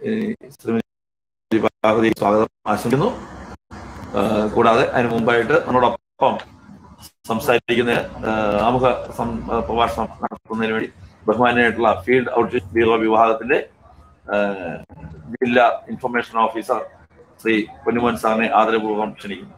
ശ്രീമതി പാർവതി സ്വാഗതം ആശംസിക്കുന്നു ഏഹ് കൂടാതെ അതിന് മുമ്പായിട്ട് നമ്മളോടൊപ്പം സംസാരിക്കുന്ന ഏഹ് ആമുഖ സം- ഏഹ് പ്രഭാഷണം നടത്തുന്നതിന് വേണ്ടി ബഹുമാനായിട്ടുള്ള ഫീൽഡ് ഔട്ട്റീച്ച് ബ്യൂറോ വിഭാഗത്തിന്റെ ഏഹ് ജില്ലാ ഇൻഫർമേഷൻ ഓഫീസർ ശ്രീ പൊന്നുമോൻ സാറിനെ ആദരപൂർവ്വം ക്ഷണിക്കുന്നു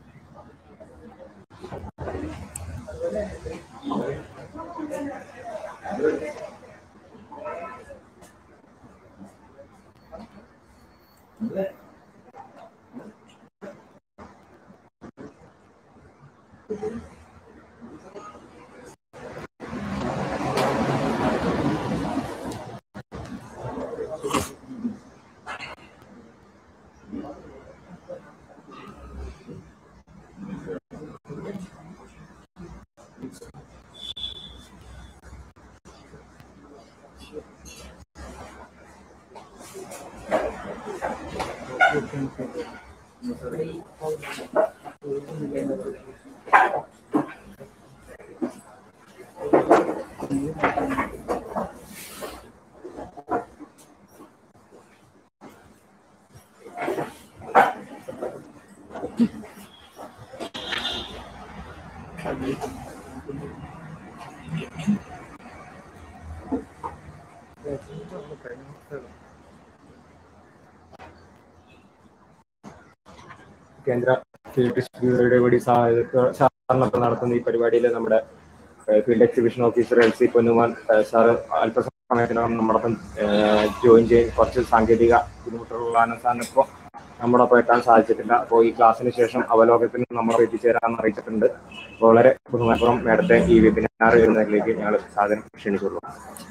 കേന്ദ്ര ഫീൽഡ് ഡിസ്ട്രിബ്യൂട്ടറുടെ കൂടി സഹകരണത്തിൽ നടത്തുന്ന ഈ പരിപാടിയിൽ നമ്മുടെ ഏഹ്, field exhibition officer L C Ponnuman ഏഹ്, സാറ് അല്പസമയത്തിനകം നമ്മോടൊപ്പം ഏഹ്, ജോയിൻ ചെയ്ത് കുറച്ച് സാങ്കേതിക ബുദ്ധിമുട്ടുകളാണ് സാറിന് ഇപ്പോൾ നമ്മോടൊപ്പം എത്താൻ സാധിച്ചിട്ടില്ല അപ്പോൾ ഈ ക്ലാസ്സിന് ശേഷം അവലോകനത്തിന് നമ്മളെ എത്തിച്ചേരാമെന്ന് അറിയിച്ചിട്ടുണ്ട് അപ്പോൾ വളരെ ബഹുമാനപുറം മേഡത്തെ ഈ വെബിനാർ വരുന്നതിലേക്ക് ഞങ്ങൾ സാധനം ക്ഷണിച്ചുള്ളൂ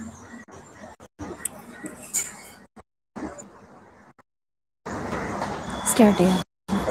സ്റ്റാർട്ട് ചെയ്യാം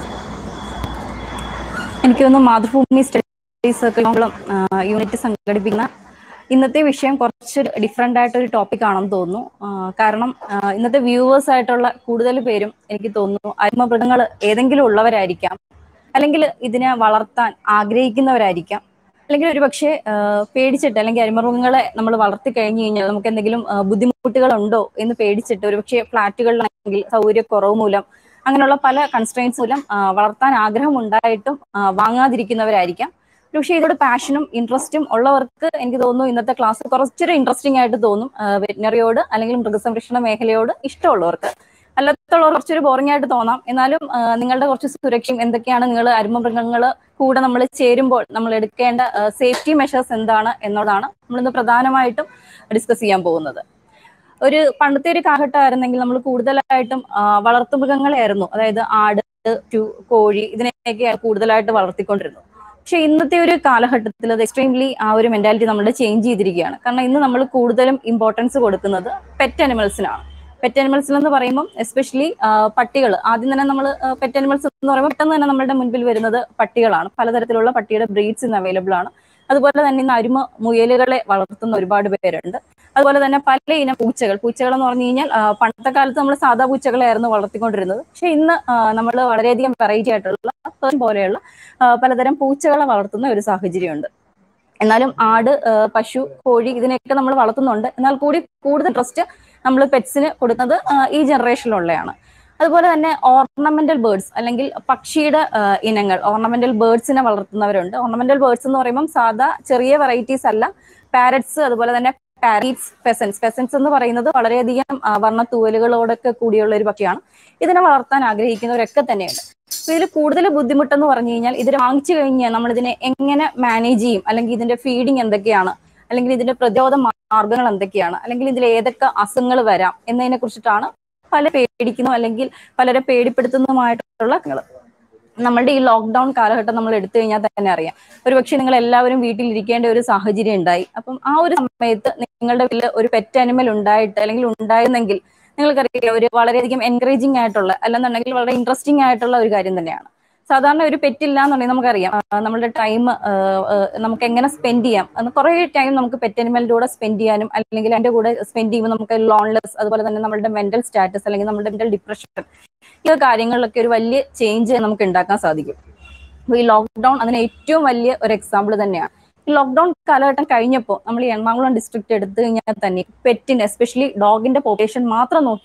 എനിക്ക് തോന്നുന്നു മാതൃഭൂമി സ്റ്റഡി സർക്കിളും യൂണിറ്റ് സംഘടിപ്പിക്കുന്ന ഇന്നത്തെ വിഷയം കുറച്ച് ഡിഫറെൻ്റ് ആയിട്ടൊരു ടോപ്പിക് ആണെന്ന് തോന്നുന്നു ആ, കാരണം ആ, ഇന്നത്തെ വ്യൂവേഴ്സ് ആയിട്ടുള്ള കൂടുതൽ പേരും എനിക്ക് തോന്നുന്നു അരുമമൃഗങ്ങൾ ഏതെങ്കിലും ഉള്ളവരായിരിക്കാം അല്ലെങ്കിൽ ഇതിനെ വളർത്താൻ ആഗ്രഹിക്കുന്നവരായിരിക്കാം അല്ലെങ്കിൽ ഒരു പക്ഷേ പേടിച്ചിട്ട് അല്ലെങ്കിൽ അരിമൃഗങ്ങളെ നമ്മൾ വളർത്തി കഴിഞ്ഞു കഴിഞ്ഞാൽ നമുക്ക് എന്തെങ്കിലും ആ, ബുദ്ധിമുട്ടുകളുണ്ടോ എന്ന് പേടിച്ചിട്ട് ഒരു പക്ഷേ ഫ്ലാറ്റുകളിലാണെങ്കിൽ സൗകര്യക്കുറവ് മൂലം അങ്ങനെയുള്ള പല കൺസ്ട്രെയിൻസ് മൂലം ആ, വളർത്താൻ ആഗ്രഹം ഉണ്ടായിട്ടും ആ, വാങ്ങാതിരിക്കുന്നവരായിരിക്കാം പക്ഷേ ഇതോട് പാഷനും ഇൻട്രസ്റ്റും ഉള്ളവർക്ക് എനിക്ക് തോന്നുന്നു ഇന്നത്തെ ക്ലാസ് കുറച്ചൊരു ഇൻട്രസ്റ്റിംഗ് ആയിട്ട് തോന്നും വെറ്റിനറിയോട് അല്ലെങ്കിൽ മൃഗസംരക്ഷണ മേഖലയോട് ഇഷ്ടമുള്ളവർക്ക് അല്ലാത്തുള്ളവർ കുറച്ചൊരു ബോറിംഗ് ആയിട്ട് തോന്നാം എന്നാലും ആ, നിങ്ങളുടെ കുറച്ച് സുരക്ഷയും എന്തൊക്കെയാണ് നിങ്ങൾ അരുമമൃഗങ്ങൾ കൂടെ നമ്മൾ ചേരുമ്പോൾ നമ്മൾ എടുക്കേണ്ട സേഫ്റ്റി മെഷേഴ്സ് എന്താണ് എന്നതാണ് നമ്മളിന്ന് പ്രധാനമായിട്ടും ഡിസ്കസ് ചെയ്യാൻ പോകുന്നത് ഒരു പണ്ടത്തെ ഒരു കാലഘട്ടമായിരുന്നെങ്കിൽ നമ്മൾ കൂടുതലായിട്ടും ആ, വളർത്തുമൃഗങ്ങളെയായിരുന്നു അതായത് ആട് ടു കോഴി ഇതിനെയൊക്കെയാണ് കൂടുതലായിട്ട് വളർത്തിക്കൊണ്ടിരുന്നത് പക്ഷെ ഇന്നത്തെ ഒരു കാലഘട്ടത്തിൽ അത് എക്സ്ട്രീംലി ആ ഒരു മെന്റാലിറ്റി നമ്മുടെ ചേഞ്ച് ചെയ്തിരിക്കുകയാണ് കാരണം ഇന്ന് നമ്മൾ കൂടുതലും ഇമ്പോർട്ടൻസ് കൊടുക്കുന്നത് പെറ്റ് അനിമൽസിനാണ് പെറ്റ് അനിമൽസിൽ എന്ന് പറയുമ്പോൾ എസ്പെഷ്യലി പട്ടികൾ ആദ്യം തന്നെ നമ്മൾ പെറ്റ് അനിമൽസ് എന്ന് പറയുമ്പോൾ പെട്ടെന്ന് തന്നെ നമ്മുടെ മുൻപിൽ വരുന്നത് പട്ടികളാണ് പലതരത്തിലുള്ള പട്ടിയുടെ ബ്രീഡ്സ് ഇന്ന് അവൈലബിൾ ആണ് അതുപോലെ തന്നെ ഇന്ന് അരുമ മുയലുകളെ വളർത്തുന്ന ഒരുപാട് പേരുണ്ട് അതുപോലെ തന്നെ പല ഇനം പൂച്ചകൾ പൂച്ചകൾ എന്ന് പറഞ്ഞു കഴിഞ്ഞാൽ ആ, പണ്ടത്തെ കാലത്ത് നമ്മൾ സാധാ പൂച്ചകളായിരുന്നു വളർത്തിക്കൊണ്ടിരുന്നത് പക്ഷെ ഇന്ന് നമ്മൾ വളരെയധികം വെറൈറ്റി ആയിട്ടുള്ള പേൺ പോലെയുള്ള ആ, പലതരം പൂച്ചകളെ വളർത്തുന്ന ഒരു സാഹചര്യമുണ്ട് എന്നാലും ആട് ആ, പശു കോഴി ഇതിനെയൊക്കെ നമ്മൾ വളർത്തുന്നുണ്ട് എന്നാൽ കൂടി കൂടുതൽ ട്രസ്റ്റ് നമ്മൾ പെറ്റ്സിന് കൊടുക്കുന്നത് ആ, ഈ ജനറേഷനിലുള്ളതാണ് അതുപോലെ തന്നെ ഓർണമെന്റൽ ബേർഡ്സ് അല്ലെങ്കിൽ പക്ഷിയുടെ ആ, ഇനങ്ങൾ ഓർണമെന്റൽ ബേർഡ്സിനെ വളർത്തുന്നവരുണ്ട് ഓർണമെന്റൽ ബേർഡ്സ് എന്ന് പറയുമ്പോൾ സാധാ ചെറിയ വെറൈറ്റീസ് അല്ല പാരറ്റ്സ് അതുപോലെ തന്നെ പാരീറ്റ്സ് ഫെസൻസ് ഫെസൻസ് എന്ന് പറയുന്നത് വളരെയധികം ആ, വർണ്ണ തൂവലുകളോടൊക്കെ കൂടിയുള്ള ഒരു പക്ഷിയാണ് ഇതിനെ വളർത്താൻ ആഗ്രഹിക്കുന്നവരൊക്കെ തന്നെയുണ്ട് അപ്പൊ ഇതിൽ കൂടുതൽ ബുദ്ധിമുട്ടെന്ന് പറഞ്ഞു കഴിഞ്ഞാൽ ഇതിനെ വാങ്ങിച്ചു കഴിഞ്ഞാൽ നമ്മൾ ഇതിനെ എങ്ങനെ മാനേജ് ചെയ്യും അല്ലെങ്കിൽ ഇതിന്റെ ഫീഡിങ് എന്തൊക്കെയാണ് അല്ലെങ്കിൽ ഇതിന്റെ പ്രതിരോധ മാർഗങ്ങൾ എന്തൊക്കെയാണ് അല്ലെങ്കിൽ ഇതിൽ ഏതൊക്കെ അസുഖങ്ങൾ വരാം എന്നതിനെ കുറിച്ചിട്ടാണ് പല പേടിക്കുന്നു അല്ലെങ്കിൽ പലരെ പേടിപ്പെടുത്തുന്നതുമായിട്ടുള്ള കാര്യങ്ങൾ നമ്മളുടെ ഈ ലോക്ക്ഡൌൺ കാലഘട്ടം നമ്മൾ എടുത്തു കഴിഞ്ഞാൽ തന്നെ അറിയാം ഒരുപക്ഷെ നിങ്ങൾ എല്ലാവരും വീട്ടിൽ ഇരിക്കേണ്ട ഒരു സാഹചര്യം ഉണ്ടായി അപ്പം ആ ഒരു സമയത്ത് നിങ്ങളുടെ വീട്ടിൽ ഒരു പെറ്റ് അനിമൽ ഉണ്ടായിട്ട് അല്ലെങ്കിൽ ഉണ്ടായിരുന്നെങ്കിൽ നിങ്ങൾക്കറിയാം ഒരു വളരെയധികം എൻകറേജിങ് ആയിട്ടുള്ള അല്ലെന്നുണ്ടെങ്കിൽ വളരെ ഇൻട്രസ്റ്റിംഗ് ആയിട്ടുള്ള ഒരു കാര്യം തന്നെയാണ് സാധാരണ ഒരു പെറ്റ് ഇല്ല എന്നുണ്ടെങ്കിൽ നമുക്കറിയാം ആ, നമ്മളുടെ ടൈം നമുക്ക് എങ്ങനെ സ്പെൻഡ് ചെയ്യാം എന്ന് കുറേ ടൈം നമുക്ക് പെറ്റ് അനിമലിന്റെ കൂടെ സ്പെൻഡ് ചെയ്യാനും അല്ലെങ്കിൽ അതിന്റെ കൂടെ സ്പെൻഡ് ചെയ്യുമ്പോൾ നമുക്ക് ലോൺലെസ് അതുപോലെ തന്നെ നമ്മുടെ മെന്റൽ സ്റ്റാറ്റസ് അല്ലെങ്കിൽ നമ്മുടെ മെന്റൽ ഡിപ്രഷൻ ഈ കാര്യങ്ങളിലൊക്കെ ഒരു വലിയ ചേഞ്ച് നമുക്ക് ഉണ്ടാക്കാൻ സാധിക്കും അപ്പൊ ഈ ലോക്ക്ഡൌൺ അതിന് ഏറ്റവും വലിയ ഒരു എക്സാമ്പിൾ തന്നെയാണ് ഈ ലോക്ക്ഡൌൺ കാലഘട്ടം കഴിഞ്ഞപ്പോൾ നമ്മൾ ഈ എറണാകുളം ഡിസ്ട്രിക്ട് എടുത്തു കഴിഞ്ഞാൽ തന്നെ പെറ്റിന് എസ്പെഷ്യലി ഡോഗിന്റെ പോപ്പുലേഷൻ മാത്രം നോക്കിയാൽ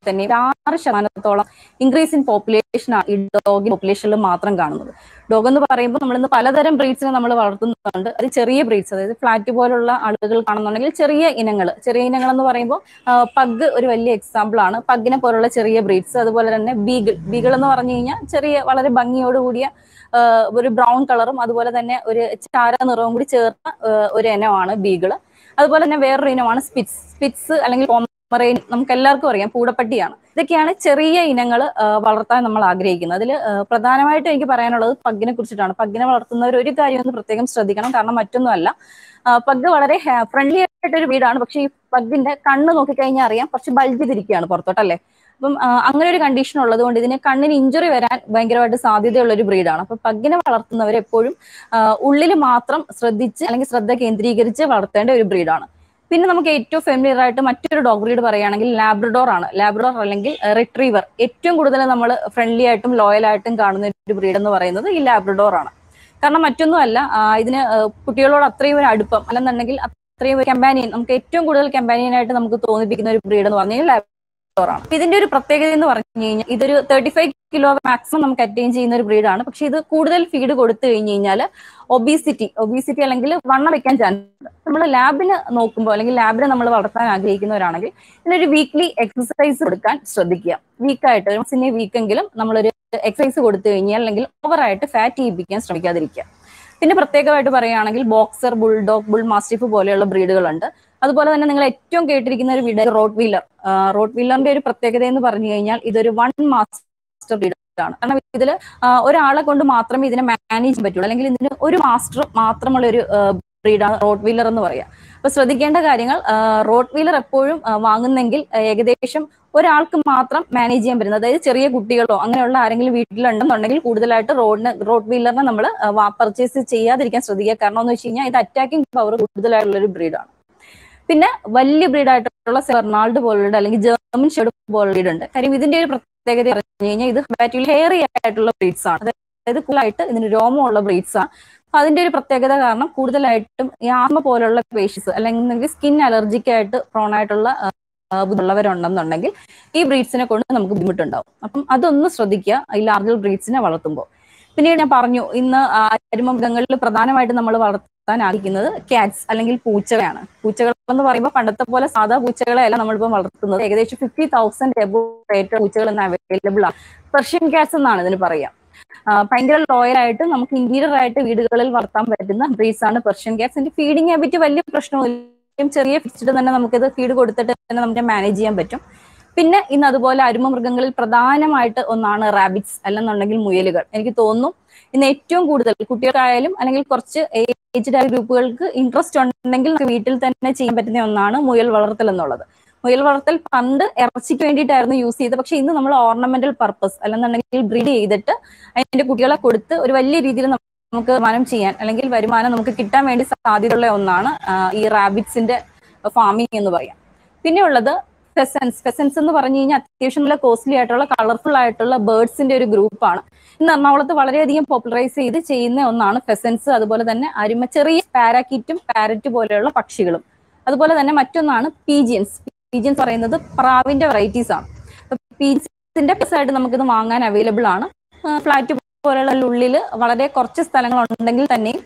തന്നെ ആറ് ശതമാനത്തോളം ഇൻക്രീസ് ഇൻ പോപ്പുലേഷൻ ആണ് ഈ ഡോഗ് പോപ്പുലേഷനിൽ മാത്രം കാണുന്നത് ഡോഗ് എന്ന് പറയുമ്പോൾ നമ്മൾ ഇന്ന് പലതരം ബ്രീഡ്സിനെ നമ്മൾ വളർത്തുന്നുണ്ട് അത് ചെറിയ ബ്രീഡ്സ് അതായത് ഫ്ലാറ്റ് പോലുള്ള ആളുകൾ കാണുന്നുണ്ടെങ്കിൽ ചെറിയ ഇനങ്ങൾ ചെറിയ ഇനങ്ങൾ എന്ന് പറയുമ്പോൾ പഗ് ഒരു വലിയ എക്സാമ്പിൾ ആണ് പഗ്ഗിനെ പോലുള്ള ചെറിയ ബ്രീഡ്സ് അതുപോലെ തന്നെ ബീഗിൾ ബീഗിൾ എന്ന് പറഞ്ഞു കഴിഞ്ഞാൽ ചെറിയ വളരെ ഭംഗിയോട് കൂടിയ ആ, ഒരു ബ്രൗൺ കളറും അതുപോലെ തന്നെ ഒരു ചാര നിറവും കൂടി ചേർന്ന ആ, ഒരു ഇനമാണ് ബീഗിള് അതുപോലെ തന്നെ വേറൊരു ഇനമാണ് സ്പിറ്റ്സ് സ്പിറ്റ്സ് അല്ലെങ്കിൽ പോമറേൻ നമുക്ക് എല്ലാവർക്കും അറിയാം പൂടപ്പട്ടിയാണ് ഇതൊക്കെയാണ് ചെറിയ ഇനങ്ങൾ വളർത്താൻ നമ്മൾ ആഗ്രഹിക്കുന്നത് അതിൽ പ്രധാനമായിട്ടും എനിക്ക് പറയാനുള്ളത് പഗ്ഗിനെ കുറിച്ചിട്ടാണ് പഗ്ഗിനെ വളർത്തുന്നവർ ഒരു കാര്യം ഒന്ന് പ്രത്യേകം ശ്രദ്ധിക്കണം കാരണം മറ്റൊന്നുമല്ല പഗ് വളരെ ഫ്രണ്ട്ലി ആയിട്ടൊരു വീടാണ് പക്ഷെ ഈ പഗ്ഗിന്റെ കണ്ണ് നോക്കിക്കഴിഞ്ഞാൽ അറിയാം കുറച്ച് ബൾജ് തിരിക്കുകയാണ് പുറത്തോട്ടല്ലേ അപ്പം ആ, അങ്ങനെ ഒരു കണ്ടീഷൻ ഉള്ളത് കൊണ്ട് ഇതിന് കണ്ണിന് ഇഞ്ചുറി വരാൻ ഭയങ്കരമായിട്ട് സാധ്യതയുള്ള ഒരു ബ്രീഡാണ് അപ്പൊ പഗ്ഗിനെ വളർത്തുന്നവർ എപ്പോഴും ഉള്ളിൽ മാത്രം ശ്രദ്ധിച്ച് അല്ലെങ്കിൽ ശ്രദ്ധ കേന്ദ്രീകരിച്ച് വളർത്തേണ്ട ഒരു ബ്രീഡാണ് പിന്നെ നമുക്ക് ഏറ്റവും ഫെമിലിയർ ആയിട്ട് മറ്റൊരു ഡോഗ് ബ്രീഡ് പറയുകയാണെങ്കിൽ ലാബ്രഡോർ ആണ് ലാബ്രഡോർ അല്ലെങ്കിൽ റിട്രീവർ ഏറ്റവും കൂടുതൽ നമ്മൾ ഫ്രണ്ട്ലി ആയിട്ടും ലോയൽ ആയിട്ടും കാണുന്ന ഒരു ബ്രീഡ് എന്ന് പറയുന്നത് ഈ ലാബ്രഡോർ ആണ് കാരണം മറ്റൊന്നുമല്ല ആ, ഇതിന് ആ, കുട്ടികളോട് അത്രയും ഒരു അടുപ്പം അല്ലെന്നുണ്ടെങ്കിൽ അത്രയും ഒരു കമ്പാനിയൻ നമുക്ക് ഏറ്റവും കൂടുതൽ കമ്പാനിയൻ ആയിട്ട് നമുക്ക് തോന്നിപ്പിക്കുന്ന ഒരു ബ്രീഡ് എന്ന് പറഞ്ഞു കഴിഞ്ഞാൽ ലാബ്രഡോർ ആണ് അപ്പൊ ഇതിന്റെ ഒരു പ്രത്യേകത എന്ന് പറഞ്ഞു കഴിഞ്ഞാൽ ഇതൊരു തേർട്ടി ഫൈവ് കിലോ മാക്സിമം നമുക്ക് അറ്റൈൻ ചെയ്യുന്ന ഒരു ബ്രീഡാണ് പക്ഷെ ഇത് കൂടുതൽ ഫീഡ് കൊടുത്തു കഴിഞ്ഞു കഴിഞ്ഞാൽ ഒബീസിറ്റി ഒബീസിറ്റി അല്ലെങ്കിൽ വണ്ണം വെക്കാൻ ചാൻസ് ഉണ്ട് നമ്മൾ ലാബിന് നോക്കുമ്പോൾ അല്ലെങ്കിൽ ലാബിനെ നമ്മൾ വളർത്താൻ ആഗ്രഹിക്കുന്നവരാണെങ്കിൽ ഇതിനൊരു വീക്ക്ലി എക്സസൈസ് കൊടുക്കാൻ ശ്രദ്ധിക്കുക വീക്കായിട്ട് ഒരു മാസത്തിനെ വീക്കെങ്കിലും നമ്മളൊരു എക്സസൈസ് കൊടുത്തു കഴിഞ്ഞാൽ അല്ലെങ്കിൽ ഓവറായിട്ട് ഫാറ്റ് ചെയ്യിപ്പിക്കാൻ ശ്രമിക്കാതിരിക്കുക പിന്നെ പ്രത്യേകമായിട്ട് പറയുകയാണെങ്കിൽ ബോക്സർ ബുൾഡോഗ് ബുൾ മാസ്റ്റിഫ് പോലെയുള്ള ബ്രീഡുകളുണ്ട് അതുപോലെ തന്നെ നിങ്ങൾ ഏറ്റവും കേട്ടിരിക്കുന്ന ഒരു വീട് റോഡ് വീലർ റോഡ് വീലറിന്റെ ഒരു പ്രത്യേകത എന്ന് പറഞ്ഞു കഴിഞ്ഞാൽ ഇതൊരു വൺ മാസ്റ്റർ ബ്രീഡ് ആണ് കാരണം ഇതിൽ ഒരാളെ കൊണ്ട് മാത്രമേ ഇതിനെ മാനേജ് ചെയ്യാൻ പറ്റുള്ളൂ അല്ലെങ്കിൽ ഇതിന് ഒരു മാസ്റ്റർ മാത്രമുള്ള ഒരു ബ്രീഡാണ് റോഡ് വീലർ എന്ന് പറയാം അപ്പൊ ശ്രദ്ധിക്കേണ്ട കാര്യങ്ങൾ റോഡ് വീലർ എപ്പോഴും ആ, വാങ്ങുന്നെങ്കിൽ ആ, ഏകദേശം ഒരാൾക്ക് മാത്രം മാനേജ് ചെയ്യാൻ പറ്റുന്നത് അതായത് ചെറിയ കുട്ടികളോ അങ്ങനെയുള്ള ആരെങ്കിലും വീട്ടിലുണ്ടെന്നുണ്ടെങ്കിൽ കൂടുതലായിട്ട് റോഡിന് റോഡ് വീലറിനെ നമ്മൾ പർച്ചേസ് ചെയ്യാതിരിക്കാൻ ശ്രദ്ധിക്കുക കാരണം എന്ന് വെച്ച് കഴിഞ്ഞാൽ ഇത് അറ്റാക്കിംഗ് പവർ കൂടുതലായിട്ടുള്ള ഒരു ബ്രീഡാണ് പിന്നെ വലിയ ബ്രീഡായിട്ടുള്ള സെർണാൾഡ് പോലുള്ള അല്ലെങ്കിൽ ജർമ്മൻ ഷെഡ് പോലുള്ള breed ഉണ്ട് കാര്യം ഇതിന്റെ ഒരു പ്രത്യേകത പറഞ്ഞു കഴിഞ്ഞാൽ ഇത് ബാറ്റുകൾ ഹെയറി ആയിട്ടുള്ള ബ്രീഡ്സ് ആണ് അതായത് കൂടുതലായിട്ട് ഇതിന് രോമമുള്ള ബ്രീഡ്സ് ആണ് അപ്പൊ അതിന്റെ ഒരു പ്രത്യേകത കാരണം കൂടുതലായിട്ടും ഈ ആസ്മ പോലുള്ള പേഷ്യസ് അല്ലെങ്കിൽ സ്കിൻ അലർജിക്ക് ആയിട്ട് പ്രോൺ ആയിട്ടുള്ള ആ, ഉള്ളവരുണ്ടെന്നുണ്ടെങ്കിൽ ഈ ബ്രീഡ്സിനെ കൊണ്ട് നമുക്ക് ബുദ്ധിമുട്ടുണ്ടാവും അപ്പം അതൊന്ന് ശ്രദ്ധിക്കുക ഈ ലാർജർ ബ്രീഡ്സിനെ വളർത്തുമ്പോൾ പിന്നീട് ഞാൻ പറഞ്ഞു ഇന്ന് ആ, അരുമമൃഗങ്ങളിൽ പ്രധാനമായിട്ട് നമ്മൾ വളർത്താൻ ആഗ്രഹിക്കുന്നത് കാറ്റ്സ് അല്ലെങ്കിൽ പൂച്ചകളാണ് പൂച്ചകൾ എന്ന് പറയുമ്പോൾ പണ്ടത്തെ പോലെ സാധാ പൂച്ചകളെ അല്ല നമ്മളിപ്പോൾ വളർത്തുന്നത് ഏകദേശം ഫിഫ്റ്റി തൗസൻഡ് എബോ റേറ്റ് പൂച്ചകൾ ഇന്ന് അവൈലബിൾ ആണ് പെർഷ്യൻ കാറ്റ്സ് എന്നാണ് ഇതിന് പറയുക ആ, ഭയങ്കര ലോയൽ ആയിട്ട് നമുക്ക് ഇന്റീരിയർ ആയിട്ട് വീടുകളിൽ വളർത്താൻ പറ്റുന്ന ബ്രീഡ്സ് ആണ് പെർഷ്യൻ കാറ്റ്സ് ഇതിന്റെ ഫീഡിങ് ഹാബിറ്റ് വലിയ പ്രശ്നമില്ല ചെറിയ ഫിക്സ്ഡ് തന്നെ നമുക്കിത് ഫീഡ് കൊടുത്തിട്ട് തന്നെ നമുക്ക് മാനേജ് ചെയ്യാൻ പറ്റും പിന്നെ ഇന്ന് അതുപോലെ അരുമ മൃഗങ്ങളിൽ പ്രധാനമായിട്ട് ഒന്നാണ് റാബിറ്റ്സ് അല്ലെന്നുണ്ടെങ്കിൽ മുയലുകൾ എനിക്ക് തോന്നുന്നു ഇന്ന് ഏറ്റവും കൂടുതൽ കുട്ടികൾക്കായാലും അല്ലെങ്കിൽ കുറച്ച് ഏജ്ഡ് ആയ ഗ്രൂപ്പുകൾക്ക് ഇൻട്രസ്റ്റ് ഉണ്ടെങ്കിൽ നമുക്ക് വീട്ടിൽ തന്നെ ചെയ്യാൻ പറ്റുന്ന ഒന്നാണ് മുയൽ വളർത്തൽ എന്നുള്ളത് മുയൽ വളർത്തൽ പണ്ട് ഇറച്ചിക്ക് വേണ്ടിയിട്ടായിരുന്നു യൂസ് ചെയ്തത് പക്ഷെ ഇന്ന് നമ്മൾ ഓർണമെന്റൽ പർപ്പസ് അല്ലെന്നുണ്ടെങ്കിൽ ബ്രീഡ് ചെയ്തിട്ട് അതിന്റെ കുട്ടികളെ കൊടുത്ത് ഒരു വലിയ രീതിയിൽ നമുക്ക് വരുമാനം ചെയ്യാൻ അല്ലെങ്കിൽ വരുമാനം നമുക്ക് കിട്ടാൻ വേണ്ടി സാധ്യതയുള്ള ഒന്നാണ് ആ, ഈ റാബിറ്റ്സിന്റെ ഫാമിംഗ് എന്ന് പറയാം പിന്നെ ഉള്ളത് ഫെസൻസ് ഫെസൻസ് എന്ന് പറഞ്ഞു കഴിഞ്ഞാൽ അത്യാവശ്യം നല്ല കോസ്റ്റ്ലി ആയിട്ടുള്ള കളർഫുൾ ആയിട്ടുള്ള ബേർഡ്സിന്റെ ഒരു ഗ്രൂപ്പാണ് ഇന്ന് എറണാകുളത്ത് വളരെയധികം പോപ്പുലറൈസ് ചെയ്ത് ചെയ്യുന്ന ഒന്നാണ് ഫെസൻസ് അതുപോലെ തന്നെ അരിമ ചെറിയ പാരാക്കിറ്റും പാരറ്റ് പോലെയുള്ള പക്ഷികളും അതുപോലെ തന്നെ മറ്റൊന്നാണ് പീജിയൻസ് പീജിയൻസ് പറയുന്നത് പ്രാവിന്റെ വെറൈറ്റീസ് ആണ് പീജിയൻസിന്റെ ആയിട്ട് നമുക്കിത് വാങ്ങാൻ അവൈലബിൾ ആണ് ഫ്ലാറ്റ് പോലെയുള്ള ഉള്ളിൽ വളരെ കുറച്ച് സ്ഥലങ്ങൾ ഉണ്ടെങ്കിൽ തന്നെയും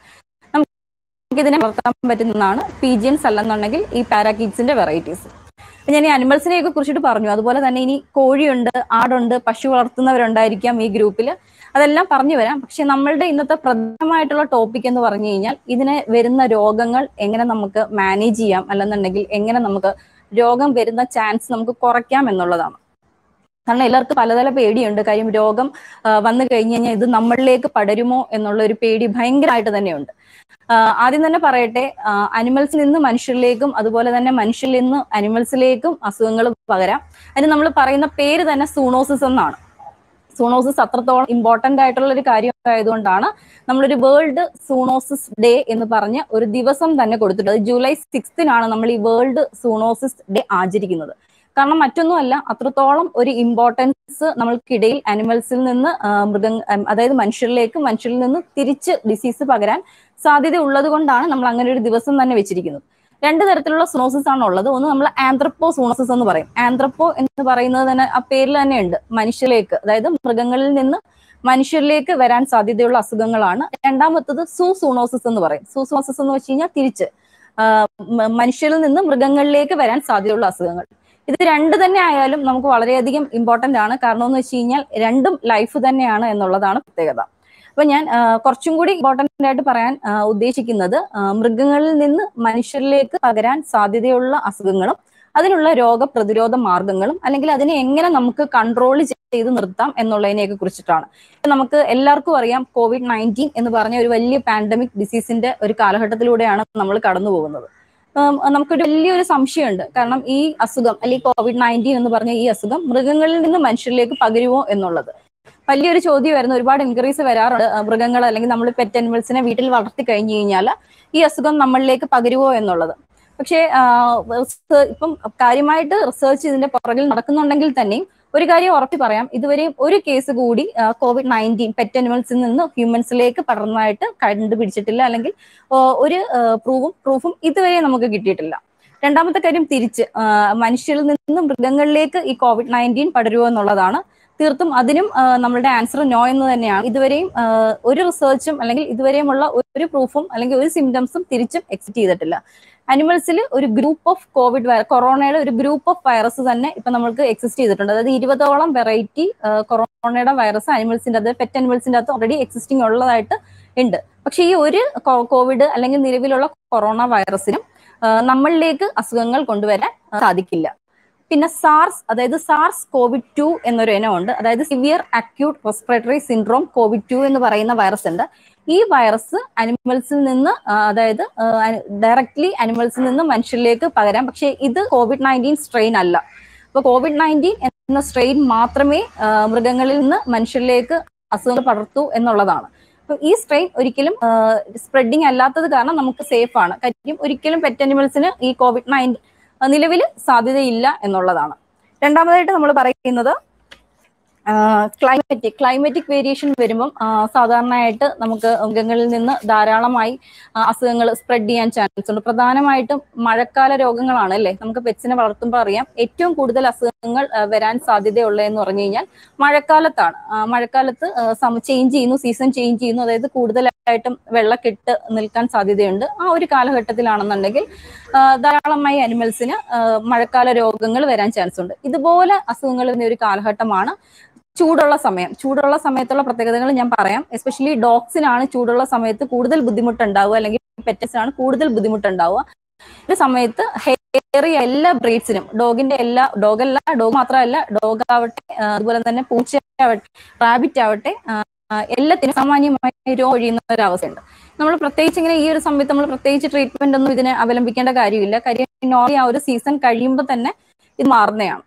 നമുക്ക് ഇതിനെ വളർത്താൻ പറ്റുന്നതാണ് പീജിയൻസ് അല്ലെന്നുണ്ടെങ്കിൽ ഈ പാരാക്കീറ്റ്സിന്റെ വെറൈറ്റീസ് ഞാൻ ഈ അനിമൽസിനെ ഒക്കെ കുറിച്ചിട്ട് പറഞ്ഞു അതുപോലെ തന്നെ ഇനി കോഴിയുണ്ട് ആടുണ്ട് പശു വളർത്തുന്നവരുണ്ടായിരിക്കാം ഈ ഗ്രൂപ്പിൽ അതെല്ലാം പറഞ്ഞു വരാം പക്ഷെ നമ്മളുടെ ഇന്നത്തെ പ്രധാനമായിട്ടുള്ള ടോപ്പിക് എന്ന് പറഞ്ഞു കഴിഞ്ഞാൽ ഇതിന് വരുന്ന രോഗങ്ങൾ എങ്ങനെ നമുക്ക് മാനേജ് ചെയ്യാം അല്ലെന്നുണ്ടെങ്കിൽ എങ്ങനെ നമുക്ക് രോഗം വരുന്ന ചാൻസ് നമുക്ക് കുറയ്ക്കാം എന്നുള്ളതാണ് കാരണം എല്ലാവർക്കും പലതര പേടിയുണ്ട് കാര്യം രോഗം ആ, വന്നു കഴിഞ്ഞു കഴിഞ്ഞാൽ ഇത് നമ്മളിലേക്ക് പടരുമോ എന്നുള്ള ഒരു പേടി ഭയങ്കരമായിട്ട് തന്നെയുണ്ട് ആ, ആദ്യം തന്നെ പറയട്ടെ അനിമൽസിൽ നിന്ന് മനുഷ്യരിലേക്കും അതുപോലെ തന്നെ മനുഷ്യരിൽ നിന്ന് അനിമൽസിലേക്കും അസുഖങ്ങൾ പകരാം അതിന് നമ്മൾ പറയുന്ന പേര് തന്നെ സൂണോസിസ് എന്നാണ് സൂണോസിസ് അത്രത്തോളം ഇമ്പോർട്ടന്റ് ആയിട്ടുള്ള ഒരു കാര്യം ആയതുകൊണ്ടാണ് നമ്മളൊരു വേൾഡ് സൂണോസിസ് ഡേ എന്ന് പറഞ്ഞ് ഒരു ദിവസം തന്നെ കൊടുത്തിട്ടുണ്ട് ജൂലൈ സിക്സ്തിനാണ് നമ്മൾ ഈ വേൾഡ് സൂണോസിസ് ഡേ ആചരിക്കുന്നത് കാരണം മറ്റൊന്നുമല്ല അത്രത്തോളം ഒരു ഇമ്പോർട്ടൻസ് നമ്മൾക്കിടയിൽ അനിമൽസിൽ നിന്ന് ആ, മൃഗ ഉം, അതായത് മനുഷ്യരിലേക്ക് മനുഷ്യരിൽ നിന്ന് തിരിച്ച് ഡിസീസ് പകരാൻ സാധ്യത ഉള്ളത് കൊണ്ടാണ് നമ്മൾ അങ്ങനെ ഒരു ദിവസം തന്നെ വെച്ചിരിക്കുന്നത് രണ്ട് തരത്തിലുള്ള സൂണോസിസ് ആണ് ഉള്ളത് ഒന്ന് നമ്മൾ ആന്ത്രപ്പോ സൂണോസിസ് എന്ന് പറയും ആന്ത്രപ്പോ എന്ന് പറയുന്നത് തന്നെ ആ പേരിൽ തന്നെ ഉണ്ട് മനുഷ്യരിലേക്ക് അതായത് മൃഗങ്ങളിൽ നിന്ന് മനുഷ്യരിലേക്ക് വരാൻ സാധ്യതയുള്ള അസുഖങ്ങളാണ് രണ്ടാമത്തത് സൂസൂണോസിസ് എന്ന് പറയും സൂസൂണോസിസ് എന്ന് വെച്ച് കഴിഞ്ഞാൽ തിരിച്ച് ആ, മ- മനുഷ്യരിൽ നിന്ന് മൃഗങ്ങളിലേക്ക് വരാൻ സാധ്യതയുള്ള അസുഖങ്ങൾ ഇത് രണ്ട് തന്നെ ആയാലും നമുക്ക് വളരെയധികം ഇമ്പോർട്ടന്റ് ആണ് കാരണം എന്ന് വെച്ച് കഴിഞ്ഞാൽ രണ്ടും ലൈഫ് തന്നെയാണ് എന്നുള്ളതാണ് പ്രത്യേകത അപ്പൊ ഞാൻ ആ, കുറച്ചും കൂടി ഇമ്പോർട്ടന്റ് ആയിട്ട് പറയാൻ ആ, ഉദ്ദേശിക്കുന്നത് ആ, മൃഗങ്ങളിൽ നിന്ന് മനുഷ്യരിലേക്ക് പകരാൻ സാധ്യതയുള്ള അസുഖങ്ങളും അതിനുള്ള രോഗപ്രതിരോധ മാർഗങ്ങളും അല്ലെങ്കിൽ അതിനെ എങ്ങനെ നമുക്ക് കൺട്രോൾ ചെയ്ത് നിർത്താം എന്നുള്ളതിനെയൊക്കെ കുറിച്ചിട്ടാണ് ഇപ്പൊ നമുക്ക് എല്ലാവർക്കും അറിയാം കോവിഡ് നയൻറ്റീൻ എന്ന് പറഞ്ഞ ഒരു വലിയ പാൻഡമിക് ഡിസീസിന്റെ ഒരു കാലഘട്ടത്തിലൂടെയാണ് നമ്മൾ കടന്നു പോകുന്നത് ഉം, നമുക്കൊരു വലിയൊരു സംശയമുണ്ട് കാരണം ഈ അസുഖം അല്ലെങ്കിൽ കോവിഡ് നയൻറ്റീൻ എന്ന് പറഞ്ഞ ഈ അസുഖം മൃഗങ്ങളിൽ നിന്ന് മനുഷ്യരിലേക്ക് പകരുമോ എന്നുള്ളത് വലിയൊരു ചോദ്യമായിരുന്നു ഒരുപാട് എൻക്വയറീസ് വരാറുണ്ട് ആ, മൃഗങ്ങൾ അല്ലെങ്കിൽ നമ്മൾ പെറ്റ് അനിമൽസിനെ വീട്ടിൽ വളർത്തി കഴിഞ്ഞു കഴിഞ്ഞാൽ ഈ അസുഖം നമ്മളിലേക്ക് പകരുമോ എന്നുള്ളത് പക്ഷേ ആ, റിസ- ഇപ്പം കാര്യമായിട്ട് റിസർച്ച് ഇതിന്റെ പുറകിൽ നടക്കുന്നുണ്ടെങ്കിൽ തന്നെയും ഒരു കാര്യം ഉറപ്പി പറയാം ഇതുവരെയും ഒരു കേസ് കൂടി കോവിഡ് നയൻറ്റീൻ പെറ്റ് അനിമൽസിൽ നിന്ന് ഹ്യൂമൻസിലേക്ക് പടർന്നതായിട്ട് കണ്ടുപിടിച്ചിട്ടില്ല അല്ലെങ്കിൽ ആ, ഒരു പ്രൂവും പ്രൂഫും ഇതുവരെ നമുക്ക് കിട്ടിയിട്ടില്ല രണ്ടാമത്തെ കാര്യം തിരിച്ച് ആ, മനുഷ്യരിൽ നിന്ന് മൃഗങ്ങളിലേക്ക് ഈ കോവിഡ് നയൻറ്റീൻ പടരുമോ എന്നുള്ളതാണ് തീർത്തും അതിനും ആ, നമ്മളുടെ ആൻസർ നോ എന്ന് തന്നെയാണ് ഇതുവരെയും ആ, ഒരു റിസർച്ചും അല്ലെങ്കിൽ ഇതുവരെയുമുള്ള ഒരു പ്രൂഫും അല്ലെങ്കിൽ ഒരു സിംറ്റംസും തിരിച്ചും എക്സിറ്റ് ചെയ്തിട്ടില്ല അനിമൽസിൽ ഒരു ഗ്രൂപ്പ് ഓഫ് കോവിഡ് വൈറസ് കൊറോണയുടെ ഒരു ഗ്രൂപ്പ് ഓഫ് വൈറസ് തന്നെ ഇപ്പൊ നമ്മൾക്ക് എക്സിസ്റ്റ് ചെയ്തിട്ടുണ്ട് അതായത് ഇരുപതോളം വെറൈറ്റി കൊറോണയുടെ വൈറസ് അനിമൽസിന്റെ അത് പെറ്റ് അനിമൽസിന്റെ അകത്ത് ഓൾറെഡി എക്സിസ്റ്റിംഗ് ഉള്ളതായിട്ട് ഉണ്ട് പക്ഷെ ഈ ഒരു കോ- കോവിഡ് അല്ലെങ്കിൽ നിലവിലുള്ള കൊറോണ വൈറസിനും ആ, നമ്മളിലേക്ക് അസുഖങ്ങൾ കൊണ്ടുവരാൻ ആ, സാധിക്കില്ല പിന്നെ സാർസ് അതായത് സാർസ് കോവിഡ് ടു എന്നൊരു ഇനമുണ്ട് അതായത് severe acute respiratory syndrome covid two എന്ന് പറയുന്ന വൈറസ് ഉണ്ട് ഈ വൈറസ് അനിമൽസിൽ നിന്ന് ആ, അതായത് ഡയറക്ട്ലി അനിമൽസിൽ നിന്ന് മനുഷ്യരിലേക്ക് പകരാം പക്ഷേ ഇത് കോവിഡ് നയൻറ്റീൻ സ്ട്രെയിൻ അല്ല അപ്പൊ കോവിഡ് നയൻറ്റീൻ എന്ന സ്ട്രെയിൻ മാത്രമേ ആ, മൃഗങ്ങളിൽ നിന്ന് മനുഷ്യരിലേക്ക് അസുഖങ്ങൾ പടർത്തു എന്നുള്ളതാണ് അപ്പൊ ഈ സ്ട്രെയിൻ ഒരിക്കലും സ്പ്രെഡിങ് അല്ലാത്തത് കാരണം നമുക്ക് സേഫ് ആണ് കാര്യം ഒരിക്കലും പെറ്റ് അനിമൽസിന് ഈ കോവിഡ് നയൻറ്റീൻ നിലവിൽ സാധ്യതയില്ല എന്നുള്ളതാണ് രണ്ടാമതായിട്ട് നമ്മൾ പറയുന്നത് ക്ലൈമറ്റിക് ക്ലൈമറ്റിക് വേരിയേഷൻ വരുമ്പം ആ, സാധാരണയായിട്ട് നമുക്ക് മൃഗങ്ങളിൽ നിന്ന് ധാരാളമായി അസുഖങ്ങൾ സ്പ്രെഡ് ചെയ്യാൻ ചാൻസ് ഉണ്ട് പ്രധാനമായിട്ടും മഴക്കാല രോഗങ്ങളാണ് അല്ലേ നമുക്ക് പെറ്റ്സിനെ വളർത്തുമ്പോൾ അറിയാം ഏറ്റവും കൂടുതൽ അസുഖങ്ങൾ ആ, വരാൻ സാധ്യതയുള്ളതെന്ന് പറഞ്ഞു കഴിഞ്ഞാൽ മഴക്കാലത്താണ് ആ, മഴക്കാലത്ത് ചേഞ്ച് ചെയ്യുന്നു സീസൺ ചേഞ്ച് ചെയ്യുന്നു അതായത് കൂടുതലായിട്ടും വെള്ളക്കെട്ട് നിൽക്കാൻ സാധ്യതയുണ്ട് ആ ഒരു കാലഘട്ടത്തിലാണെന്നുണ്ടെങ്കിൽ ആ, ധാരാളമായി അനിമൽസിന് മഴക്കാല രോഗങ്ങൾ വരാൻ ചാൻസ് ഉണ്ട് ഇതുപോലെ അസുഖങ്ങൾ വരുന്ന ഒരു കാലഘട്ടമാണ് ചൂടുള്ള സമയം ചൂടുള്ള സമയത്തുള്ള പ്രത്യേകതകൾ ഞാൻ പറയാം എസ്പെഷ്യലി ഡോഗ്സിനാണ് ചൂടുള്ള സമയത്ത് കൂടുതൽ ബുദ്ധിമുട്ടുണ്ടാവുക അല്ലെങ്കിൽ പെറ്റസിനാണ് കൂടുതൽ ബുദ്ധിമുട്ടുണ്ടാവുക ഒരു സമയത്ത് ഹെയറി എല്ലാ ബ്രീഡ്സിനും ഡോഗിന്റെ എല്ലാ ഡോഗല്ല ഡോഗ് മാത്രമല്ല ഡോഗ് ആവട്ടെ ആ, അതുപോലെ തന്നെ പൂച്ച ആവട്ടെ റാബിറ്റ് ആവട്ടെ ആ, ആ, എല്ലാത്തിനും സാമാന്യമായി രോഗം ഒഴിയുന്ന ഒരു അവസ്ഥയുണ്ട് നമ്മൾ പ്രത്യേകിച്ച് ഇങ്ങനെ ഈ ഒരു സമയത്ത് നമ്മൾ പ്രത്യേകിച്ച് ട്രീറ്റ്മെന്റ് ഒന്നും ഇതിനെ അവലംബിക്കേണ്ട കാര്യമില്ല കാര്യം നോർമലി ആ ഒരു സീസൺ കഴിയുമ്പോൾ തന്നെ ഇത് മാറുന്നതാണ്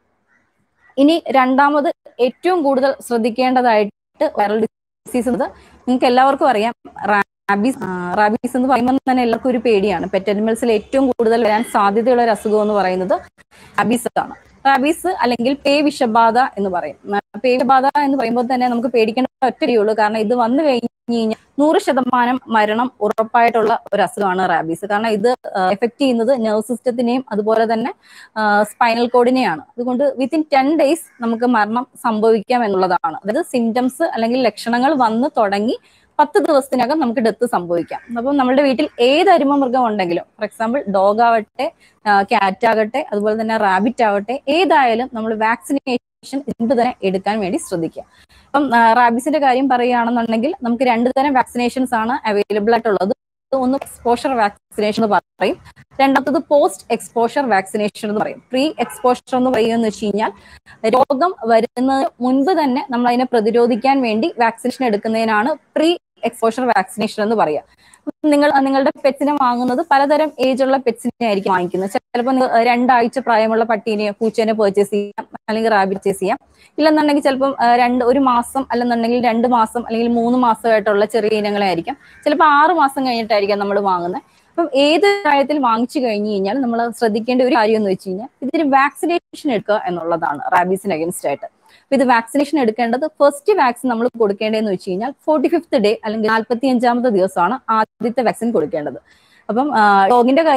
ഇനി രണ്ടാമത് ഏറ്റവും കൂടുതൽ ശ്രദ്ധിക്കേണ്ടതായിട്ട് വൈറൽ ഡിസീസ് നിങ്ങൾക്ക് എല്ലാവർക്കും അറിയാം റാബീസ് റാബീസ് എന്ന് പറയുമ്പോൾ തന്നെ എല്ലാവർക്കും ഒരു പേടിയാണ് പെറ്റ് അനിമൽസിൽ ഏറ്റവും കൂടുതൽ വരാൻ സാധ്യതയുള്ള ഒരു അസുഖം എന്ന് പറയുന്നത് റാബീസ് ആണ് റാബീസ് അല്ലെങ്കിൽ പേ വിഷബാധ എന്ന് പറയും പേ വിഷബാധ എന്ന് പറയുമ്പോൾ തന്നെ നമുക്ക് പേടിക്കേണ്ട ഒറ്റയുള്ളൂ കാരണം ഇത് വന്നു കഴിഞ്ഞു കഴിഞ്ഞാൽ നൂറ് ശതമാനം മരണം ഉറപ്പായിട്ടുള്ള ഒരു അസുഖമാണ് റാബീസ് കാരണം ഇത് എഫക്ട് ചെയ്യുന്നത് നെർവ് സിസ്റ്റത്തിനെയും അതുപോലെ തന്നെ സ്പൈനൽ കോഡിനെയാണ് അതുകൊണ്ട് വിത്തിൻ ടെൻ ഡേയ്സ് നമുക്ക് മരണം സംഭവിക്കാം എന്നുള്ളതാണ് അതായത് സിംറ്റംസ് അല്ലെങ്കിൽ ലക്ഷണങ്ങൾ വന്ന് തുടങ്ങി പത്ത് ദിവസത്തിനകം നമുക്ക് ഡെത്ത് സംഭവിക്കാം അപ്പം നമ്മുടെ വീട്ടിൽ ഏത് അരിമ മൃഗം ഉണ്ടെങ്കിലും ഫോർ എക്സാമ്പിൾ ഡോഗ് ആവട്ടെ ക്യാറ്റ് ആകട്ടെ അതുപോലെ തന്നെ റാബിറ്റ് ആവട്ടെ ഏതായാലും നമ്മൾ വാക്സിനേഷൻ ഇതിന്റെ തന്നെ എടുക്കാൻ വേണ്ടി ശ്രദ്ധിക്കുക അപ്പം റാബിസിന്റെ കാര്യം പറയുകയാണെന്നുണ്ടെങ്കിൽ നമുക്ക് രണ്ട് തരം വാക്സിനേഷൻസ് ആണ് അവൈലബിൾ ആയിട്ടുള്ളത് ഒന്ന് എക്സ്പോഷർ വാക്സിനേഷൻ എന്ന് പറയും രണ്ടാമത്തത് പോസ്റ്റ് എക്സ്പോഷർ വാക്സിനേഷൻ എന്ന് പറയും പ്രീ എക്സ്പോഷർ എന്ന് പറയുന്നത് വെച്ച് കഴിഞ്ഞാൽ രോഗം വരുന്നതിന് മുൻപ് തന്നെ നമ്മൾ അതിനെ പ്രതിരോധിക്കാൻ വേണ്ടി വാക്സിനേഷൻ എടുക്കുന്നതിനാണ് പ്രീ എക്സ്പോഷർ വാക്സിനേഷൻ എന്ന് പറയുക നിങ്ങൾ നിങ്ങളുടെ പെറ്റ്സിനെ വാങ്ങുന്നത് പലതരം ഏജ് ഉള്ള പെറ്റ്സിനെ ആയിരിക്കും വാങ്ങിക്കുന്നത് ചിലപ്പോൾ നിങ്ങൾ രണ്ടാഴ്ച പ്രായമുള്ള പട്ടീനെ പൂച്ചേനെ പർച്ചേസ് ചെയ്യാം അല്ലെങ്കിൽ റാബിറ്റ് പർച്ചേസ് ചെയ്യാം ഇല്ലെന്നുണ്ടെങ്കിൽ ചിലപ്പം രണ്ട് ഒരു മാസം അല്ലെന്നുണ്ടെങ്കിൽ രണ്ട് മാസം അല്ലെങ്കിൽ മൂന്ന് മാസമായിട്ടുള്ള ചെറിയ ഇനങ്ങളായിരിക്കും ചിലപ്പോൾ ആറ് മാസം കഴിഞ്ഞിട്ടായിരിക്കും നമ്മൾ വാങ്ങുന്നത് അപ്പം ഏത് പ്രായത്തിൽ വാങ്ങിച്ചു കഴിഞ്ഞു കഴിഞ്ഞാൽ നമ്മൾ ശ്രദ്ധിക്കേണ്ട ഒരു കാര്യം എന്ന് വെച്ച് കഴിഞ്ഞാൽ ഇതിന് വാക്സിനേഷൻ എടുക്കുക എന്നുള്ളതാണ് റാബീസിന് അഗൻസ്റ്റ് ആയിട്ട് അപ്പൊ ഇത് വാക്സിനേഷൻ എടുക്കേണ്ടത് ഫസ്റ്റ് വാക്സിൻ നമ്മൾ കൊടുക്കേണ്ടതെന്ന് വെച്ച് കഴിഞ്ഞാൽ ഫോർട്ടി ഫിഫ്ത്ത് ഡേ അല്ലെങ്കിൽ നാൽപ്പത്തി അഞ്ചാമത്തെ ദിവസമാണ് ആദ്യത്തെ വാക്സിൻ കൊടുക്കേണ്ടത് അപ്പം ഡോഗിന്റെ കാര്യം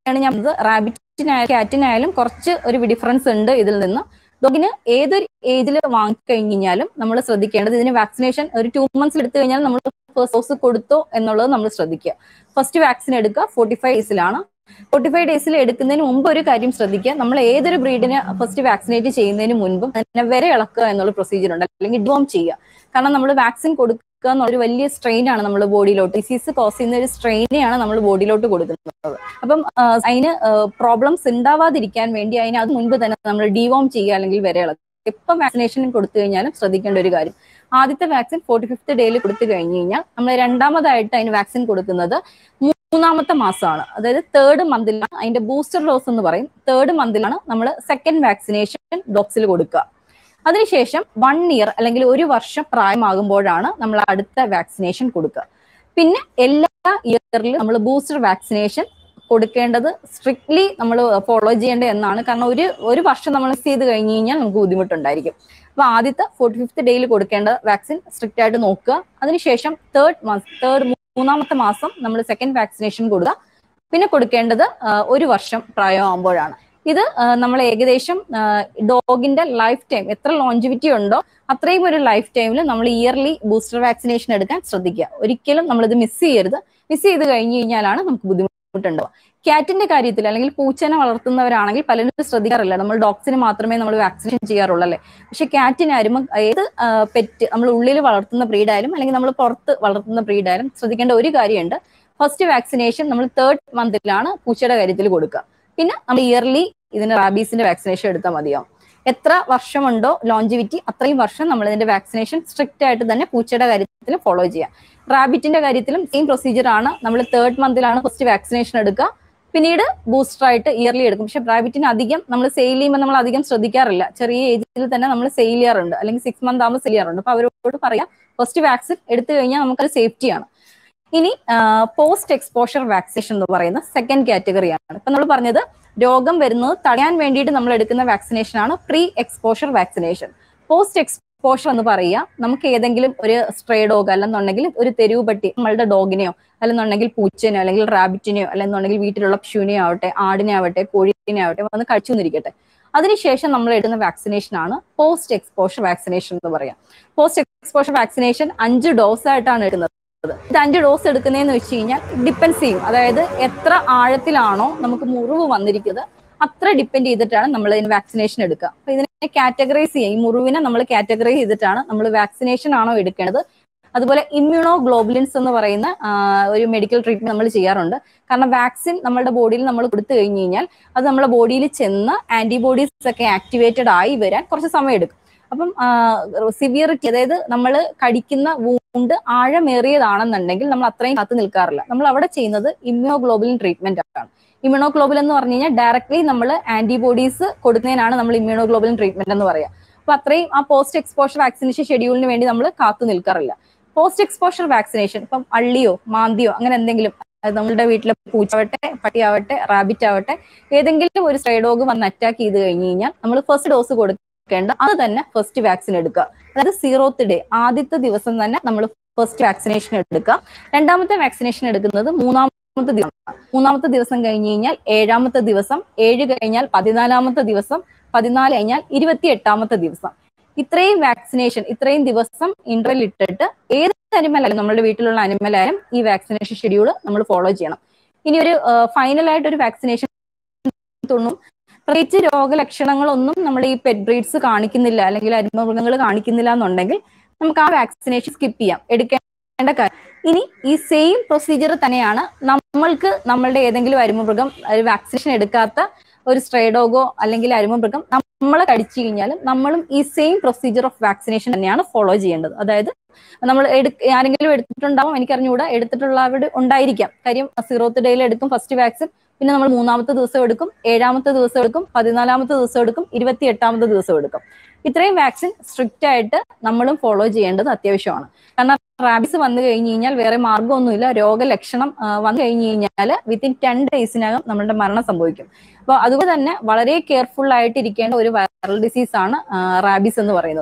തന്നെയാണ് ഞാൻ റാബിറ്റിനായാലും ക്യാറ്റിനായാലും കുറച്ച് ഒരു ഡിഫറൻസ് ഉണ്ട് ഇതിൽ നിന്ന് ഡോഗിന് ഏതൊരു ഏജിൽ വാങ്ങിക്കഴിഞ്ഞാലും നമ്മൾ ശ്രദ്ധിക്കേണ്ടത് ഇതിന് വാക്സിനേഷൻ ഒരു ടു മന്ത്സ് എടുത്തു കഴിഞ്ഞാൽ നമ്മൾ ഫസ്റ്റ് ഡോസ് കൊടുത്തോ എന്നുള്ളത് നമ്മൾ ശ്രദ്ധിക്കുക ഫസ്റ്റ് വാക്സിൻ എടുക്കുക ഫോർട്ടി ഫൈവ് ഡേയ്സിലാണ് ഫോർട്ടി ഫൈവ് ഡേയ്സിൽ എടുക്കുന്നതിന് മുമ്പ് ഒരു കാര്യം ശ്രദ്ധിക്കുക നമ്മൾ ഏതൊരു ബ്രീഡിനെ ഫസ്റ്റ് വാക്സിനേറ്റ് ചെയ്യുന്നതിന് മുൻപും അതിനെ വരെ ഇളക്കുക എന്നുള്ള പ്രൊസീജിയർ ഉണ്ട് അല്ലെങ്കിൽ ഡിവോം ചെയ്യുക കാരണം നമ്മൾ വാക്സിൻ കൊടുക്കുക എന്നുള്ള ഒരു വലിയ സ്ട്രെയിൻ ആണ് നമ്മൾ ബോഡിയിലോട്ട് ഡിസീസ് കോസ് ചെയ്യുന്ന ഒരു സ്ട്രെയിനെയാണ് നമ്മൾ ബോഡിയിലോട്ട് കൊടുക്കുന്നത് അപ്പം ആ, അതിന് പ്രോബ്ലംസ് ഉണ്ടാവാതിരിക്കാൻ വേണ്ടി അതിന് അത് മുൻപ് തന്നെ നമ്മൾ ഡിവോം ചെയ്യുക അല്ലെങ്കിൽ വരെ ഇളക്കുക എപ്പം വാക്സിനേഷൻ കൊടുത്തു കഴിഞ്ഞാലും ശ്രദ്ധിക്കേണ്ട ഒരു കാര്യം ആദ്യത്തെ വാക്സിൻ ഫോർട്ടി ഫിഫ്ത്ത് ഡേയിൽ കൊടുത്തു കഴിഞ്ഞ് കഴിഞ്ഞാൽ നമ്മൾ രണ്ടാമതായിട്ട് അതിന് വാക്സിൻ കൊടുക്കുന്നത് മൂന്നാമത്തെ മാസമാണ് അതായത് തേർഡ് മന്തിലാണ് അതിന്റെ ബൂസ്റ്റർ ഡോസ് എന്ന് പറയും തേർഡ് മന്തിലാണ് നമ്മൾ സെക്കൻഡ് വാക്സിനേഷൻ ഡോക്സിൽ കൊടുക്കുക അതിനുശേഷം വൺ ഇയർ അല്ലെങ്കിൽ ഒരു വർഷം പ്രായമാകുമ്പോഴാണ് നമ്മൾ അടുത്ത വാക്സിനേഷൻ കൊടുക്കുക പിന്നെ എല്ലാ ഇയറിലും നമ്മൾ ബൂസ്റ്റർ വാക്സിനേഷൻ കൊടുക്കേണ്ടത് സ്ട്രിക്ട്ലി നമ്മൾ ഫോളോ ചെയ്യേണ്ടത് എന്നാണ് കാരണം ഒരു ഒരു വർഷം നമ്മൾ മിസ് ചെയ്ത് കഴിഞ്ഞ് കഴിഞ്ഞാൽ നമുക്ക് ബുദ്ധിമുട്ടുണ്ടായിരിക്കും അപ്പൊ ആദ്യത്തെ ഫോർട്ടി ഫിഫ്ത്ത് ഡേയിൽ കൊടുക്കേണ്ട വാക്സിൻ സ്ട്രിക്റ്റ് ആയിട്ട് നോക്കുക അതിനുശേഷം തേർഡ് മാസം തേർഡ് മൂന്നാമത്തെ മാസം നമ്മൾ സെക്കൻഡ് വാക്സിനേഷൻ കൊടുക്കുക പിന്നെ കൊടുക്കേണ്ടത് ആ, ഒരു വർഷം പ്രായമാകുമ്പോഴാണ് ഇത് നമ്മൾ ഏകദേശം ഡോഗിന്റെ ലൈഫ് ടൈം എത്ര ലോഞ്ചിവിറ്റി ഉണ്ടോ അത്രയും ഒരു ലൈഫ് ടൈമിൽ നമ്മൾ ഇയർലി ബൂസ്റ്റർ വാക്സിനേഷൻ എടുക്കാൻ ശ്രദ്ധിക്കുക ഒരിക്കലും നമ്മളിത് മിസ് ചെയ്യരുത് മിസ് ചെയ്ത് കഴിഞ്ഞ് കഴിഞ്ഞാലാണ് നമുക്ക് ബുദ്ധിമുട്ടുണ്ടാവുക ക്യാറ്റിന്റെ കാര്യത്തിൽ അല്ലെങ്കിൽ പൂച്ചനെ വളർത്തുന്നവരാണെങ്കിൽ പലരും ശ്രദ്ധിക്കാറില്ല നമ്മൾ ഡോഗ്സിന് മാത്രമേ നമ്മൾ വാക്സിനേഷൻ ചെയ്യാറുള്ളൂ അല്ലേ പക്ഷെ ക്യാറ്റിനായാലും ഏത് പെറ്റ് നമ്മൾ ഉള്ളിൽ വളർത്തുന്ന ബ്രീഡായാലും അല്ലെങ്കിൽ നമ്മൾ പുറത്ത് വളർത്തുന്ന ബ്രീഡായാലും ശ്രദ്ധിക്കേണ്ട ഒരു കാര്യമുണ്ട് ഫസ്റ്റ് വാക്സിനേഷൻ നമ്മൾ തേർഡ് മന്തിലാണ് പൂച്ചയുടെ കാര്യത്തിൽ കൊടുക്കുക പിന്നെ നമ്മൾ ഇയർലി ഇതിന് റാബീസിന്റെ വാക്സിനേഷൻ എടുത്താൽ മതിയാവും എത്ര വർഷമുണ്ടോ ലോഞ്ചിവിറ്റി അത്രയും വർഷം നമ്മൾ ഇതിന്റെ വാക്സിനേഷൻ സ്ട്രിക്റ്റ് ആയിട്ട് തന്നെ പൂച്ചയുടെ കാര്യത്തിൽ ഫോളോ ചെയ്യാം റാബിറ്റിന്റെ കാര്യത്തിലും സെയിം പ്രൊസീജിയർ ആണ് നമ്മൾ തേർഡ് മന്തിലാണ് ഫസ്റ്റ് വാക്സിനേഷൻ എടുക്കുക പിന്നീട് ബൂസ്റ്റർ ആയിട്ട് ഇയർലി എടുക്കും പക്ഷെ റാബിറ്റിന് അധികം നമ്മൾ സെയിൽ ചെയ്യുമ്പോൾ നമ്മൾ അധികം ശ്രദ്ധിക്കാറില്ല ചെറിയ ഏജിൽ തന്നെ നമ്മൾ സെയിൽ ചെയ്യാറുണ്ട് അല്ലെങ്കിൽ സിക്സ് മന്ത് ആകുമ്പോൾ സെയിൽ ചെയ്യാറുണ്ട് അപ്പൊ അവരോട് പറയാം ഫസ്റ്റ് വാക്സിൻ എടുത്തു കഴിഞ്ഞാൽ നമുക്കത് സേഫ്റ്റിയാണ് ഇനി പോസ്റ്റ് എക്സ്പോഷർ വാക്സിനേഷൻ എന്ന് പറയുന്ന സെക്കൻഡ് കാറ്റഗറിയാണ് ഇപ്പൊ നമ്മൾ പറഞ്ഞത് രോഗം വരുന്നത് തടയാൻ വേണ്ടിയിട്ട് നമ്മൾ എടുക്കുന്ന വാക്സിനേഷൻ ആണ് pre exposure vaccination post exposure എന്ന് പറയുക നമുക്ക് ഏതെങ്കിലും ഒരു സ്ട്രേ ഡോഗ് അല്ലെന്നുണ്ടെങ്കിൽ ഒരു തെരുവ് പട്ടി നമ്മളുടെ ഡോഗിനെയോ അല്ലെന്നുണ്ടെങ്കിൽ പൂച്ചനെയോ അല്ലെങ്കിൽ റാബിറ്റിനെയോ അല്ലെന്നുണ്ടെങ്കിൽ വീട്ടിലുള്ള പശുവിനെയോ ആവട്ടെ ആടിനെ ആവട്ടെ കോഴിനെ ആവട്ടെ വന്ന് കഴിച്ചു നിന്നിരിക്കട്ടെ അതിനുശേഷം നമ്മൾ എടുക്കുന്ന വാക്സിനേഷൻ ആണ് പോസ്റ്റ് എക്സ്പോഷർ വാക്സിനേഷൻ എന്ന് പറയാം പോസ്റ്റ് എക്സ്പോഷർ വാക്സിനേഷൻ അഞ്ച് ഡോസ് ആയിട്ടാണ് എടുക്കുന്നത് ഇത് അഞ്ച് ഡോസ് എടുക്കുന്നതെന്ന് വെച്ച് കഴിഞ്ഞാൽ ഡിപ്പെൻസ് ചെയ്യും അതായത് എത്ര ആഴത്തിലാണോ നമുക്ക് മുറിവ് വന്നിരിക്കുന്നത് അത്ര ഡിപ്പെൻഡ് ചെയ്തിട്ടാണ് നമ്മൾ ഇതിന് വാക്സിനേഷൻ എടുക്കുക അപ്പൊ ഇതിനെ കാറ്റഗറൈസ് ചെയ്യും ഈ മുറിവിനെ നമ്മൾ കാറ്റഗറൈസ് ചെയ്തിട്ടാണ് നമ്മൾ വാക്സിനേഷൻ ആണോ എടുക്കേണ്ടത് അതുപോലെ ഇമ്മ്യൂണോ ഗ്ലോബുലിൻസ് എന്ന് പറയുന്ന ആ, ഒരു മെഡിക്കൽ ട്രീറ്റ്മെന്റ് നമ്മൾ ചെയ്യാറുണ്ട് കാരണം വാക്സിൻ നമ്മുടെ ബോഡിയിൽ നമ്മൾ കൊടുത്തു കഴിഞ്ഞു കഴിഞ്ഞാൽ അത് നമ്മുടെ ബോഡിയിൽ ചെന്ന് ആന്റിബോഡീസ് ഒക്കെ ആക്ടിവേറ്റഡ് ആയി വരാൻ കുറച്ച് സമയം എടുക്കും അപ്പം സിവിയറിറ്റി അതായത് നമ്മൾ കടിക്കുന്ന വൂണ്ട് ആഴമേറിയതാണെന്നുണ്ടെങ്കിൽ നമ്മൾ അത്രയും കാത്തു നിൽക്കാറില്ല നമ്മൾ അവിടെ ചെയ്യുന്നത് ഇമ്മ്യൂണോഗ്ലോബുലിൻ ട്രീറ്റ്മെന്റ് ആണ് ഇമ്മ്യൂണോഗ്ലോബുൽ എന്ന് പറഞ്ഞു കഴിഞ്ഞാൽ ഡയറക്ട്ലി നമ്മൾ ആന്റിബോഡീസ് കൊടുക്കുന്നതിനാണ് നമ്മൾ ഇമ്മ്യൂണോഗ്ലോബുലിൻ ട്രീറ്റ്മെന്റ് എന്ന് പറയുക അപ്പൊ അത്രയും ആ പോസ്റ്റ് എക്സ്പോഷർ വാക്സിനേഷൻ ഷെഡ്യൂളിന് വേണ്ടി നമ്മൾ കാത്തു നിൽക്കാറില്ല പോസ്റ്റ് എക്സ്പോഷർ വാക്സിനേഷൻ ഇപ്പം അള്ളിയോ മാന്തിയോ അങ്ങനെ എന്തെങ്കിലും അത് നമ്മളുടെ വീട്ടിലെ പൂച്ചാവട്ടെ പട്ടിയാവട്ടെ റാബിറ്റ് ആവട്ടെ ഏതെങ്കിലും ഒരു സ്ട്രേ ഡോഗ് വന്ന് അറ്റാക്ക് ചെയ്ത് കഴിഞ്ഞ് കഴിഞ്ഞാൽ നമ്മൾ ഫസ്റ്റ് ഡോസ് കൊടുക്കേണ്ട അത് തന്നെ ഫസ്റ്റ് വാക്സിൻ എടുക്കുക അതായത് സീറോത്ത് ഡേ ആദ്യത്തെ ദിവസം തന്നെ നമ്മൾ ഫസ്റ്റ് വാക്സിനേഷൻ എടുക്കുക രണ്ടാമത്തെ വാക്സിനേഷൻ എടുക്കുന്നത് മൂന്നാമത്തെ ദിവസം മൂന്നാമത്തെ ദിവസം കഴിഞ്ഞ് കഴിഞ്ഞാൽ ഏഴാമത്തെ ദിവസം ഏഴ് കഴിഞ്ഞാൽ പതിനാലാമത്തെ ദിവസം പതിനാല് കഴിഞ്ഞാൽ ഇരുപത്തി എട്ടാമത്തെ ദിവസം ഇത്രയും വാക്സിനേഷൻ ഇത്രയും ദിവസം ഇന്റർവെൽ ഇട്ടിട്ട് ഏത് അനിമൽ ആയാലും നമ്മുടെ വീട്ടിലുള്ള അനിമൽ ആയാലും ഈ വാക്സിനേഷൻ ഷെഡ്യൂൾ നമ്മൾ ഫോളോ ചെയ്യണം ഇനി ഒരു ഫൈനൽ ആയിട്ട് ഒരു വാക്സിനേഷൻ തോന്നും പ്രത്യേകിച്ച് രോഗലക്ഷണങ്ങളൊന്നും നമ്മൾ ഈ പെറ്റ് ബ്രീഡ്സ് കാണിക്കുന്നില്ല അല്ലെങ്കിൽ അരിമൃഗങ്ങൾ കാണിക്കുന്നില്ല എന്നുണ്ടെങ്കിൽ നമുക്ക് ആ വാക്സിനേഷൻ സ്കിപ്പ് ചെയ്യാം എടുക്കേണ്ട കാര്യം ഇനി ഈ സെയിം പ്രൊസീജിയർ തന്നെയാണ് നമ്മൾക്ക് നമ്മളുടെ ഏതെങ്കിലും അരുമമൃഗം ഒരു വാക്സിനേഷൻ എടുക്കാത്ത ഒരു സ്ട്രേ ഡോഗോ അല്ലെങ്കിൽ അരുമമൃഗം നമ്മളെ കടിച്ചു കഴിഞ്ഞാലും നമ്മളും ഈ സെയിം പ്രൊസീജിയർ ഓഫ് വാക്സിനേഷൻ തന്നെയാണ് ഫോളോ ചെയ്യേണ്ടത് അതായത് നമ്മൾ ആരെങ്കിലും എടുത്തിട്ടുണ്ടാവും എനിക്കറിഞ്ഞുകൂടാ എടുത്തിട്ടുള്ളവരുടെ ഉണ്ടായിരിക്കാം കാര്യം സീറോത്ത് ഡേയിൽ എടുക്കും ഫസ്റ്റ് വാക്സിൻ പിന്നെ നമ്മൾ മൂന്നാമത്തെ ദിവസം എടുക്കും ഏഴാമത്തെ ദിവസം എടുക്കും പതിനാലാമത്തെ ദിവസം എടുക്കും ഇരുപത്തി എട്ടാമത്തെ ദിവസം എടുക്കും ഇത്രയും വാക്സിൻ സ്ട്രിക്റ്റ് ആയിട്ട് നമ്മളും ഫോളോ ചെയ്യേണ്ടത് അത്യാവശ്യമാണ് കാരണം റാബിസ് വന്നു കഴിഞ്ഞു കഴിഞ്ഞാൽ വേറെ മാർഗ്ഗമൊന്നുമില്ല രോഗലക്ഷണം ആ, വന്നു കഴിഞ്ഞു കഴിഞ്ഞാൽ വിത്തിൻ ടെൻ ഡേയ്സിനകം നമ്മളുടെ മരണം സംഭവിക്കും അപ്പോൾ അതുകൊണ്ട് തന്നെ വളരെ കെയർഫുൾ ആയിട്ട് ഇരിക്കേണ്ട ഒരു വൈറൽ ഡിസീസ് ആണ് റാബിസ് എന്ന് പറയുന്നത്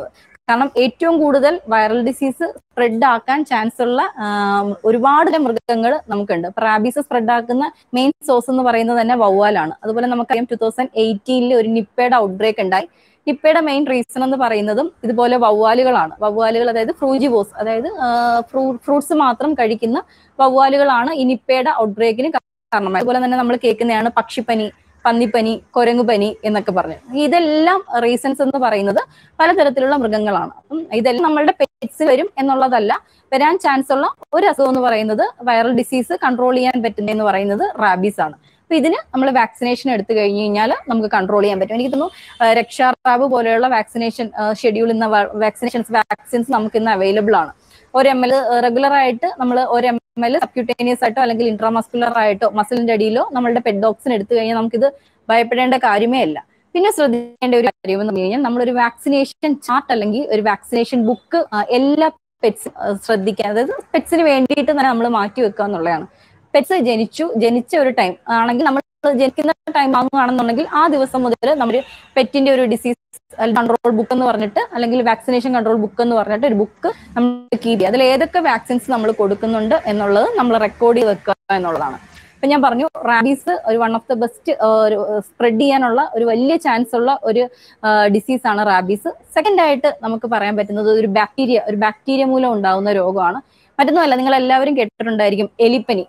കാരണം ഏറ്റവും കൂടുതൽ വൈറൽ ഡിസീസ് സ്പ്രെഡ് ആക്കാൻ ചാൻസ് ഉള്ള ആം, ഒരുപാട് മൃഗങ്ങൾ നമുക്കുണ്ട് ഇപ്പൊ റാബീസ് സ്പ്രെഡ് ആക്കുന്ന മെയിൻ സോഴ്സ് എന്ന് പറയുന്നത് തന്നെ വവ്വാലാണ് അതുപോലെ നമുക്കറിയാം ടൂ തൗസൻഡ് എയ്റ്റീനിൽ ഒരു നിപ്പയുടെ ഔട്ട്ബ്രേക്ക് ഉണ്ടായി നിപ്പയുടെ മെയിൻ റീസൺ എന്ന് പറയുന്നതും ഇതുപോലെ വവ്വാലുകളാണ് വവ്വാലുകൾ അതായത് ഫ്രൂജിബോസ് അതായത് ഫ്രൂട്ട്സ് മാത്രം കഴിക്കുന്ന വവ്വാലുകളാണ് ഈ നിപ്പയുടെ ഔട്ട്ബ്രേക്കിന് കാരണമായി അതുപോലെ തന്നെ നമ്മൾ കേൾക്കുന്നതാണ് പക്ഷിപ്പനി പന്നിപ്പനി കുരങ്ങുപനി എന്നൊക്കെ പറഞ്ഞു ഇതെല്ലാം റീസൺസ് എന്ന് പറയുന്നത് പലതരത്തിലുള്ള മൃഗങ്ങളാണ് അപ്പം ഇതെല്ലാം നമ്മളുടെ പെറ്റ്സ് വരും എന്നുള്ളതല്ല വരാൻ ചാൻസ് ഉള്ള ഒരു അസുഖം എന്ന് പറയുന്നത് വൈറൽ ഡിസീസ് കൺട്രോൾ ചെയ്യാൻ പറ്റുന്നതെന്ന് പറയുന്നത് റാബീസ് ആണ് അപ്പൊ ഇതിന് നമ്മൾ വാക്സിനേഷൻ എടുത്തു കഴിഞ്ഞു കഴിഞ്ഞാൽ നമുക്ക് കൺട്രോൾ ചെയ്യാൻ പറ്റും എനിക്ക് തോന്നുന്നു ആ, രക്ഷാറാബ് പോലെയുള്ള വാക്സിനേഷൻ ഷെഡ്യൂൾ ഇന്ന് വാക്സിനേഷൻസ് വാക്സിൻസ് നമുക്ക് ഇന്ന് അവൈലബിൾ ആണ് ഒരു എം എൽ റെഗുലർ ആയിട്ട് നമ്മൾ ഒരു എം എൽ സബ്ക്യൂട്ടേനിയസ് ആയിട്ടോ അല്ലെങ്കിൽ ഇൻട്രാമസ്കുലർ ആയിട്ടോ മസിലിന്റെ അടിയിലോ നമ്മളുടെ പെറ്റ് ഡോഗ്സിന് എടുത്തു കഴിഞ്ഞാൽ നമുക്കിത് ഭയപ്പെടേണ്ട കാര്യമേ അല്ല പിന്നെ ശ്രദ്ധിക്കേണ്ട ഒരു കാര്യം എന്ന് പറഞ്ഞു കഴിഞ്ഞാൽ നമ്മളൊരു വാക്സിനേഷൻ ചാർട്ട് അല്ലെങ്കിൽ ഒരു വാക്സിനേഷൻ ബുക്ക് എല്ലാ പെറ്റ്സ് ശ്രദ്ധിക്കുക അതായത് പെറ്റ്സിന് വേണ്ടിയിട്ട് തന്നെ നമ്മൾ മാറ്റി വെക്കുക എന്നുള്ളതാണ് പെറ്റ്സ് ജനിച്ചു ജനിച്ച ഒരു ടൈം ആണെങ്കിൽ നമ്മൾ ജനിക്കുന്ന ടൈം ആകുകയാണെന്നുണ്ടെങ്കിൽ ആ ദിവസം മുതൽ നമ്മൾ പെറ്റിന്റെ ഒരു ഡിസീസ് കൺട്രോൾ ബുക്ക് എന്ന് പറഞ്ഞിട്ട് അല്ലെങ്കിൽ വാക്സിനേഷൻ കൺട്രോൾ ബുക്ക് എന്ന് പറഞ്ഞിട്ട് ഒരു ബുക്ക് നമ്മൾ കീപ് ചെയ്യുക അതിൽ ഏതൊക്കെ വാക്സിൻസ് നമ്മൾ കൊടുക്കുന്നുണ്ട് എന്നുള്ളത് നമ്മൾ റെക്കോർഡ് ചെയ്ത് വെക്കുക എന്നുള്ളതാണ് ഇപ്പൊ ഞാൻ പറഞ്ഞു റാബീസ് ഒരു വൺ ഓഫ് ദ ബെസ്റ്റ് ഒരു സ്പ്രെഡ് ചെയ്യാനുള്ള ഒരു വലിയ ചാൻസ് ഉള്ള ഒരു ഡിസീസ് ആണ് റാബീസ് സെക്കൻഡ് ആയിട്ട് നമുക്ക് പറയാൻ പറ്റുന്നത് ഒരു ബാക്ടീരിയ ഒരു ബാക്ടീരിയ മൂലം ഉണ്ടാകുന്ന രോഗമാണ് മറ്റൊന്നുമല്ല നിങ്ങൾ എല്ലാവരും കേട്ടിട്ടുണ്ടായിരിക്കും എലിപ്പനി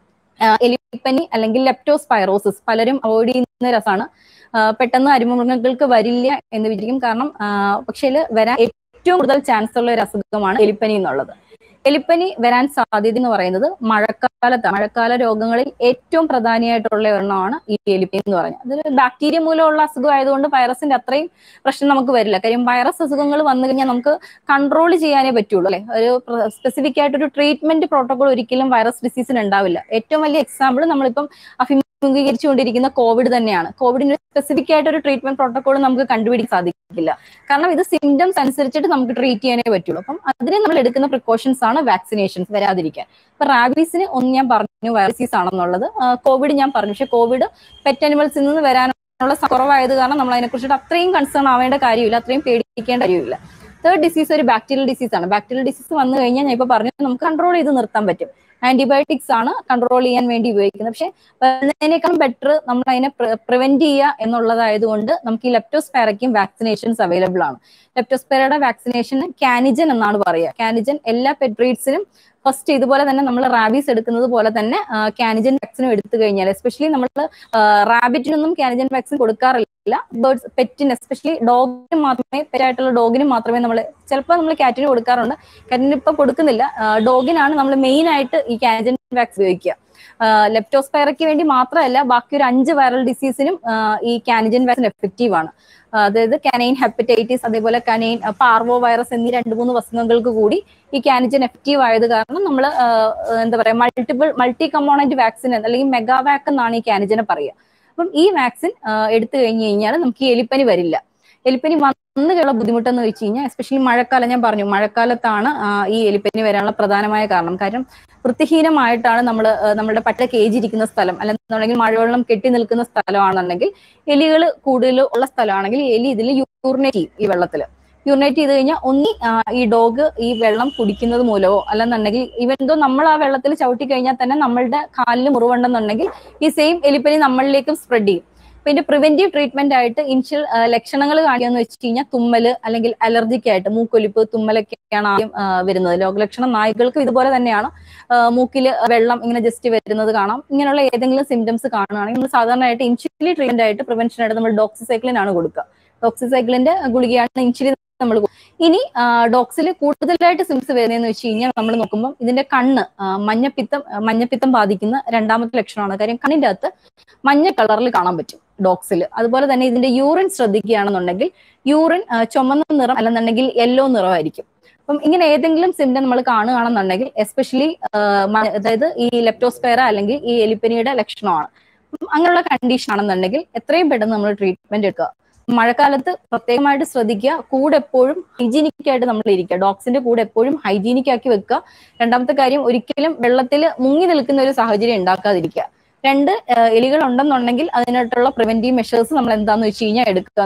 ആഹ് എലിപ്പനി അല്ലെങ്കിൽ ലെപ്റ്റോസ്പൈറോസിസ് പലരും അവോയ്ഡ് ചെയ്യുന്ന രസമാണ് ആഹ് പെട്ടെന്ന് അരിമൃഗങ്ങൾക്ക് വരില്ല എന്ന് വിചാരിക്കും കാരണം പക്ഷേ വരാൻ ഏറ്റവും കൂടുതൽ ചാൻസ് ഉള്ള ഒരു അസുഖമാണ് എലിപ്പനി എന്നുള്ളത് എലിപ്പനി വരാൻ സാധ്യത എന്ന് പറയുന്നത് മഴക്കാലത്താണ് മഴക്കാല രോഗങ്ങളിൽ ഏറ്റവും പ്രധാനമായിട്ടുള്ള ഒരെണ്ണമാണ് ഈ എലിപ്പനി എന്ന് പറയുന്നത് അതൊരു ബാക്ടീരിയ മൂലമുള്ള അസുഖം ആയതുകൊണ്ട് വൈറസിന്റെ അത്രയും പ്രശ്നം നമുക്ക് വരില്ല കാര്യം വൈറസ് അസുഖങ്ങൾ വന്നു കഴിഞ്ഞാൽ നമുക്ക് കൺട്രോൾ ചെയ്യാനേ പറ്റുള്ളൂ അല്ലെ ഒരു സ്പെസിഫിക് ആയിട്ട് ഒരു ട്രീറ്റ്മെന്റ് പ്രോട്ടോകോൾ ഒരിക്കലും വൈറസ് ഡിസീസിന് ഉണ്ടാവില്ല ഏറ്റവും വലിയ എക്സാമ്പിൾ നമ്മളിപ്പം അഭിമുഖീകരിച്ചുകൊണ്ടിരിക്കുന്ന കോവിഡ് തന്നെയാണ് കോവിഡിന് സ്പെസിഫിക് ആയിട്ട് ഒരു ട്രീറ്റ്മെന്റ് പ്രോട്ടോകോൾ നമുക്ക് കണ്ടുപിടിക്കാൻ സാധിക്കില്ല കാരണം ഇത് സിംറ്റംസ് അനുസരിച്ചിട്ട് നമുക്ക് ട്രീറ്റ് ചെയ്യാനേ പറ്റുള്ളൂ അപ്പം അതിന് നമ്മൾ എടുക്കുന്ന പ്രിക്കോഷൻസ് ആണ് വാക്സിനേഷൻസ് വരാതിരിക്കാൻ ഇപ്പൊ റാബീസിന് ഒന്ന് ഞാൻ പറഞ്ഞു വൈറസീസ് ആണെന്നുള്ളത് കോവിഡ് ഞാൻ പറഞ്ഞു പക്ഷെ കോവിഡ് പെറ്റ് അനിമൽസിൽ നിന്ന് വരാനുള്ള കുറവായത് കാരണം നമ്മൾ അതിനെക്കുറിച്ചിട്ട് അത്രയും കൺസേൺ ആവേണ്ട കാര്യമില്ല അത്രയും പേടിക്കേണ്ട കാര്യമില്ല തേർഡ് ഡിസീസ് ഒരു ബാക്ടീരിയൽ ഡിസീസ് ആണ് ബാക്ടീരിയൽ ഡിസീസ് വന്നു കഴിഞ്ഞാൽ ഞാൻ ഇപ്പൊ പറഞ്ഞു നമുക്ക് കൺട്രോൾ ചെയ്ത് നിർത്താൻ പറ്റും ആന്റിബയോട്ടിക്സ് ആണ് കൺട്രോൾ ചെയ്യാൻ വേണ്ടി ഉപയോഗിക്കുന്നത് പക്ഷെ വരുന്നതിനേക്കാളും ബെറ്റർ നമ്മൾ അതിനെ പ്രിവെന്റ് ചെയ്യുക എന്നുള്ളതായതുകൊണ്ട് നമുക്ക് ഈ ലെപ്റ്റോസ്പെറയ്ക്കും വാക്സിനേഷൻസ് അവൈലബിൾ ആണ് ലെപ്റ്റോസ്പെറയുടെ വാക്സിനേഷൻ കാനിജൻ എന്നാണ് പറയുക കാനിജൻ എല്ലാ പെട്രീഡ്സിനും ഫസ്റ്റ് ഇതുപോലെ തന്നെ നമ്മൾ റാബീസ് എടുക്കുന്നത് പോലെ തന്നെ കാനിജൻ വാക്സിനും എടുത്തു കഴിഞ്ഞാൽ എസ്പെഷ്യലി നമ്മൾ റാബിറ്റിനൊന്നും കാനിജൻ വാക്സിൻ കൊടുക്കാറില്ല ബേർഡ്സ് പെറ്റിന് എസ്പെഷ്യലി ഡോഗിന് മാത്രമേ പെറ്റായിട്ടുള്ള ഡോഗിന് മാത്രമേ നമ്മൾ ചിലപ്പോൾ നമ്മൾ കാറ്റിന് കൊടുക്കാറുണ്ട് കാറ്റിന് ഇപ്പൊ കൊടുക്കുന്നില്ല ഡോഗിനാണ് നമ്മൾ മെയിൻ ആയിട്ട് ഈ കാനിജൻ വാക്സിൻ ഉപയോഗിക്കുക ലെപ്റ്റോസ്പൈറയ്ക്ക് വേണ്ടി മാത്രമല്ല ബാക്കി ഒരു അഞ്ച് വൈറൽ ഡിസീസിനും ഈ കാനിജൻ വാക്സിൻ എഫക്റ്റീവ് ആണ് അതായത് കനൈൻ ഹെപ്പറ്റൈറ്റിസ് അതേപോലെ കനൈൻ പാർവോ വൈറസ് എന്നീ രണ്ട് മൂന്ന് വസ്തുക്കൾക്ക് കൂടി ഈ കാനിജൻ എഫക്റ്റീവ് ആയത് കാരണം നമ്മൾ എന്താ പറയാ മൾട്ടിപ്പിൾ മൾട്ടി കമ്പോണന്റ് വാക്സിൻ അല്ലെങ്കിൽ മെഗാവാക്ക് എന്നാണ് ഈ കാനിജനെ പറയുക അപ്പം ഈ വാക്സിൻ എടുത്തു കഴിഞ്ഞു കഴിഞ്ഞാൽ നമുക്ക് ഈ എലിപ്പനി വരില്ല എലിപ്പനി വന്നു കഴിയുള്ള ബുദ്ധിമുട്ടെന്ന് വെച്ച് കഴിഞ്ഞാൽ എസ്പെഷ്യലി മഴക്കാലം ഞാൻ പറഞ്ഞു മഴക്കാലത്താണ് ഈ എലിപ്പനി വരാനുള്ള പ്രധാനമായ കാരണം കാര്യം വൃത്തിഹീനമായിട്ടാണ് നമ്മൾ നമ്മുടെ പട്ട കേജിരിക്കുന്ന സ്ഥലം അല്ലെന്നുണ്ടെങ്കിൽ മഴവെള്ളം കെട്ടി നിൽക്കുന്ന സ്ഥലമാണെന്നുണ്ടെങ്കിൽ എലികൾ കൂടുതൽ ഉള്ള സ്ഥലമാണെങ്കിൽ എലി ഇതിൽ യൂറിനേറ്റ് ചെയ്യും ഈ വെള്ളത്തിൽ യൂറിനേറ്റ് ചെയ്ത് കഴിഞ്ഞാൽ ഒന്നി ഈ ഡോഗ് ഈ വെള്ളം കുടിക്കുന്നത് മൂലമോ അല്ലെന്നുണ്ടെങ്കിൽ ഇവൻ എന്തോ നമ്മൾ ആ വെള്ളത്തിൽ ചവിട്ടി കഴിഞ്ഞാൽ തന്നെ നമ്മളുടെ കാലിൽ മുറിവുണ്ടെന്നുണ്ടെങ്കിൽ ഈ സെയിം എലിപ്പനി നമ്മളിലേക്കും സ്പ്രെഡ് ചെയ്യും അപ്പൊ ഇതിന്റെ പ്രിവെന്റീവ് ട്രീറ്റ്മെന്റ് ആയിട്ട് ഇനിഷ്യൽ ലക്ഷണങ്ങൾ കാണിക്കാന്ന് വെച്ച് കഴിഞ്ഞാൽ തുമ്മല് അല്ലെങ്കിൽ അലർജിക്ക് ആയിട്ട് മൂക്കൊലിപ്പ് തുമ്മലൊക്കെയാണ് ആദ്യം വരുന്നത് രോഗലക്ഷണം നായ്ക്കൾക്കും ഇതുപോലെ തന്നെയാണ് മൂക്കിൽ വെള്ളം ഇങ്ങനെ ജസ്റ്റ് വരുന്നത് കാണാം ഇങ്ങനെയുള്ള ഏതെങ്കിലും സിംറ്റംസ് കാണുകയാണെങ്കിൽ നമ്മൾ സാധാരണയായിട്ട് ഇൻഷ്യലി ട്രീറ്റ്മെന്റ് ആയിട്ട് പ്രിവെൻഷൻ ആയിട്ട് നമ്മൾ ഡോക്സിസൈക്ലിൻ ആണ് കൊടുക്കുക ഡോക്സിസൈക്ലിന്റെ ഗുളികയാണ് ഇൻഷ്യലി നമ്മൾ ഇനി ഡോക്സിൽ കൂടുതലായിട്ട് സിംസ് വരുന്നതെന്ന് വെച്ച് കഴിഞ്ഞാൽ നമ്മൾ നോക്കുമ്പോൾ ഇതിന്റെ കണ്ണ് മഞ്ഞപ്പിത്തം മഞ്ഞപ്പിത്തം ബാധിക്കുന്ന രണ്ടാമത്തെ ലക്ഷണമാണ് കാര്യം കണ്ണിന്റെ അകത്ത് മഞ്ഞ കളറിൽ കാണാൻ പറ്റും ഡോക്സിൽ അതുപോലെ തന്നെ ഇതിന്റെ യൂറിൻ ശ്രദ്ധിക്കുകയാണെന്നുണ്ടെങ്കിൽ യൂറിൻ ചുമന്ന നിറം അല്ലെന്നുണ്ടെങ്കിൽ യെല്ലോ നിറമായിരിക്കും അപ്പം ഇങ്ങനെ ഏതെങ്കിലും സിംറ്റം നമ്മൾ കാണുകയാണെന്നുണ്ടെങ്കിൽ എസ്പെഷ്യലി അതായത് ഈ ലെപ്റ്റോസ്പെയറ അല്ലെങ്കിൽ ഈ എലിപ്പനിയുടെ ലക്ഷണമാണ് അങ്ങനെയുള്ള കണ്ടീഷൻ ആണെന്നുണ്ടെങ്കിൽ എത്രയും പെട്ടെന്ന് നമ്മൾ ട്രീറ്റ്മെന്റ് എടുക്കുക മഴക്കാലത്ത് പ്രത്യേകമായിട്ട് ശ്രദ്ധിക്കുക കൂടെ എപ്പോഴും ഹൈജീനിക് ആയിട്ട് നമ്മൾ ഇരിക്കുക ഡോഗ്സിന്റെ കൂടെ എപ്പോഴും ഹൈജീനിക് ആക്കി വെക്കുക രണ്ടാമത്തെ കാര്യം ഒരിക്കലും വെള്ളത്തിൽ മുങ്ങി നിൽക്കുന്ന ഒരു സാഹചര്യം ഉണ്ടാക്കാതിരിക്കുക രണ്ട് എലികൾ ഉണ്ടെന്നുണ്ടെങ്കിൽ അതിനായിട്ടുള്ള പ്രിവെന്റീവ് മെഷേഴ്സ് നമ്മൾ എന്താന്ന് വെച്ച് കഴിഞ്ഞാൽ എടുക്കുക എന്നുള്ളത്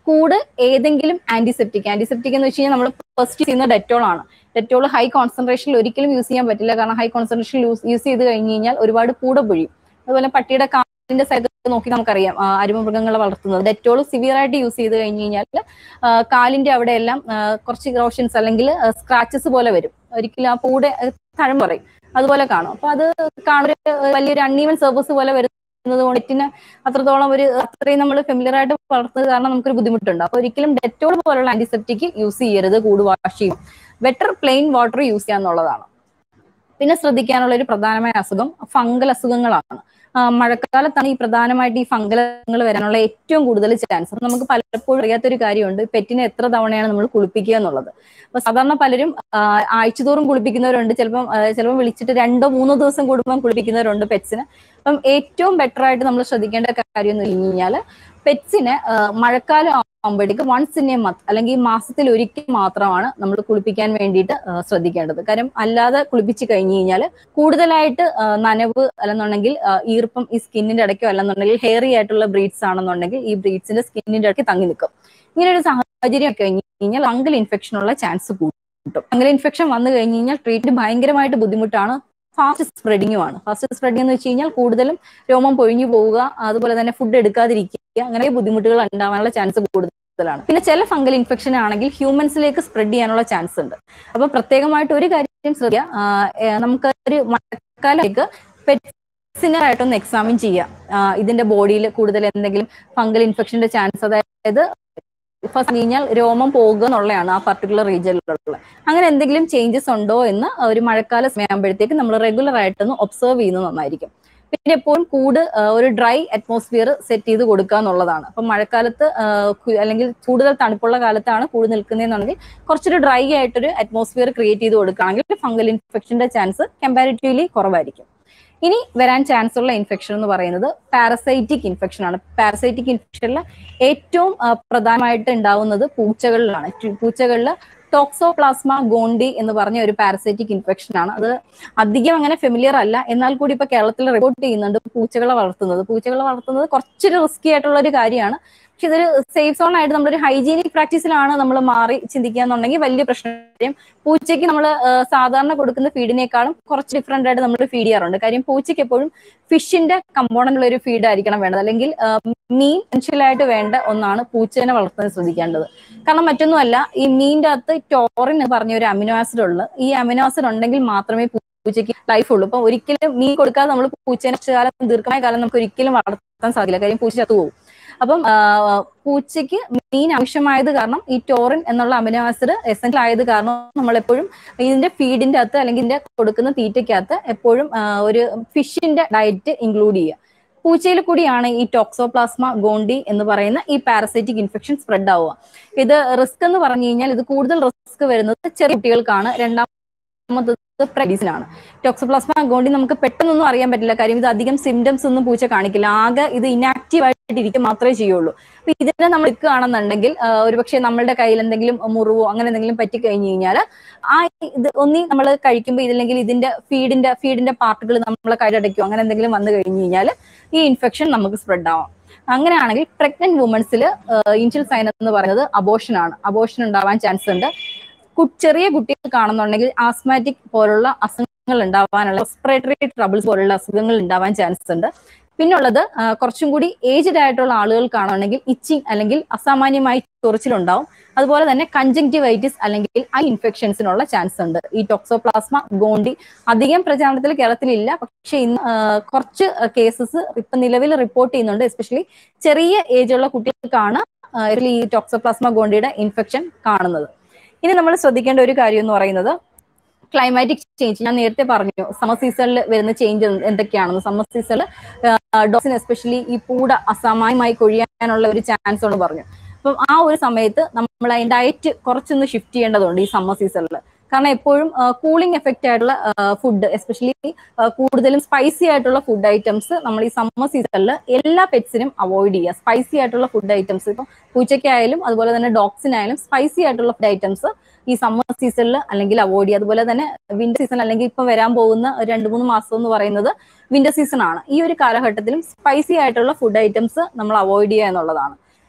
കൂട് ഏതെങ്കിലും ആന്റിസെപ്റ്റിക് ആന്റിസെപ്റ്റിക് എന്ന് വെച്ച് കഴിഞ്ഞാൽ നമ്മൾ ഫസ്റ്റ് ചെയ്യുന്ന ഡെറ്റോൾ ആണ് ഡെറ്റോൾ ഹൈ കോൺസെൻട്രേഷനിൽ ഒരിക്കലും യൂസ് ചെയ്യാൻ പറ്റില്ല കാരണം ഹൈ കോൺസെൻട്രേഷൻ യൂസ് ചെയ്ത് കഴിഞ്ഞ് കഴിഞ്ഞാൽ ഒരുപാട് കൂടെ പൊഴിയും അതുപോലെ പട്ടിയുടെ കാലിന്റെ സൈഡ് നോക്കി നമുക്കറിയാം ആ, അരുമ മൃഗങ്ങളെ വളർത്തുന്നത് ഡെറ്റോൾ സിവിയർ ആയിട്ട് യൂസ് ചെയ്ത് കഴിഞ്ഞ് കഴിഞ്ഞാൽ ആ, കാലിന്റെ അവിടെയെല്ലാം ആ, കുറച്ച് റോഷൻസ് അല്ലെങ്കിൽ സ്ക്രാച്ചസ് പോലെ വരും ഒരിക്കലും ആ പൂടെ തഴം പറയും അതുപോലെ കാണും അപ്പൊ അത് കാണുന്ന വലിയൊരു അൺഈവൻ സർവീസ് പോലെ വരുന്നത് കൊണ്ട് നെറ്റിന് അത്രത്തോളം ഒരു അത്രയും നമ്മൾ ഫെമിലിയർ ആയിട്ട് വളർത്തുന്നത് കാരണം നമുക്കൊരു ബുദ്ധിമുട്ടുണ്ട് അപ്പൊ ഒരിക്കലും ഡെറ്റോൾ പോലുള്ള ആന്റിസെപ്റ്റിക് യൂസ് ചെയ്യരുത് കൂട് വാഷ് ചെയ്യും ബെറ്റർ പ്ലെയിൻ വാട്ടർ യൂസ് ചെയ്യാന്നുള്ളതാണ് പിന്നെ ശ്രദ്ധിക്കാനുള്ള ഒരു പ്രധാനമായ അസുഖം ഫംഗൽ അസുഖങ്ങളാണ് ആ, മഴക്കാലത്താണ് ഈ പ്രധാനമായിട്ട് ഈ ഫംഗൽ അസുഖങ്ങൾ വരാനുള്ള ഏറ്റവും കൂടുതൽ ചാൻസ് അപ്പൊ നമുക്ക് പലപ്പോഴും അറിയാത്തൊരു കാര്യമുണ്ട് പെറ്റിനെ എത്ര തവണയാണ് നമ്മൾ കുളിപ്പിക്കുക എന്നുള്ളത് അപ്പൊ സാധാരണ പലരും ആ, ആഴ്ചതോറും കുളിപ്പിക്കുന്നവരുണ്ട് ചിലപ്പം ആ, ചിലപ്പം വിളിച്ചിട്ട് രണ്ടോ മൂന്നോ ദിവസം കൂടുമ്പം കുളിപ്പിക്കുന്നവരുണ്ട് പെറ്റ്സിന് അപ്പം ഏറ്റവും ബെറ്റർ ആയിട്ട് നമ്മൾ ശ്രദ്ധിക്കേണ്ട കാര്യം എന്ന് പറഞ്ഞു കഴിഞ്ഞാൽ പെറ്റ്സിന് മഴക്കാലം ആകുമ്പോഴേക്ക് വൺസ് ഇൻ എ മന്ത് അല്ലെങ്കിൽ മാസത്തിൽ ഒരിക്കൽ മാത്രമാണ് നമ്മൾ കുളിപ്പിക്കാൻ വേണ്ടിയിട്ട് ആ, ശ്രദ്ധിക്കേണ്ടത് കാര്യം അല്ലാതെ കുളിപ്പിച്ച് കഴിഞ്ഞു കഴിഞ്ഞാൽ കൂടുതലായിട്ട് ആ, നനവ് അല്ലെന്നുണ്ടെങ്കിൽ ആ, ഈർപ്പം ഈ സ്കിന്നിന്റെ ഇടയ്ക്കോ അല്ലെന്നുണ്ടെങ്കിൽ ഹെയറി ആയിട്ടുള്ള ബ്രീഡ്സ് ആണെന്നുണ്ടെങ്കിൽ ഈ ബ്രീഡ്സിന്റെ സ്കിന്നിന്റെ ഇടയ്ക്ക് തങ്ങി നിൽക്കും ഇങ്ങനെ ഒരു സാഹചര്യം ഒക്കെ കഴിഞ്ഞ് കഴിഞ്ഞാൽ അങ്കൽ ഇൻഫെക്ഷൻ ഉള്ള ചാൻസ് കൂട്ടും അങ്കൽ ഇൻഫെക്ഷൻ വന്നു കഴിഞ്ഞ് കഴിഞ്ഞാൽ ട്രീറ്റ്മെന്റ് ഭയങ്കരമായിട്ട് ബുദ്ധിമുട്ടാണ് ഫാസ്റ്റ് സ്പ്രെഡിങ്ങുമാണ് ഫാസ്റ്റ് സ്പ്രെഡിങ് എന്ന് വെച്ച് കഴിഞ്ഞാൽ കൂടുതലും രോമം പൊഴിഞ്ഞു പോവുക അതുപോലെ തന്നെ ഫുഡ് എടുക്കാതിരിക്കുക അങ്ങനെ ബുദ്ധിമുട്ടുകൾ ഉണ്ടാവാനുള്ള ചാൻസ് കൂടുതലാണ് പിന്നെ ചില ഫംഗൽ ഇൻഫെക്ഷൻ ആണെങ്കിൽ ഹ്യൂമൻസിലേക്ക് സ്പ്രെഡ് ചെയ്യാനുള്ള ചാൻസ് ഉണ്ട് അപ്പൊ പ്രത്യേകമായിട്ട് ഒരു കാര്യം ശ്രദ്ധിക്കുക ആ, ഏ, നമുക്ക് ഒരു മഴക്കാലത്തേക്ക് പെറ്റ്സിനായിട്ടൊന്ന് എക്സാമിൻ ചെയ്യാം ആ, ഇതിന്റെ ബോഡിയിൽ കൂടുതൽ എന്തെങ്കിലും ഫംഗൽ ഇൻഫെക്ഷന്റെ ചാൻസ് അതായത് ഫസ്റ്റ് കഴിഞ്ഞാൽ രോമം പോകുക എന്നുള്ളതാണ് ആ പർട്ടിക്കുലർ റീജിയനിലുള്ള അങ്ങനെ എന്തെങ്കിലും ചേഞ്ചസ് ഉണ്ടോ എന്ന് ഒരു മഴക്കാല സമയമാകുമ്പോഴത്തേക്ക് നമ്മൾ റെഗുലർ ആയിട്ടൊന്ന് ഒബ്സർവ് ചെയ്യുന്നത് നന്നായിരിക്കും പിന്നെ എപ്പോഴും കൂട് ആ, ഒരു ഡ്രൈ അറ്റ്മോസ്ഫിയർ സെറ്റ് ചെയ്ത് കൊടുക്കുക എന്നുള്ളതാണ് അപ്പൊ മഴക്കാലത്ത് ആ, കു- അല്ലെങ്കിൽ കൂടുതൽ തണുപ്പുള്ള കാലത്താണ് കൂട് നിൽക്കുന്നതെന്നുണ്ടെങ്കിൽ കുറച്ചൊരു ഡ്രൈ ആയിട്ടൊരു അറ്റ്മോസ്ഫിയർ ക്രിയേറ്റ് ചെയ്ത് കൊടുക്കുകയാണെങ്കിൽ ഫംഗൽ ഇൻഫെക്ഷന്റെ ചാൻസ് കമ്പാരിറ്റീവ്ലി കുറവായിരിക്കും ഇനി വരാൻ ചാൻസ് ഉള്ള ഇൻഫെക്ഷൻ എന്ന് പറയുന്നത് പാരസൈറ്റിക് ഇൻഫെക്ഷൻ ആണ് പാരസൈറ്റിക് ഇൻഫെക്ഷനിൽ ഏറ്റവും ആ, പ്രധാനമായിട്ട് ഉണ്ടാവുന്നത് പൂച്ചകളിലാണ് ടു- പൂച്ചകളിൽ ടോക്സോപ്ലാസ്മ ഗോണ്ടി എന്ന് പറഞ്ഞ ഒരു പാരസൈറ്റിക് ഇൻഫെക്ഷൻ ആണ് അത് അധികം അങ്ങനെ ഫെമിലിയർ അല്ല എന്നാൽ കൂടി ഇപ്പൊ കേരളത്തിൽ റിപ്പോർട്ട് ചെയ്യുന്നുണ്ട് പൂച്ചകളെ വളർത്തുന്നത് പൂച്ചകളെ വളർത്തുന്നത് കുറച്ചൊരു റിസ്കി ആയിട്ടുള്ള ഒരു കാര്യമാണ് പക്ഷെ ഇതൊരു സേഫ് സോൺ ആയിട്ട് നമ്മളൊരു ഹൈജീനിക് പ്രാക്ടീസിലാണ് നമ്മൾ മാറി ചിന്തിക്കുക എന്നുണ്ടെങ്കിൽ വലിയ പ്രശ്നം പൂച്ചയ്ക്ക് നമ്മൾ സാധാരണ കൊടുക്കുന്ന ഫീഡിനേക്കാളും കുറച്ച് ഡിഫറെന്റ് ആയിട്ട് നമ്മൾ ഫീഡ് ചെയ്യാറുണ്ട് കാര്യം പൂച്ചയ്ക്ക് എപ്പോഴും ഫിഷിന്റെ കമ്പോണന്റ് ഉള്ള ഒരു ഫീഡ് ആയിരിക്കണം വേണ്ടത് അല്ലെങ്കിൽ ആ, മീൻ എൻഷ്യലായിട്ട് വേണ്ട ഒന്നാണ് പൂച്ചേനെ വളർത്തുന്നത് ശ്രദ്ധിക്കേണ്ടത് കാരണം മറ്റൊന്നുമല്ല ഈ മീനിന്റെ അകത്ത് ടോറിൻ എന്ന് പറഞ്ഞ ഒരു അമിനോ ആസിഡ് ഉള്ളത് ഈ അമിനോ ആസിഡ് ഉണ്ടെങ്കിൽ മാത്രമേ പൂച്ചയ്ക്ക് ലൈഫ് ഉള്ളൂ അപ്പൊ ഒരിക്കലും മീൻ കൊടുക്കാതെ നമ്മൾ പൂച്ചേനെ കുറച്ച് കാലം ദീർഘമായ കാലം നമുക്ക് ഒരിക്കലും വളർത്താൻ സാധിക്കില്ല കാര്യം പൂച്ച ചത്തുപോകും അപ്പം ആ, പൂച്ചയ്ക്ക് മീൻ ആവശ്യമായത് കാരണം ഈ ടോറിൻ എന്നുള്ള അമിനോ ആസിഡ് എസെൻഷ്യൽ ആയത് കാരണം നമ്മൾ എപ്പോഴും ഇതിന്റെ ഫീഡിന്റെ അകത്ത് അല്ലെങ്കിൽ ഇതിന്റെ കൊടുക്കുന്ന തീറ്റയ്ക്കകത്ത് എപ്പോഴും ആ, ഒരു ഫിഷിന്റെ ഡയറ്റ് ഇൻക്ലൂഡ് ചെയ്യുക പൂച്ചയിൽ കൂടിയാണ് ഈ ടോക്സോപ്ലാസ്മ ഗോണ്ടി എന്ന് പറയുന്ന ഈ പാരസൈറ്റിക് ഇൻഫെക്ഷൻ സ്പ്രെഡ് ആവുക ഇത് റിസ്ക് എന്ന് പറഞ്ഞു കഴിഞ്ഞാൽ ഇത് കൂടുതൽ റിസ്ക് വരുന്നത് ചെറിയ കുട്ടികൾക്കാണ് രണ്ടാമത്തത് പ്രഗ്നീസിനാണ് ടോക്സോപ്ലാസ്മ ഗോണ്ടി നമുക്ക് പെട്ടെന്നൊന്നും അറിയാൻ പറ്റില്ല കാര്യം ഇത് അധികം സിംറ്റംസ് ഒന്നും പൂച്ച കാണിക്കില്ല ആകെ ഇത് ഇനാക്റ്റീവ് ആയിട്ട് ഇരിക്കുക മാത്രമേ ചെയ്യുള്ളൂ അപ്പൊ ഇതിനെ നമ്മൾ എടുക്കുകയാണെന്നുണ്ടെങ്കിൽ ആ, ഒരുപക്ഷെ നമ്മളുടെ കയ്യിൽ എന്തെങ്കിലും മുറിവോ അങ്ങനെ എന്തെങ്കിലും പറ്റി കഴിഞ്ഞു കഴിഞ്ഞാൽ ആ ഇത് ഒന്നി നമ്മൾ കഴിക്കുമ്പോൾ ഇതില്ലെങ്കിൽ ഇതിന്റെ ഫീഡിന്റെ ഫീഡിന്റെ പാർട്ടുകൾ നമ്മളെ കൈയടയ്ക്കോ അങ്ങനെ എന്തെങ്കിലും വന്നു കഴിഞ്ഞു കഴിഞ്ഞാൽ ഈ ഇൻഫെക്ഷൻ നമുക്ക് സ്പ്രെഡ് ആവാം അങ്ങനെയാണെങ്കിൽ പ്രഗ്നന്റ് വുമൻസിൽ ഇൻഷ്യൽ സൈൻ എന്ന് പറയുന്നത് അബോഷൻ ആണ് അബോഷൻ ഉണ്ടാവാൻ ചാൻസ് ഉണ്ട് കു- ചെറിയ കുട്ടികൾ കാണുന്നുണ്ടെങ്കിൽ ആസ്മാറ്റിക് പോലുള്ള അസുഖങ്ങൾ ഉണ്ടാവാനുള്ള റെസ്പിറേറ്ററി ട്രബിൾസ് പോലുള്ള അസുഖങ്ങൾ ഉണ്ടാവാൻ ചാൻസ് ഉണ്ട് പിന്നുള്ളത് ആ, കുറച്ചും കൂടി ഏജ്ഡ് ആയിട്ടുള്ള ആളുകൾ കാണുകയാണെങ്കിൽ ഇച്ചിങ് അല്ലെങ്കിൽ അസാമാന്യമായി ചൊറിച്ചിലുണ്ടാവും അതുപോലെ തന്നെ കഞ്ചങ്റ്റിവൈറ്റിസ് അല്ലെങ്കിൽ ഐ ഇൻഫെക്ഷൻസിനുള്ള ചാൻസ് ഉണ്ട് ഈ ടോക്സോപ്ലാസ്മ ഗോണ്ടി അധികം പ്രചാരണത്തിൽ കേരളത്തിലില്ല പക്ഷെ ഇന്ന് ആ, കുറച്ച് കേസസ് ഇപ്പൊ നിലവിൽ റിപ്പോർട്ട് ചെയ്യുന്നുണ്ട് എസ്പെഷ്യലി ചെറിയ ഏജുള്ള കുട്ടികൾക്കാണ് ആ, ഈ ടോക്സോപ്ലാസ്മ ഗോണ്ടിയുടെ ഇൻഫെക്ഷൻ കാണുന്നത് ഇനി നമ്മൾ ശ്രദ്ധിക്കേണ്ട ഒരു കാര്യം എന്ന് പറയുന്നത് ക്ലൈമാറ്റിക് ചേഞ്ച് ഞാൻ നേരത്തെ പറഞ്ഞു സമ്മർ സീസണിൽ വരുന്ന ചേഞ്ച് എന്തൊക്കെയാണെന്ന് സമ്മർ സീസണിൽ ഡോസിന് എസ്പെഷ്യലി ഈ പൂട അസാമാന്യമായി കൊഴിയാനുള്ള ഒരു ചാൻസ് ഉണ്ട് പറഞ്ഞു അപ്പം ആ ഒരു സമയത്ത് നമ്മൾ അതിന്റെ ഡയറ്റ് കുറച്ചൊന്ന് ഷിഫ്റ്റ് ചെയ്യേണ്ടതുണ്ട് ഈ സമ്മർ സീസണിൽ കാരണം എപ്പോഴും കൂളിംഗ് എഫക്റ്റ് ആയിട്ടുള്ള ഫുഡ് എസ്പെഷ്യലി കൂടുതലും സ്പൈസി ആയിട്ടുള്ള ഫുഡ് ഐറ്റംസ് നമ്മൾ ഈ സമ്മർ സീസണിൽ എല്ലാ പെറ്റ്സിനും അവോയ്ഡ് ചെയ്യുക സ്പൈസി ആയിട്ടുള്ള ഫുഡ് ഐറ്റംസ് ഇപ്പം പൂച്ചയ്ക്കായാലും അതുപോലെ തന്നെ ഡോഗ്സിനായാലും സ്പൈസി ആയിട്ടുള്ള ഫുഡ് ഐറ്റംസ് ഈ സമ്മർ സീസണിൽ അല്ലെങ്കിൽ അവോയ്ഡ് ചെയ്യുക അതുപോലെ തന്നെ വിന്റർ സീസൺ അല്ലെങ്കിൽ ഇപ്പം വരാൻ പോകുന്ന ഒരു രണ്ട് മൂന്ന് മാസം എന്ന് പറയുന്നത് വിന്റർ സീസൺ ആണ് ഈ ഒരു കാലഘട്ടത്തിലും സ്പൈസി ആയിട്ടുള്ള ഫുഡ് ഐറ്റംസ് നമ്മൾ അവോയ്ഡ് ചെയ്യുക എന്നുള്ളതാണ്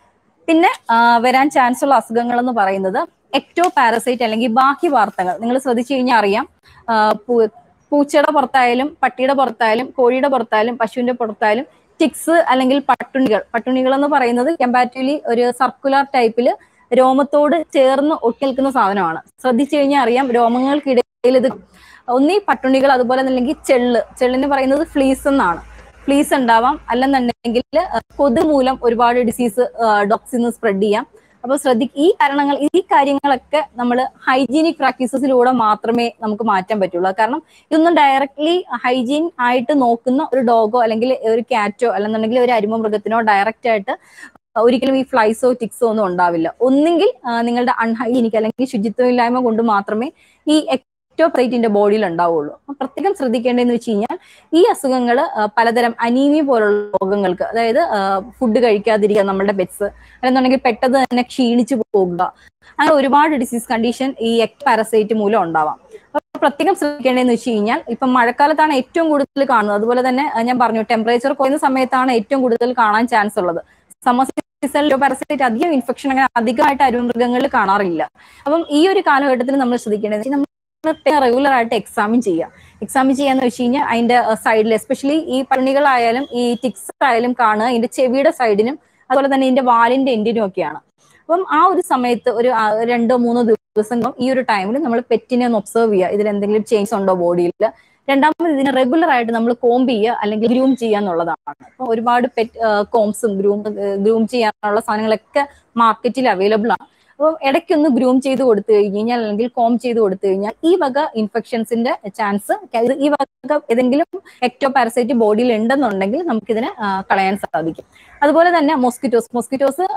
പിന്നെ ആ, വരാൻ ചാൻസ് ഉള്ള അസുഖങ്ങൾ എന്ന് പറയുന്നത് എക്ടോ പാരസൈറ്റ് അല്ലെങ്കിൽ ബാഹ്യ വാർത്തകൾ നിങ്ങൾ ശ്രദ്ധിച്ചു കഴിഞ്ഞാൽ അറിയാം ആ, പൂ- പൂച്ചയുടെ പുറത്തായാലും പട്ടിയുടെ പുറത്തായാലും കോഴിയുടെ പുറത്തായാലും പശുവിന്റെ പുറത്തായാലും ടിക്സ് അല്ലെങ്കിൽ പട്ടുണികൾ പട്ടുണികൾ എന്ന് പറയുന്നത് കമ്പാരിറ്റീവ്ലി ഒരു സർക്കുലർ ടൈപ്പിൽ രോമത്തോട് ചേർന്ന് ഒട്ടി നിൽക്കുന്ന സാധനമാണ് ശ്രദ്ധിച്ചു കഴിഞ്ഞാൽ അറിയാം രോമങ്ങൾക്കിടയിൽ ഇത് ഒന്നീ പട്ടുണികൾ അതുപോലെ അല്ലെങ്കിൽ ചെള്ള് ചെള്ളിന് പറയുന്നത് ഫ്ലീസ് എന്നാണ് ഫ്ലീസ് ഉണ്ടാവാം അല്ലെന്നുണ്ടെങ്കിൽ കൊതു മൂലം ഒരുപാട് ഡിസീസ് ഡോക്സിൽ നിന്ന് സ്പ്രെഡ് ചെയ്യാം അപ്പൊ ശ്രദ്ധി ഈ കാരണങ്ങൾ ഈ കാര്യങ്ങളൊക്കെ നമ്മൾ ഹൈജീനിക് പ്രാക്ടീസസിലൂടെ മാത്രമേ നമുക്ക് മാറ്റാൻ പറ്റുള്ളൂ കാരണം ഇതൊന്നും ഡയറക്ട്ലി ഹൈജീൻ ആയിട്ട് നോക്കുന്ന ഒരു ഡോഗോ അല്ലെങ്കിൽ ഒരു കാറ്റോ അല്ലെന്നുണ്ടെങ്കിൽ ഒരു അരിമ മൃഗത്തിനോ ഡയറക്റ്റ് ആയിട്ട് ഒരിക്കലും ഈ ഫ്ലൈസോ ടിക്സോ ഒന്നും ഉണ്ടാവില്ല ഒന്നെങ്കിൽ ആ, നിങ്ങളുടെ അൺഹൈജീനിക് അല്ലെങ്കിൽ ശുചിത്വമില്ലായ്മ കൊണ്ട് മാത്രമേ ഈ എക്ടോപ്രൈറ്റിന്റെ ബോഡിയിൽ ഉണ്ടാവുള്ളൂ അപ്പൊ പ്രത്യേകം ശ്രദ്ധിക്കേണ്ടതെന്ന് വെച്ച് കഴിഞ്ഞാൽ ഈ അസുഖങ്ങൾ പലതരം അനീമിയ പോലുള്ള രോഗങ്ങൾക്ക് അതായത് ഫുഡ് കഴിക്കാതിരിക്കുക നമ്മുടെ പെറ്റ്സ് അല്ലെന്നുണ്ടെങ്കിൽ പെട്ടെന്ന് തന്നെ ക്ഷീണിച്ചു പോകുക അങ്ങനെ ഒരുപാട് ഡിസീസ് കണ്ടീഷൻ ഈ എക് പാരസൈറ്റ് മൂലം ഉണ്ടാവാം അപ്പൊ പ്രത്യേകം ശ്രദ്ധിക്കേണ്ടതെന്ന് വെച്ച് കഴിഞ്ഞാൽ ഇപ്പം മഴക്കാലത്താണ് ഏറ്റവും കൂടുതൽ കാണുന്നത് അതുപോലെ തന്നെ ആ, ഞാൻ പറഞ്ഞു ടെമ്പറേച്ചർ കുറയുന്ന സമയത്താണ് ഏറ്റവും കൂടുതൽ കാണാൻ ചാൻസ് ഉള്ളത് സമ്മർ സീസണിൽ പാരസൈറ്റ് അധികം ഇൻഫെക്ഷൻ അങ്ങനെ അധികമായിട്ട് അരുമൃഗങ്ങളിൽ കാണാറില്ല അപ്പം ഈ ഒരു കാലഘട്ടത്തിൽ നമ്മൾ ശ്രദ്ധിക്കേണ്ടത് നമ്മൾ റെഗുലർ ആയിട്ട് എക്സാമിൻ ചെയ്യുക എക്സാമിൻ ചെയ്യാന്ന് വെച്ച് കഴിഞ്ഞാൽ അതിന്റെ സൈഡിൽ എസ്പെഷ്യലി ഈ പണികളായാലും ഈ ടിക്സ് ആയാലും കാണുക ഇതിന്റെ ചെവിയുടെ സൈഡിനും അതുപോലെ തന്നെ ഇതിന്റെ വാലിന്റെ എൻഡിനും ഒക്കെയാണ് അപ്പം ആ ഒരു സമയത്ത് ഒരു ആ, രണ്ടോ മൂന്നോ ദിവസം ഈ ഒരു ടൈമിൽ നമ്മൾ പെറ്റിനെ ഒന്ന് ഒബ്സർവ് ചെയ്യുക ഇതിൽ എന്തെങ്കിലും ചേഞ്ച് ഉണ്ടോ ബോഡിയിൽ രണ്ടാമത് ഇതിനെ റെഗുലർ ആയിട്ട് നമ്മൾ കോംബ് ചെയ്യുക അല്ലെങ്കിൽ ഗ്രൂം ചെയ്യുക എന്നുള്ളതാണ് അപ്പൊ ഒരുപാട് പെറ്റ് കോംസും ഗ്രൂം ഗ്രൂം ചെയ്യാനുള്ള സാധനങ്ങളൊക്കെ മാർക്കറ്റിൽ അവൈലബിൾ ആണ് അപ്പം ഇടയ്ക്കൊന്ന് ഗ്രൂം ചെയ്ത് കൊടുത്തു കഴിഞ്ഞാൽ അല്ലെങ്കിൽ കോം ചെയ്ത് കൊടുത്തു കഴിഞ്ഞാൽ ഈ വക ഇൻഫെക്ഷൻസിന്റെ ചാൻസ് ഈ വക ഏതെങ്കിലും എക്ടോ പാരസൈറ്റ് ബോഡിയിൽ ഉണ്ടെന്നുണ്ടെങ്കിൽ നമുക്കിതിനെ ആ, കളയാൻ സാധിക്കും അതുപോലെ തന്നെ മൊസ്കിറ്റോസ് മൊസ്കിറ്റോസ്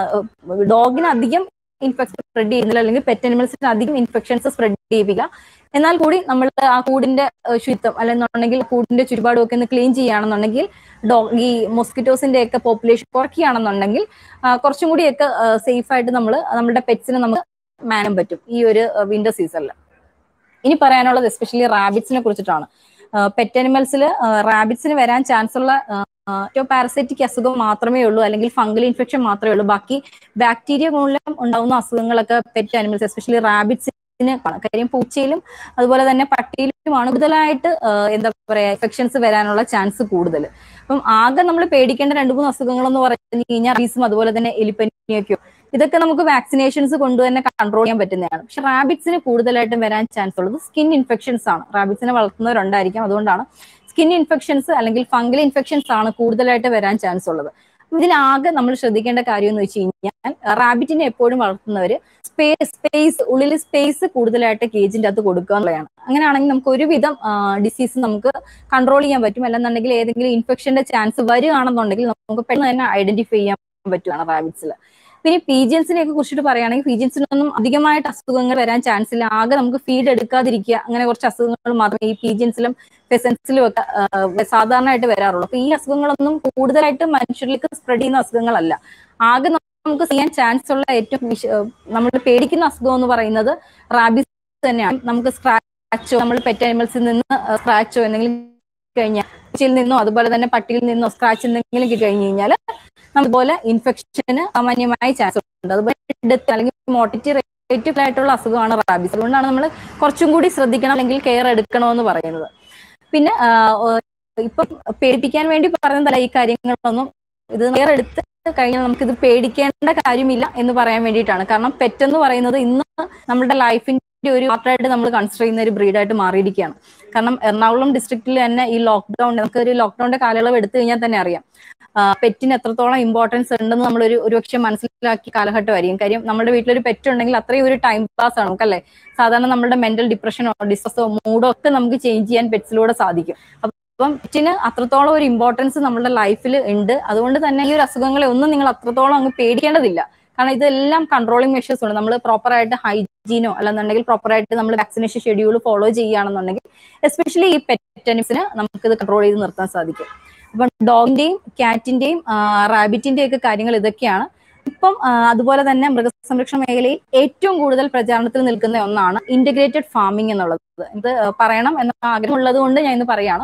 ഡോഗിന് അധികം ഇൻഫെക്ഷൻ സ്പ്രെഡ് ചെയ്യുന്നില്ല അല്ലെങ്കിൽ പെറ്റ് അനിമൽസിന് അധികം ഇൻഫെക്ഷൻസ് സ്പ്രെഡ് ചെയ്യിപ്പിക്കുക എന്നാൽ കൂടി നമ്മൾ ആ കൂടിന്റെ ഏഹ്, ശുചിത്വം അല്ലെന്നുണ്ടെങ്കിൽ കൂടിന്റെ ചുറ്റുപാടും ഒക്കെ ഒന്ന് ക്ലീൻ ചെയ്യുകയാണെന്നുണ്ടെങ്കിൽ ഡോ ഈ മൊസ്കിറ്റോസിന്റെ ഒക്കെ പോപ്പുലേഷൻ കുറയ്ക്കുകയാണെന്നുണ്ടെങ്കിൽ ആ, കുറച്ചും കൂടിയൊക്കെ സേഫ് ആയിട്ട് നമ്മൾ നമ്മുടെ പെറ്റ്സിനെ നമുക്ക് മാനാൻ പറ്റും ഈ ഒരു വിന്റർ സീസണിൽ ഇനി പറയാനുള്ളത് എസ്പെഷ്യലി റാബിറ്റ്സിനെ കുറിച്ചിട്ടാണ് പെറ്റ് അനിമൽസിൽ റാബിറ്റ്സിന് വരാൻ ചാൻസ് ഉള്ള പാരസൈറ്റിക് അസുഖം മാത്രമേ ഉള്ളൂ അല്ലെങ്കിൽ ഫംഗൽ ഇൻഫെക്ഷൻ മാത്രമേ ഉള്ളൂ ബാക്കി ബാക്ടീരിയ മൂലം ഉണ്ടാവുന്ന അസുഖങ്ങളൊക്കെ പെറ്റ് അനിമൽസ് എസ്പെഷ്യലി റാബിറ്റ്സിന് കാണാം കാര്യം പൂച്ചയിലും അതുപോലെ തന്നെ പട്ടിയിലുമാണ് കൂടുതലായിട്ട് ആ, എന്താ പറയാ ഇൻഫെക്ഷൻസ് വരാനുള്ള ചാൻസ് കൂടുതൽ അപ്പം ആകെ നമ്മൾ പേടിക്കേണ്ട രണ്ട് മൂന്ന് അസുഖങ്ങൾ എന്ന് പറഞ്ഞു കഴിഞ്ഞാൽ റീസും അതുപോലെ തന്നെ എലിപ്പനിയൊക്കെയോ ഇതൊക്കെ നമുക്ക് വാക്സിനേഷൻസ് കൊണ്ട് തന്നെ കൺട്രോൾ ചെയ്യാൻ പറ്റുന്നതാണ് പക്ഷെ റാബിറ്റ്സിന് കൂടുതലായിട്ടും വരാൻ ചാൻസ് ഉള്ളത് സ്കിൻ ഇൻഫെക്ഷൻസ് ആണ് റാബിറ്റ്സിനെ വളർത്തുന്നവരുണ്ടായിരിക്കാം അതുകൊണ്ടാണ് സ്കിൻ ഇൻഫെക്ഷൻസ് അല്ലെങ്കിൽ ഫംഗൽ ഇൻഫെക്ഷൻസ് ആണ് കൂടുതലായിട്ട് വരാൻ ചാൻസ് ഉള്ളത് ഇതിലാകെ നമ്മൾ ശ്രദ്ധിക്കേണ്ട കാര്യം എന്ന് വെച്ച് കഴിഞ്ഞാൽ റാബിറ്റിനെ എപ്പോഴും വളർത്തുന്നവര് സ്പേസ് സ്പേസ് ഉള്ളിൽ സ്പേസ് കൂടുതലായിട്ട് കേജിന്റെ അകത്ത് കൊടുക്കുക എന്നുള്ളതാണ് അങ്ങനെയാണെങ്കിൽ നമുക്ക് ഒരുവിധം ഡിസീസ് നമുക്ക് കൺട്രോൾ ചെയ്യാൻ പറ്റും അല്ലെന്നുണ്ടെങ്കിൽ ഏതെങ്കിലും ഇൻഫെക്ഷന്റെ ചാൻസ് വരികയാണെന്നുണ്ടെങ്കിൽ നമുക്ക് പെട്ടെന്ന് തന്നെ ഐഡന്റിഫൈ ചെയ്യാൻ പറ്റുകയാണ് റാബിറ്റ്സിൽ പിന്നെ പീജിയൻസിനെ ഒക്കെ കുറിച്ചിട്ട് പറയുകയാണെങ്കിൽ പീജിയൻസിനൊന്നും അധികമായിട്ട് അസുഖങ്ങൾ വരാൻ ചാൻസ് ഇല്ല ആകെ നമുക്ക് ഫീഡ് എടുക്കാതിരിക്കുക അങ്ങനെ കുറച്ച് അസുഖങ്ങൾ മാത്രമേ ഈ പീജിയൻസിലും ഫെസൻസിലും ഒക്കെ ആ, സാധാരണയായിട്ട് വരാറുള്ളൂ അപ്പൊ ഈ അസുഖങ്ങളൊന്നും കൂടുതലായിട്ട് മനുഷ്യരിലേക്ക് സ്പ്രെഡ് ചെയ്യുന്ന അസുഖങ്ങളല്ല ആകെ നമുക്ക് ചെയ്യാൻ ചാൻസ് ഉള്ള ഏറ്റവും നമ്മൾ പേടിക്കുന്ന അസുഖം എന്ന് പറയുന്നത് റാബിസ് തന്നെയാണ് നമുക്ക് സ്ക്രാച്ചോ നമ്മൾ പെറ്റ് അനിമൽസിൽ നിന്ന് സ്ക്രാച്ചോ എന്തെങ്കിലും കഴിഞ്ഞാൽ പൂച്ചയിൽ നിന്നോ അതുപോലെ തന്നെ പട്ടിയിൽ നിന്നോ സ്ക്രാച്ച് എന്തെങ്കിലും കഴിഞ്ഞു കഴിഞ്ഞാൽ അതുപോലെ ഇൻഫെക്ഷന് സാമാന്യമായ ചാൻസ് ഉണ്ട് അതുപോലെ ഡെത്ത് അല്ലെങ്കിൽ മോർട്ടിറ്റി റേറ്റ് ആയിട്ടുള്ള അസുഖമാണ് റാബിസ് അതുകൊണ്ടാണ് നമ്മൾ കുറച്ചും കൂടി ശ്രദ്ധിക്കണം അല്ലെങ്കിൽ കെയർ എടുക്കണമെന്ന് പറയുന്നത് പിന്നെ ആ, ഏഹ്, ഇപ്പം പേടിപ്പിക്കാൻ വേണ്ടി പറയുന്നതല്ല ഈ കാര്യങ്ങളൊന്നും ഇത് കെയർ എടുത്ത് കഴിഞ്ഞാൽ നമുക്ക് ഇത് പേടിക്കേണ്ട കാര്യമില്ല എന്ന് പറയാൻ വേണ്ടിയിട്ടാണ് കാരണം പെറ്റ് എന്ന് പറയുന്നത് ഇന്ന് നമ്മുടെ ലൈഫിന്റെ ഒരു പാർട്ടായിട്ട് നമ്മൾ കൺസിഡർ ചെയ്യുന്ന ഒരു ബ്രീഡായിട്ട് മാറിയിരിക്കുകയാണ് കാരണം എറണാകുളം ഡിസ്ട്രിക്റ്റിൽ തന്നെ ഈ ലോക്ക്ഡൌൺ നമുക്ക് ഒരു ലോക്ക്ഡൌണിന്റെ കാലയളവ് എടുത്തു കഴിഞ്ഞാൽ തന്നെ അറിയാം പെറ്റിന് എത്രത്തോളം ഇമ്പോർട്ടൻസ് ഉണ്ടെന്ന് നമ്മൾ ഒരു ഒരുപക്ഷെ മനസ്സിലാക്കിയ കാലഘട്ടമായിരിക്കും കാര്യം നമ്മുടെ വീട്ടിലൊരു പെറ്റ് ഉണ്ടെങ്കിൽ അത്രയും ഒരു ടൈം പാസ് ആണ് നമുക്കല്ലേ സാധാരണ നമ്മുടെ മെന്റൽ ഡിപ്രഷനോ ഡിസ്ട്രസോ മൂഡോ ഒക്കെ നമുക്ക് ചേഞ്ച് ചെയ്യാൻ പെറ്റ്സിലൂടെ സാധിക്കും അപ്പം പെറ്റിന് അത്രത്തോളം ഒരു ഇമ്പോർട്ടൻസ് നമ്മുടെ ലൈഫിൽ ഉണ്ട് അതുകൊണ്ട് തന്നെ ഈ ഒരു അസുഖങ്ങളെ ഒന്നും നിങ്ങൾ അത്രത്തോളം അങ്ങ് പേടിക്കേണ്ടതില്ല കാരണം ഇതെല്ലാം കൺട്രോളിങ് മെഷേഴ്സ് ഉണ്ട് നമ്മൾ പ്രോപ്പർ ആയിട്ട് ഹൈജീനോ അല്ലെന്നുണ്ടെങ്കിൽ പ്രോപ്പർ ആയിട്ട് നമ്മൾ വാക്സിനേഷൻ ഷെഡ്യൂൾ ഫോളോ ചെയ്യുകയാണെന്നുണ്ടെങ്കിൽ എസ്പെഷ്യലി ഈ പെറ്റനിസിന് നമുക്ക് ഇത് കൺട്രോൾ ചെയ്ത് നിർത്താൻ സാധിക്കും അപ്പം ഡോഗിന്റെയും ക്യാറ്റിന്റെയും റാബിറ്റിന്റെയും ഒക്കെ കാര്യങ്ങൾ ഇതൊക്കെയാണ് ഇപ്പം ആ, അതുപോലെ തന്നെ മൃഗസംരക്ഷണ മേഖലയിൽ ഏറ്റവും കൂടുതൽ പ്രചാരണത്തിൽ നിൽക്കുന്ന ഒന്നാണ് ഇന്റഗ്രേറ്റഡ് ഫാമിംഗ് എന്നുള്ളത് ഇത് പറയണം എന്ന ആഗ്രഹമുള്ളത് കൊണ്ട് ഞാൻ ഇന്ന് പറയാണ്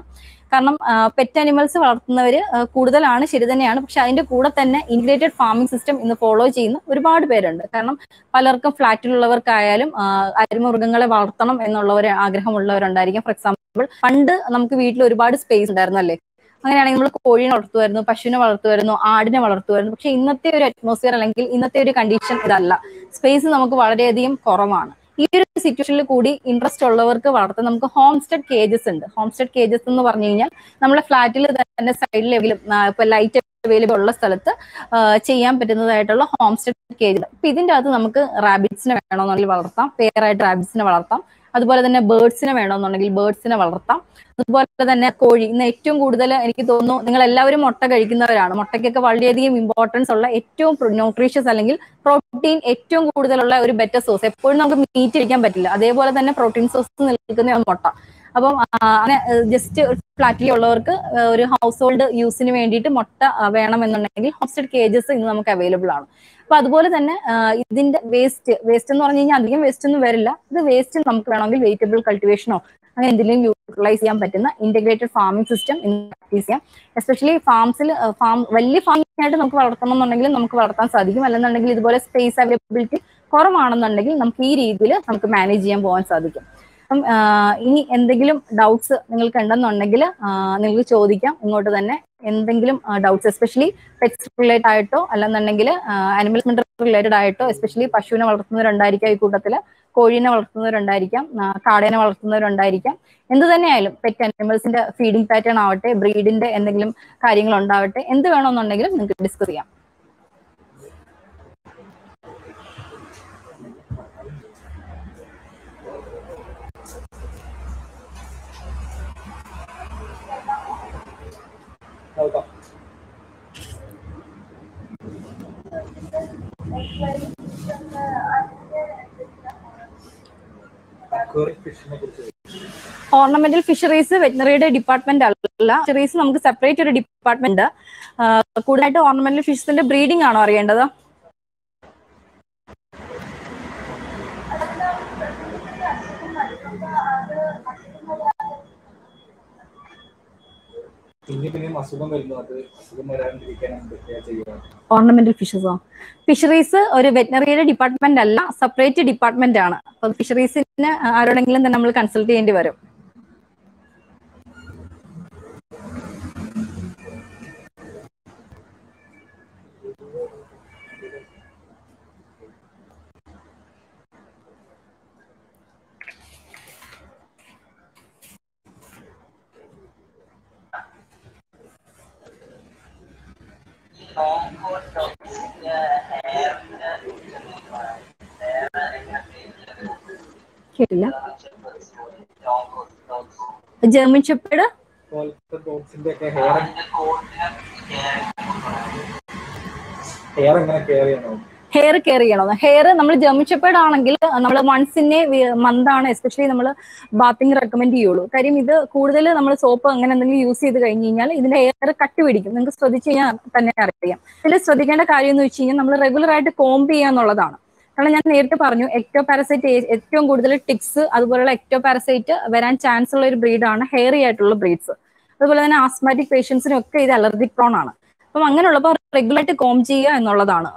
കാരണം പെറ്റ് അനിമൽസ് വളർത്തുന്നവർ കൂടുതലാണ് ശരി തന്നെയാണ് പക്ഷെ അതിന്റെ കൂടെ തന്നെ ഇന്റഗ്രേറ്റഡ് ഫാമിംഗ് സിസ്റ്റം ഇന്ന് ഫോളോ ചെയ്യുന്ന ഒരുപാട് പേരുണ്ട് കാരണം പലർക്കും ഫ്ലാറ്റിലുള്ളവർക്കായാലും അരിമൃഗങ്ങളെ വളർത്തണം എന്നുള്ളവർ ആഗ്രഹമുള്ളവരുണ്ടായിരിക്കും ഫോർ എക്സാമ്പിൾ പണ്ട് നമുക്ക് വീട്ടിൽ ഒരുപാട് സ്പേസ് ഉണ്ടായിരുന്നു അല്ലേ അങ്ങനെയാണെങ്കിൽ നമ്മൾ കോഴിനെ വളർത്തുമായിരുന്നു പശുവിനെ വളർത്തുമായിരുന്നു ആടിനെ വളർത്തുമായിരുന്നു പക്ഷെ ഇന്നത്തെ ഒരു അറ്റ്മോസ്ഫിയർ അല്ലെങ്കിൽ ഇന്നത്തെ ഒരു കണ്ടീഷൻ ഇതല്ല സ്പേസ് നമുക്ക് വളരെയധികം കുറവാണ് ഈ ഒരു സിറ്റുവേഷനിൽ കൂടി ഇൻട്രസ്റ്റ് ഉള്ളവർക്ക് വളർത്താൻ നമുക്ക് ഹോം സ്റ്റെഡ് കേജസ് ഉണ്ട് ഹോം സ്റ്റെഡ് കേജസ് എന്ന് പറഞ്ഞു കഴിഞ്ഞാൽ നമ്മളെ ഫ്ലാറ്റിൽ തന്നെ സൈഡിൽ ഇപ്പൊ ലൈറ്റ് അവൈലബിൾ ഉള്ള സ്ഥലത്ത് ചെയ്യാൻ പറ്റുന്നതായിട്ടുള്ള ഹോം സ്റ്റെഡ് കേജ് ഇപ്പൊ ഇതിന്റെ അകത്ത് നമുക്ക് റാബിറ്റ്സിനെ വേണമെന്നുണ്ടെങ്കിൽ വളർത്താം പേരായിട്ട് റാബിറ്റ്സിനെ വളർത്താം അതുപോലെ തന്നെ ബേർഡ്സിനെ വേണമെന്നുണ്ടെങ്കിൽ ബേർഡ്സിനെ വളർത്താം അതുപോലെ തന്നെ കോഴി ഇന്ന് ഏറ്റവും കൂടുതൽ എനിക്ക് തോന്നുന്നു നിങ്ങൾ എല്ലാവരും മുട്ട കഴിക്കുന്നവരാണ് മുട്ടയ്ക്കൊക്കെ വളരെയധികം ഇമ്പോർട്ടൻസ് ഉള്ള ഏറ്റവും ന്യൂട്രീഷ്യസ് അല്ലെങ്കിൽ പ്രോട്ടീൻ ഏറ്റവും കൂടുതലുള്ള ഒരു ബെറ്റർ സോഴ്സ് എപ്പോഴും നമുക്ക് മീറ്റ് കഴിക്കാൻ പറ്റില്ല അതേപോലെ തന്നെ പ്രോട്ടീൻ സോഴ്സ് നിൽക്കുന്ന മുട്ട അപ്പം അങ്ങനെ ജസ്റ്റ് ഫ്ലാറ്റിൽ ഉള്ളവർക്ക് ഒരു ഹൗസ് ഹോൾഡ് യൂസിന് വേണ്ടിയിട്ട് മുട്ട വേണമെന്നുണ്ടെങ്കിൽ ഹോസ്റ്റഡ് കേജസ് ഇന്ന് നമുക്ക് അവൈലബിൾ ആണ് അപ്പൊ അതുപോലെ തന്നെ ഇതിന്റെ വേസ്റ്റ് വേസ്റ്റ് എന്ന് പറഞ്ഞു കഴിഞ്ഞാൽ അധികം വേസ്റ്റ് ഒന്നും വരില്ല ഇത് വേസ്റ്റ് നമുക്ക് വേണമെങ്കിൽ വെജിറ്റബിൾ കൾട്ടിവേഷനോ അങ്ങനെ എന്തെങ്കിലും യൂട്ടിലൈസ് ചെയ്യാൻ പറ്റുന്ന ഇന്റഗ്രേറ്റഡ് ഫാമിംഗ് സിസ്റ്റം പ്രാക്ടീസ് ചെയ്യാം എസ്പെഷ്യലി ഫാംസിൽ ഫാം വലിയ ഫാമിംഗ് ആയിട്ട് നമുക്ക് വളർത്തണം എന്നുണ്ടെങ്കിൽ നമുക്ക് വളർത്താൻ സാധിക്കും അല്ലെന്നുണ്ടെങ്കിൽ ഇതുപോലെ സ്പേസ് അവൈലബിലിറ്റി കുറവാണെന്നുണ്ടെങ്കിൽ നമുക്ക് ഈ രീതിയിൽ നമുക്ക് മാനേജ് ചെയ്യാൻ പോകാൻ സാധിക്കും അപ്പം ഇനി എന്തെങ്കിലും ഡൗട്ട്സ് നിങ്ങൾക്ക് ഉണ്ടെന്നുണ്ടെങ്കിൽ നിങ്ങൾക്ക് ചോദിക്കാം ഇങ്ങോട്ട് തന്നെ എന്തെങ്കിലും ഡൗട്ട്സ് എസ്പെഷ്യലി പെറ്റ്സ് റിലേറ്റഡ് ആയിട്ടോ അല്ലെന്നുണ്ടെങ്കിൽ അനിമൽസ് റിലേറ്റഡ് ആയിട്ടോ എസ്പെഷ്യലി പശുവിനെ വളർത്തുന്നവരുണ്ടായിരിക്കാം ഈ കൂട്ടത്തിൽ കോഴീനെ വളർത്തുന്നവരുണ്ടായിരിക്കാം കാടേനെ വളർത്തുന്നവരുണ്ടായിരിക്കാം എന്ത് തന്നെയായാലും പെറ്റ് അനിമൽസിന്റെ ഫീഡിംഗ് പാറ്റേൺ ആവട്ടെ ബ്രീഡിന്റെ എന്തെങ്കിലും കാര്യങ്ങൾ ഉണ്ടാവട്ടെ എന്ത് വേണമെന്നുണ്ടെങ്കിലും നിങ്ങൾക്ക് ഡിസ്കസ് ചെയ്യാം നോക്കാം ഫിഷിനെ കുറിച്ച് ഓർണമെന്റൽ ഫിഷറീസ് വെറ്റിനറിയുടെ ഡിപ്പാർട്ട്മെന്റ് അല്ല ഫിഷറീസ് നമുക്ക് സെപ്പറേറ്റ് ഒരു ഡിപ്പാർട്ട്മെന്റ് കൂടുതലായിട്ട് ഓർണമെന്റൽ ഫിഷസിന്റെ ബ്രീഡിംഗ് ആണോ അറിയേണ്ടത് പിന്നെ പിന്നെയും അസുഖം വരുന്നു അത് അസുഖം വരാണ്ടിരിക്കാൻ എന്തൊക്കെയാ ചെയ്യുക ഓർണമെന്റൽ ഫിഷസോ ഫിഷറീസ് ഒരു വെറ്റിനറിയുടെ ഡിപ്പാർട്ട്മെന്റ് അല്ല സെപ്പറേറ്റ് ഡിപ്പാർട്ട്മെന്റ് ആണ് അപ്പൊ ഫിഷറീസിന് ആരോടെങ്കിലും തന്നെ നമ്മൾ കൺസൾട്ട് ചെയ്യേണ്ടി വരും കേട്ടില്ല ജർമ്മൻ ഷെപ്പേഡ് പോലത്തെ ഡോഗ്സിന്റെ ഒക്കെ ഹെയർ ഹെയർ എങ്ങനെ കെയർ ചെയ്യണം ഹെയർ കെയർ ചെയ്യണം ഹെയർ നമ്മൾ ജർമ്മൻ ഷെപ്പേഡ് ആണെങ്കിൽ നമ്മൾ വൺസ് ഇൻ എ മന്ത് ആണ് എസ്പെഷ്യലി നമ്മൾ ബാത്തിങ് റെക്കമെൻഡ് ചെയ്യുള്ളൂ കാര്യം ഇത് കൂടുതൽ നമ്മൾ സോപ്പ് അങ്ങനെ എന്തെങ്കിലും യൂസ് ചെയ്ത് കഴിഞ്ഞ് കഴിഞ്ഞാൽ ഇതിന്റെ ഹെയർ കട്ട് പിടിക്കും നിങ്ങൾക്ക് ശ്രദ്ധിച്ചു കഴിഞ്ഞാൽ തന്നെ അറിയാം ഇതിൽ ശ്രദ്ധിക്കേണ്ട കാര്യം എന്ന് വെച്ച് കഴിഞ്ഞാൽ നമ്മൾ റെഗുലർ ആയിട്ട് കോംബ് ചെയ്യുക എന്നുള്ളതാണ് കാരണം ഞാൻ നേരത്തെ പറഞ്ഞു എക്ടോ പാരസൈറ്റ് ഏറ്റവും കൂടുതൽ ടിക്സ് അതുപോലുള്ള എക്ടോ പാരസൈറ്റ് വരാൻ ചാൻസ് ഉള്ള ഒരു ബ്രീഡാണ് ഹെയറി ആയിട്ടുള്ള ബ്രീഡ്സ് അതുപോലെ തന്നെ ആസ്മാറ്റിക് പേഷ്യൻസിനും ഒക്കെ ഇത് അലർജിക് പ്രോൺ ആണ് അപ്പം അങ്ങനെയുള്ളപ്പോൾ റെഗുലർ ആയിട്ട് കോം ചെയ്യുക എന്നുള്ളതാണ്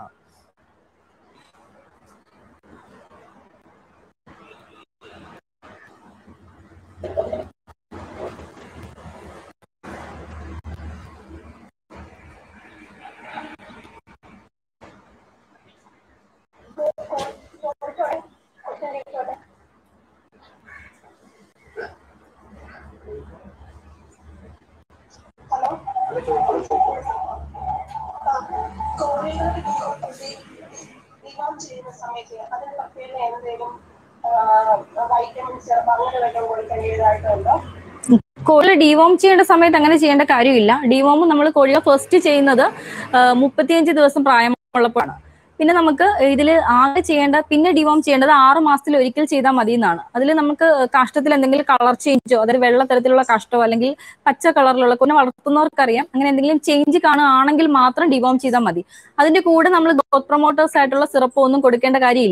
ഡിമാം ചെയ്യുന്ന സമയത്ത് അതിന് പ്രത്യേക എന്തെങ്കിലും വൈറ്റമിൻസ് അങ്ങനെ വല്ലതും കൊടുക്കേണ്ടതായിട്ടുണ്ടോ കോഴി ഡിവോം ചെയ്യേണ്ട സമയത്ത് അങ്ങനെ ചെയ്യേണ്ട കാര്യമില്ല ഡിവോം നമ്മൾ കോഴിയെ ഫസ്റ്റ് ചെയ്യുന്നത് മുപ്പത്തിയഞ്ച് ദിവസം പ്രായമുള്ളപ്പോഴാണ് പിന്നെ നമുക്ക് ഇതിൽ ആകെ ചെയ്യേണ്ട പിന്നെ ഡിവോം ചെയ്യേണ്ടത് ആറ് മാസത്തിൽ ഒരിക്കൽ ചെയ്താൽ മതി എന്നാണ് അതിൽ നമുക്ക് കാഷ്ടത്തിൽ എന്തെങ്കിലും കളർ ചേഞ്ചോ അതായത് വെള്ള തരത്തിലുള്ള കാഷ്ടോ അല്ലെങ്കിൽ പച്ച കളറിലുള്ള പിന്നെ വളർത്തുന്നവർക്കറിയാം അങ്ങനെ എന്തെങ്കിലും ചേഞ്ച് കാണുകയാണെങ്കിൽ മാത്രം ഡിവോം ചെയ്താൽ മതി അതിന്റെ കൂടെ നമ്മൾ ഗ്രോത്ത് പ്രൊമോട്ടേഴ്സ് ആയിട്ടുള്ള സിറപ്പ് ഒന്നും കൊടുക്കേണ്ട കാര്യമില്ല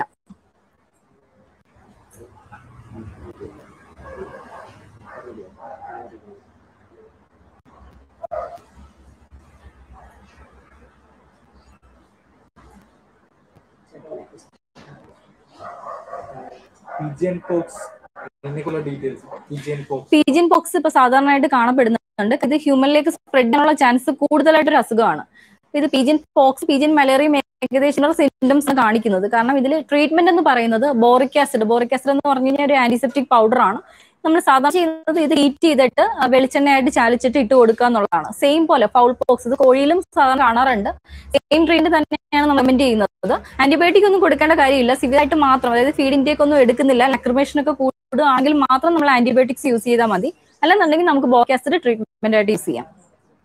പിജിയൻ പോക്സ് എന്നൊക്കെയുള്ള details pigeon pox pigeon pox ഇപ്പൊ സാധാരണയായിട്ട് കാണപ്പെടുന്നുണ്ട് ഇത് ഹ്യൂമനിലേക്ക് സ്പ്രെഡ് ചെയ്യാനുള്ള ചാൻസ് കൂടുതലായിട്ട് ഒരു അസുഖമാണ് ഇത് പീജിയൻ പോക്സ് പീജിയൻ മലേറിയം ഏകദേശം സിംറ്റംസ് ആണ് കാണിക്കുന്നത് കാരണം ഇതിൽ ട്രീറ്റ്മെന്റ് എന്ന് പറയുന്നത് ബോറിക് ആസിഡ് ബോറിക് ആസിഡ് എന്ന് പറഞ്ഞു കഴിഞ്ഞാൽ ഒരു ആന്റിസെപ്റ്റിക് പൗഡർ ആണ് നമ്മൾ സാധാരണ ചെയ്യുന്നത് ഇത് ഹീറ്റ് ചെയ്തിട്ട് വെളിച്ചെണ്ണയായിട്ട് ചാലിച്ചിട്ട് ഇട്ട് കൊടുക്കുക എന്നുള്ളതാണ് സെയിം പോലെ ഫൗൾ പോക്സ് ഇത് കോഴിയിലും സാധാരണ കാണാറുണ്ട് സെയിം ട്രീറ്റ്മെന്റ് തന്നെയാണ് നമ്മൾ ഇംപ്ലിമെന്റ് ചെയ്യുന്നത് ആന്റിബയോട്ടിക് ഒന്നും കൊടുക്കേണ്ട കാര്യമില്ല സിവിയർ ആയിട്ട് മാത്രം അതായത് ഫീഡ് ഇൻടേക്ക് ഒന്നും എടുക്കുന്നില്ല ലക്രിമേഷൻ ഒക്കെ കൂടുകയാണെങ്കിൽ മാത്രം നമ്മൾ ആന്റിബയോട്ടിക്സ് യൂസ് ചെയ്താൽ മതി അല്ലെന്നുണ്ടെങ്കിൽ നമുക്ക് ബോറിക് ആസിഡ് ട്രീറ്റ്മെന്റ് ആയിട്ട് യൂസ് ചെയ്യാം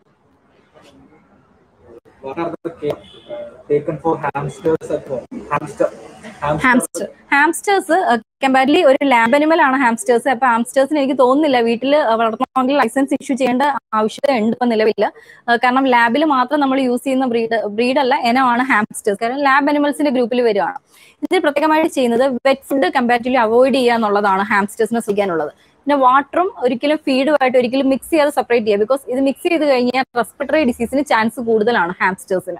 What are the care taken for hamsters at home? Hamster. Hamster hamsters കമ്പാരിലി ഒരു ലാബ് അനിമൽ ആണ് ഹാംസ്റ്റേഴ്സ് അപ്പൊ ഹാംസ്റ്റേഴ്സിന് എനിക്ക് തോന്നുന്നില്ല വീട്ടിൽ വളർത്തണമെങ്കിൽ ലൈസൻസ് ഇഷ്യൂ ചെയ്യേണ്ട ആവശ്യകത ഉണ്ട് ഇപ്പൊ നിലവിൽ കാരണം ലാബിൽ മാത്രം നമ്മൾ യൂസ് ചെയ്യുന്ന ബ്രീഡ് ബ്രീഡല്ല ഇനമാണ് ഹാംസ്റ്റേഴ്സ് കാരണം ലാബ് അനിമൽസിന്റെ ഗ്രൂപ്പിൽ വരുവാണ് ഇത് പ്രത്യേകമായിട്ട് ചെയ്യുന്നത് വെറ്റ് ഫുഡ് കമ്പാരിറ്റീവ്ലി അവോയ്ഡ് ചെയ്യുക എന്നുള്ളതാണ് ഹാംസ്റ്റേഴ്സിനെ ശ്രദ്ധിക്കാനുള്ളത് പിന്നെ വാട്ടറും ഒരിക്കലും ഫീഡുമായിട്ട് ഒരിക്കലും മിക്സ് ചെയ്യാതെ സെപ്പറേറ്റ് ചെയ്യുക ബിക്കോസ് ഇത് മിക്സ് ചെയ്ത് കഴിഞ്ഞാൽ റെസ്പിറേറ്ററി ഡിസീസിന് ചാൻസ് കൂടുതലാണ് ഹാംസ്റ്റേഴ്സിന്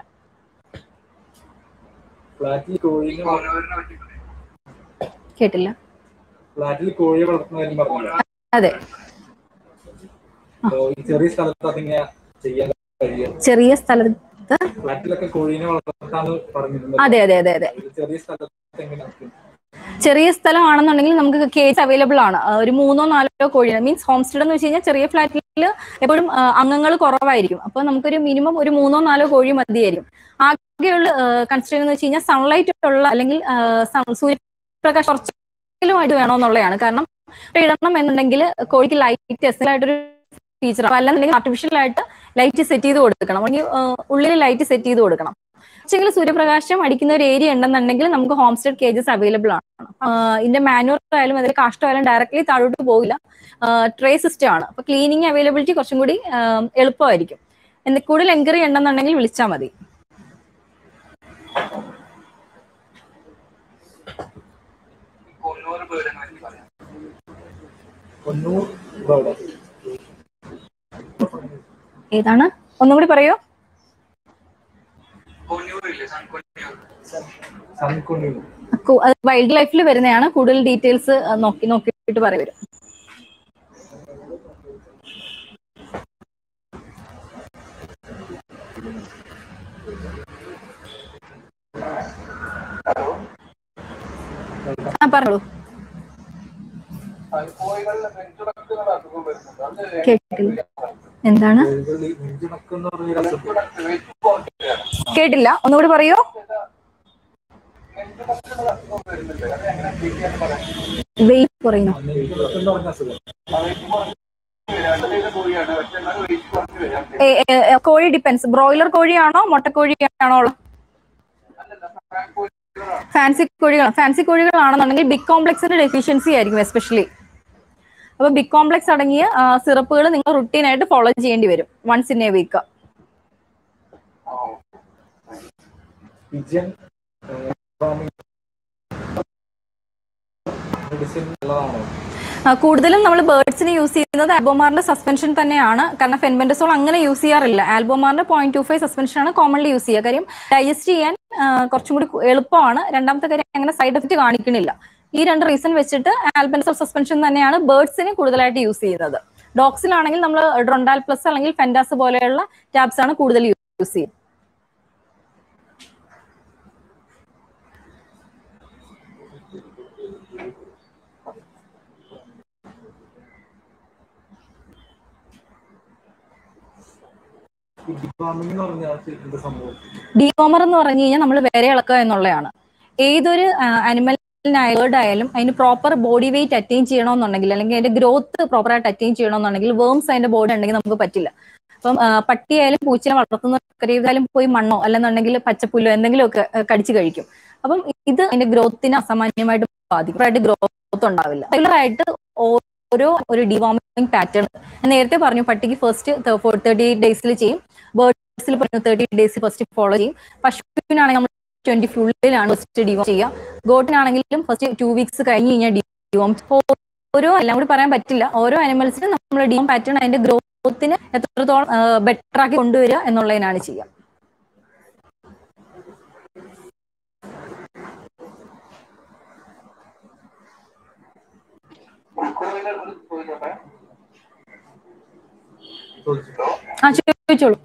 ഫ്ലാറ്റിൽ കോഴിനെ കേട്ടില്ല ഫ്ലാറ്റിൽ കോഴിയെ വളർത്തുന്ന കാര്യം പറഞ്ഞല്ലോ അതെ അപ്പോ ഈ ചെറിയ സ്ഥലത്ത് അതിങ്ങനെ ചെയ്യാൻ കഴിയും ചെറിയ സ്ഥലത്ത് ഫ്ലാറ്റിലൊക്കെ കോഴീനെ വളർത്താന്ന് പറഞ്ഞിരുന്നത് അതെ അതെ അതെ അതെ ഒരു ചെറിയ സ്ഥലത്ത് എങ്ങനെ ചെറിയ സ്ഥലമാണെന്നുണ്ടെങ്കിൽ നമുക്ക് കേജ് അവൈലബിൾ ആണ് ആ, ഒരു മൂന്നോ നാലോ കോഴി മീൻസ് ഹോം സ്റ്റേ എന്ന് വെച്ച് കഴിഞ്ഞാൽ ചെറിയ ഫ്ലാറ്റിൽ എപ്പോഴും അംഗങ്ങൾ കുറവായിരിക്കും അപ്പൊ നമുക്കൊരു മിനിമം ഒരു മൂന്നോ നാലോ കോഴി മതിയായിരിക്കും ആകെയുള്ള കൺസിഡർ എന്ന് വെച്ച് കഴിഞ്ഞാൽ സൺലൈറ്റ് ഉള്ള അല്ലെങ്കിൽ ആ, sun- സൂര്യപ്രകാശം കുറച്ചിലുമായിട്ട് വേണമെന്നുള്ളതാണ് കാരണം ഇപ്പൊ ഇടണം എന്നുണ്ടെങ്കിൽ കോഴിക്ക് ലൈറ്റ് എസ്സലായിട്ടൊരു ഫീച്ചർ അപ്പൊ അല്ലെന്നുണ്ടെങ്കിൽ ആർട്ടിഫിഷ്യൽ ആയിട്ട് ലൈറ്റ് സെറ്റ് ചെയ്ത് കൊടുക്കണം അല്ലെങ്കിൽ ഉള്ളിൽ ലൈറ്റ് സെറ്റ് ചെയ്ത് കൊടുക്കണം പക്ഷെങ്കിൽ സൂര്യപ്രകാശം അടിക്കുന്ന ഒരു ഏരിയ ഉണ്ടെന്നുണ്ടെങ്കിൽ നമുക്ക് ഹോം സ്റ്റേ കേജസ് അവൈലബിൾ ആണ് ആഹ് ഇതിന്റെ മാനുവർ ആയാലും അതിൽ കാഷ്ടമായാലും ഡയറക്ട്ലി താഴോട്ട് പോകില്ല ട്രേ സിസ്റ്റം ആണ് അപ്പൊ ക്ലീനിങ് അവൈലബിലിറ്റി കുറച്ചും കൂടി ആഹ് എളുപ്പമായിരിക്കും എന്ത് കൂടുതൽ എൻക്വയറി ഉണ്ടെന്നുണ്ടെങ്കിൽ വിളിച്ചാൽ മതി കൊന്നൂർ ബേർഡ് ഏതാണ് ഒന്നും കൂടി പറയോ സൺകൊന്നൂർ കു- അത് വൈൽഡ് ലൈഫിൽ വരുന്നതാണ് കൂടുതൽ ഡീറ്റെയിൽസ് നോക്കി നോക്കിയിട്ട് പറയാൻ വരും ആ പറഞ്ഞോളൂ കേട്ടില്ല എന്താണ് നെഞ്ചുണക്കെന്ന് പറഞ്ഞൊരു അസുഖം കേട്ടില്ല ഒന്നുകൂടി പറയോ വെയിറ്റ് കുറയുന്നു നെഞ്ചുണക്കെന്ന് പറഞ്ഞ അസുഖം ഏ, ഏ, ഏ, കോഴി ഡിപ്പെൻസ് ബ്രോയിലർ കോഴിയാണോ മുട്ടക്കോഴിയാണോ ഉള്ളത് ഫാൻസി കോഴികൾ ഫാൻസി കോഴികളാണെന്നുണ്ടെങ്കിൽ ബിഗ് കോംപ്ലക്സിന്റെ ഡെഫിഷ്യൻസി ആയിരിക്കും എസ്പെഷ്യലി അപ്പൊ ബിഗ് കോംപ്ലക്സ് അടങ്ങിയ സിറപ്പുകൾ നിങ്ങൾ റുട്ടീൻ ആയിട്ട് ഫോളോ ചെയ്യേണ്ടി വരും once in a week pigeon medicine ഉള്ളതാണോ കൂടുതലും നമ്മൾ ബേർഡ്സിന് യൂസ് ചെയ്യുന്നത് ആൽബോമാറിന്റെ സസ്പെൻഷൻ തന്നെയാണ് കാരണം ഫെൻബെൻഡസോൾ അങ്ങനെ യൂസ് ചെയ്യാറില്ല ആൽബോമാറിന്റെ പോയിന്റ് ടു ഫൈവ് സസ്പെൻഷൻ ആണ് കോമൺലി യൂസ് ചെയ്യുക കാര്യം ഡൈജസ്റ്റ് ചെയ്യാൻ ആ, കുറച്ചും കൂടി എളുപ്പമാണ് രണ്ടാമത്തെ കാര്യം അങ്ങനെ സൈഡ് എഫക്റ്റ് കാണിക്കണില്ല ഈ രണ്ട് റീസൺ വെച്ചിട്ട് ആൽബൻസോൾ സസ്പെൻഷൻ തന്നെയാണ് ബേർഡ്സിന് കൂടുതലായിട്ട് യൂസ് ചെയ്യുന്നത് ഡോഗ്സിലാണെങ്കിൽ നമ്മൾ ഡ്രൊണ്ടാൽ പ്ലസ് അല്ലെങ്കിൽ ഫെൻഡാസ് പോലെയുള്ള ടാബ്സ് ആണ് കൂടുതൽ യൂസ് ചെയ്യുന്നത് ഈ ഡിഫാമിംഗ് എന്ന് പറഞ്ഞാൽ എന്ത് സംഭവം ഡീകോമർ എന്ന് പറഞ്ഞു കഴിഞ്ഞാൽ നമ്മൾ വേറെ ഇളക്കുക എന്നുള്ളതാണ് ഏതൊരു അനിമലിനായാലും ആയാലും അതിന് പ്രോപ്പർ ബോഡി വെയിറ്റ് അറ്റൈൻ ചെയ്യണമെന്നുണ്ടെങ്കിൽ അല്ലെങ്കിൽ അതിന്റെ ഗ്രോത്ത് പ്രോപ്പറായിട്ട് അറ്റൈൻ ചെയ്യണമെന്നുണ്ടെങ്കിൽ വേംസ് അതിന്റെ ബോഡി ഉണ്ടെങ്കിൽ നമുക്ക് പറ്റില്ല അപ്പം ആ, പട്ടിയായാലും പൂച്ചനെ വളർത്തുന്ന ഏതായാലും പോയി മണ്ണോ അല്ലെന്നുണ്ടെങ്കിൽ പച്ചപ്പുല്ലോ എന്തെങ്കിലുമൊക്കെ ആ, കടിച്ചു കഴിക്കും അപ്പം ഇത് അതിന്റെ ഗ്രോത്തിനെ അസാമാന്യമായിട്ട് ബാധിക്കും ആയിട്ട് ഗ്രോത്ത് ഉണ്ടാവില്ല റെഗുലർ ആയിട്ട് ഓരോ ഒരു ഡിവോമിങ് പാറ്റേൺ നേരത്തെ പറഞ്ഞു പട്ടിക്ക് ഫസ്റ്റ് തേർട്ടി ഡേയ്സിൽ ചെയ്യും ബേർഡ്സിൽ പറഞ്ഞു തേർട്ടി ഡേയ്സ് ഫസ്റ്റ് ഫോളോ ചെയ്യും പശുവിനാണെങ്കിൽ നമ്മൾ ട്വന്റി ഫുള്ളിലാണ് ഫസ്റ്റ് ഡിവോം ചെയ്യുക ഗോട്ടിനാണെങ്കിലും ഫസ്റ്റ് ടു വീക്സ് കഴിഞ്ഞ് കഴിഞ്ഞാൽ ഡിവോം ഓരോ എല്ലാം കൂടി പറയാൻ പറ്റില്ല ഓരോ അനിമൽസിനും നമ്മൾ ഡിവോം പാറ്റേൺ അതിന്റെ ഗ്രോത്തിന് എത്രത്തോളം ബെറ്റർ ആക്കി കൊണ്ടുവരിക എന്നുള്ളതിനാണ് ചെയ്യുക ആ ചോദിച്ചോളൂ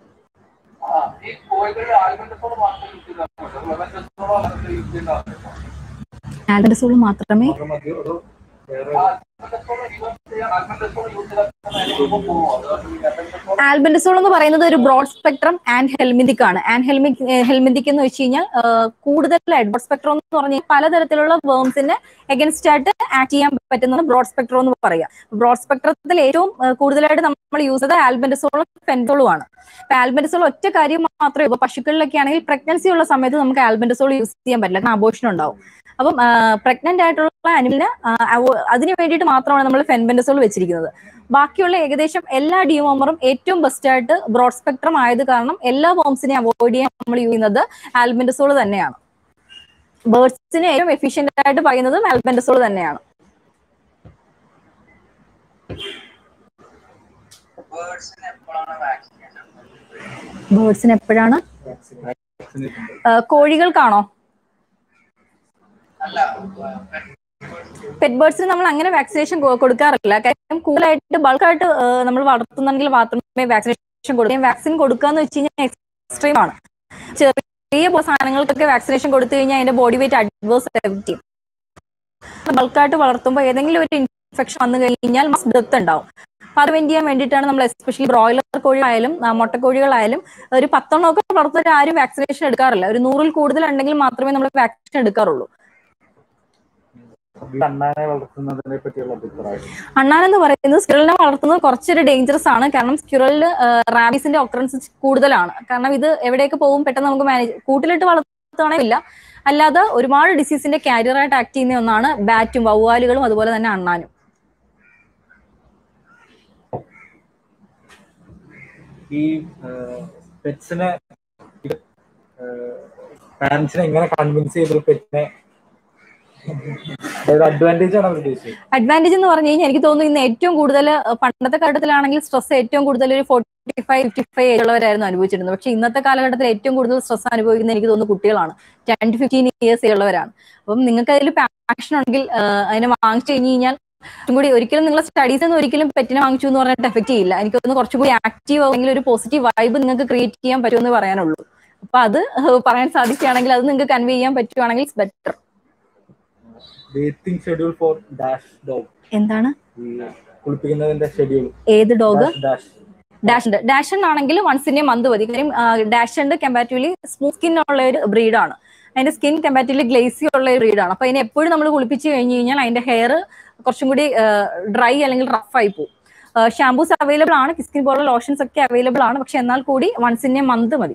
ആൽബൻഡസോൾ മാത്രമേ ആൽബൻഡസോൾ എന്ന് പറയുന്നത് ഒരു ബ്രോഡ് സ്പെക്ട്രം ആൻഡ് ഹെൽമിന്തിക് ആണ് ആൻഡ് ഹെൽമിക് ഹെൽമിന്തിക് എന്ന് വെച്ച് കഴിഞ്ഞാൽ ആ, കൂടുതലായിട്ട് ബ്രോഡ് സ്പെക്ട്രം എന്ന് പറഞ്ഞാൽ പലതരത്തിലുള്ള വേംസിനെ എഗൻസ്റ്റ് ആയിട്ട് ആക്ട് ചെയ്യാൻ പറ്റുന്നതാണ് ബ്രോഡ് സ്പെക്ട്രം എന്ന് പറയുക ബ്രോഡ് സ്പെക്ട്രത്തിൽ ഏറ്റവും ആ, കൂടുതലായിട്ട് നമ്മൾ യൂസ് ചെയ്തത് ആൽബൻഡസോളും ഫെൻസോളും ആണ് അപ്പൊ ആൽബൻഡസോൾ ഒറ്റ കാര്യം മാത്രമേ ഇപ്പൊ പശുക്കളിലൊക്കെ ആണെങ്കിൽ പ്രഗ്നൻസി ഉള്ള സമയത്ത് നമുക്ക് ആൽബൻഡസോൾ യൂസ് ചെയ്യാൻ പറ്റില്ല കാരണം അബോഷൻ ഉണ്ടാവും അപ്പം പ്രഗ്നന്റ് ആയിട്ടുള്ള അനിമലിന് അതിന് വേണ്ടിയിട്ട് മാത്രമാണ് നമ്മൾ ഫെൻബെൻഡസോൾ വെച്ചിരിക്കുന്നത് ബാക്കിയുള്ള ഏകദേശം എല്ലാ ഡിയോമറും ഏറ്റവും ബെസ്റ്റ് ആയിട്ട് ബ്രോഡ് സ്പെക്ട്രം ആയത് കാരണം എല്ലാ വോംസിനെ അവോയ്ഡ് ചെയ്യാൻ നമ്മൾ യൂസ് ചെയ്യുന്നത് ആൽബൻഡസോൾ തന്നെയാണ് ബേർഡ്സിന് ഏറ്റവും എഫിഷ്യന്റ് ആയിട്ട് പറയുന്നതും ആൽബൻഡസോൾ തന്നെയാണ് ബേർഡ്സിന് എപ്പോഴാണ് ആ, കോഴികൾക്കാണോ പെറ്റ് ബേർഡ്സിന് നമ്മൾ അങ്ങനെ വാക്സിനേഷൻ കൊടുക്കാറില്ല കാര്യം കൂടുതലായിട്ട് ബൾക്കായിട്ട് നമ്മൾ വളർത്തുന്നെങ്കിൽ മാത്രമേ വാക്സിനേഷൻ കൊടുക്കും വാക്സിൻ കൊടുക്കാന്ന് വെച്ച് കഴിഞ്ഞാൽ എക്സ്ട്രീം ആണ് ചെറിയ ബോ- സാധനങ്ങൾക്കൊക്കെ വാക്സിനേഷൻ കൊടുത്തു കഴിഞ്ഞാൽ അതിന്റെ ബോഡി വെയിറ്റ് അഡ്വേഴ്സ് എഫക്ട് ചെയ്യും ബൾക്കായിട്ട് വളർത്തുമ്പോൾ ഏതെങ്കിലും ഒരു ഇൻഫെക്ഷൻ വന്നു കഴിഞ്ഞാൽ മസ്റ്റ് ഡെത്ത് ഉണ്ടാവും അപ്പൊ അത് വെന്റ് ചെയ്യാൻ വേണ്ടിയിട്ടാണ് നമ്മൾ എസ്പെഷ്യലി ബ്രോയിലർ കോഴിയായാലും ആ, മുട്ടക്കോഴികളായാലും ഒരു പത്തെണ്ണമൊക്കെ വളർത്തുന്നവർ ആരും വാക്സിനേഷൻ എടുക്കാറില്ല ഒരു നൂറിൽ കൂടുതൽ ഉണ്ടെങ്കിൽ മാത്രമേ നമ്മൾ വാക്സിൻ എടുക്കാറുള്ളൂ അണ്ണാനെ വളർത്തുന്നതിനെ പറ്റിയുള്ള അഭിപ്രായം അണ്ണാൻ എന്ന് പറയുന്നത് സ്ക്യൂറലിനെ വളർത്തുന്നത് കുറച്ചൊരു ഡേഞ്ചറസ് ആണ് കാരണം സ്ക്യൂറലിൽ റാബീസിന്റെ ഒക്രൻസ് കൂടുതലാണ് കാരണം ഇത് എവിടെയൊക്കെ പോകും പെട്ടെന്ന് നമുക്ക് മാനേജ് കൂട്ടിലിട്ട് വളർത്തുകയാണെങ്കിൽ ഇല്ല അല്ലാതെ ഒരുപാട് ഡിസീസിന്റെ കാരിയറായിട്ട് ആക്ട് ചെയ്യുന്ന ഒന്നാണ് ബാറ്റും വവ്വാലുകളും അതുപോലെ തന്നെ അണ്ണാനും ഈ പെറ്റ്സിനെ പാരന്റ്സിനെ എങ്ങനെ കൺവിൻസ് ചെയ്തൊരു പെറ്റിനെ അതായത് അഡ്വാൻറ്റേജ് ആണ് അവർ ഉദ്ദേശിച്ചത് അഡ്വാൻറ്റേജ് എന്ന് പറഞ്ഞു കഴിഞ്ഞാൽ എനിക്ക് തോന്നുന്നു ഇന്ന് ഏറ്റവും കൂടുതൽ അഹ് പണ്ടത്തെ കാലത്തിലാണെങ്കിൽ സ്ട്രെസ് ഏറ്റവും കൂടുതൽ ഒരു ഫോർട്ടി ഫൈവ് ഫിഫ്റ്റി ഫൈവ് ഉള്ളവരായിരുന്നു അനുഭവിച്ചിരുന്നത് പക്ഷെ ഇന്നത്തെ കാലഘട്ടത്തിൽ ഏറ്റവും കൂടുതൽ സ്ട്രെസ് അനുഭവിക്കുന്ന എനിക്ക് തോന്നുന്നു കുട്ടികളാണ് ടെൻ ടു ഫിഫ്റ്റീൻ ഇയേഴ്സ് ഉള്ളവരാണ് അപ്പം നിങ്ങൾക്ക് അതിൽ പാഷൻ ഉണ്ടെങ്കിൽ ആഹ് അതിനെ വാങ്ങിച്ചു കഴിഞ്ഞ് കഴിഞ്ഞാൽ കുറച്ചും കൂടി ഒരിക്കലും നിങ്ങളെ സ്റ്റഡീസ് ഒന്നും ഒരിക്കലും പെറ്റിനെ വാങ്ങിച്ചു എന്ന് പറഞ്ഞിട്ട് എഫക്ട് ചെയ്യില്ല എനിക്ക് തോന്നുന്നു കുറച്ചും കൂടി ആക്റ്റീവ് അല്ലെങ്കിൽ ഒരു പോസിറ്റീവ് വൈബ് നിങ്ങൾക്ക് ക്രിയേറ്റ് ചെയ്യാൻ പറ്റുമെന്ന് പറയാനുള്ളൂ അപ്പൊ അത് പറയാൻ സാധിക്കുകയാണെങ്കിൽ അത് നിങ്ങൾക്ക് കൺവേ ചെയ്യാൻ പറ്റുവാണെങ്കിൽ better bathing schedule for dash dog എന്താണ് ഈ കുളിപ്പിക്കുന്നതിന്റെ ഷെഡ്യൂൾ ഏത് ഡോഗ് ഡാഷ് ഡാഷ് ഉണ്ട് ഡാഷ് ആണെങ്കിൽ വൺസ് ഇൻ എ മന്ത് മതി കാര്യം ഡാഷ് ഉണ്ട് കമ്പാരിറ്റീവ്ലി സ്മൂത്ത് സ്കിൻ ഉള്ള ഒരു ബ്രീഡാണ് അതിന്റെ സ്കിൻ കമ്പാരിറ്റീവ്ലി ഗ്ലേസി ഉള്ള ഒരു ബ്രീഡാണ് അപ്പൊ അതിനെ എപ്പോഴും നമ്മൾ കുളിപ്പിച്ച് കഴിഞ്ഞ് കഴിഞ്ഞാൽ അതിന്റെ ഹെയർ കുറച്ചും കൂടി ഡ്രൈ അല്ലെങ്കിൽ റഫ് ആയി പോകും ഷാംപൂസ് അവൈലബിൾ ആണ് കിസ്കിൻ പോലുള്ള ലോഷൻസ് ഒക്കെ അവൈലബിൾ ആണ് പക്ഷെ എന്നാൽ കൂടി വൺസ് ഇൻ എ മന്ത് മതി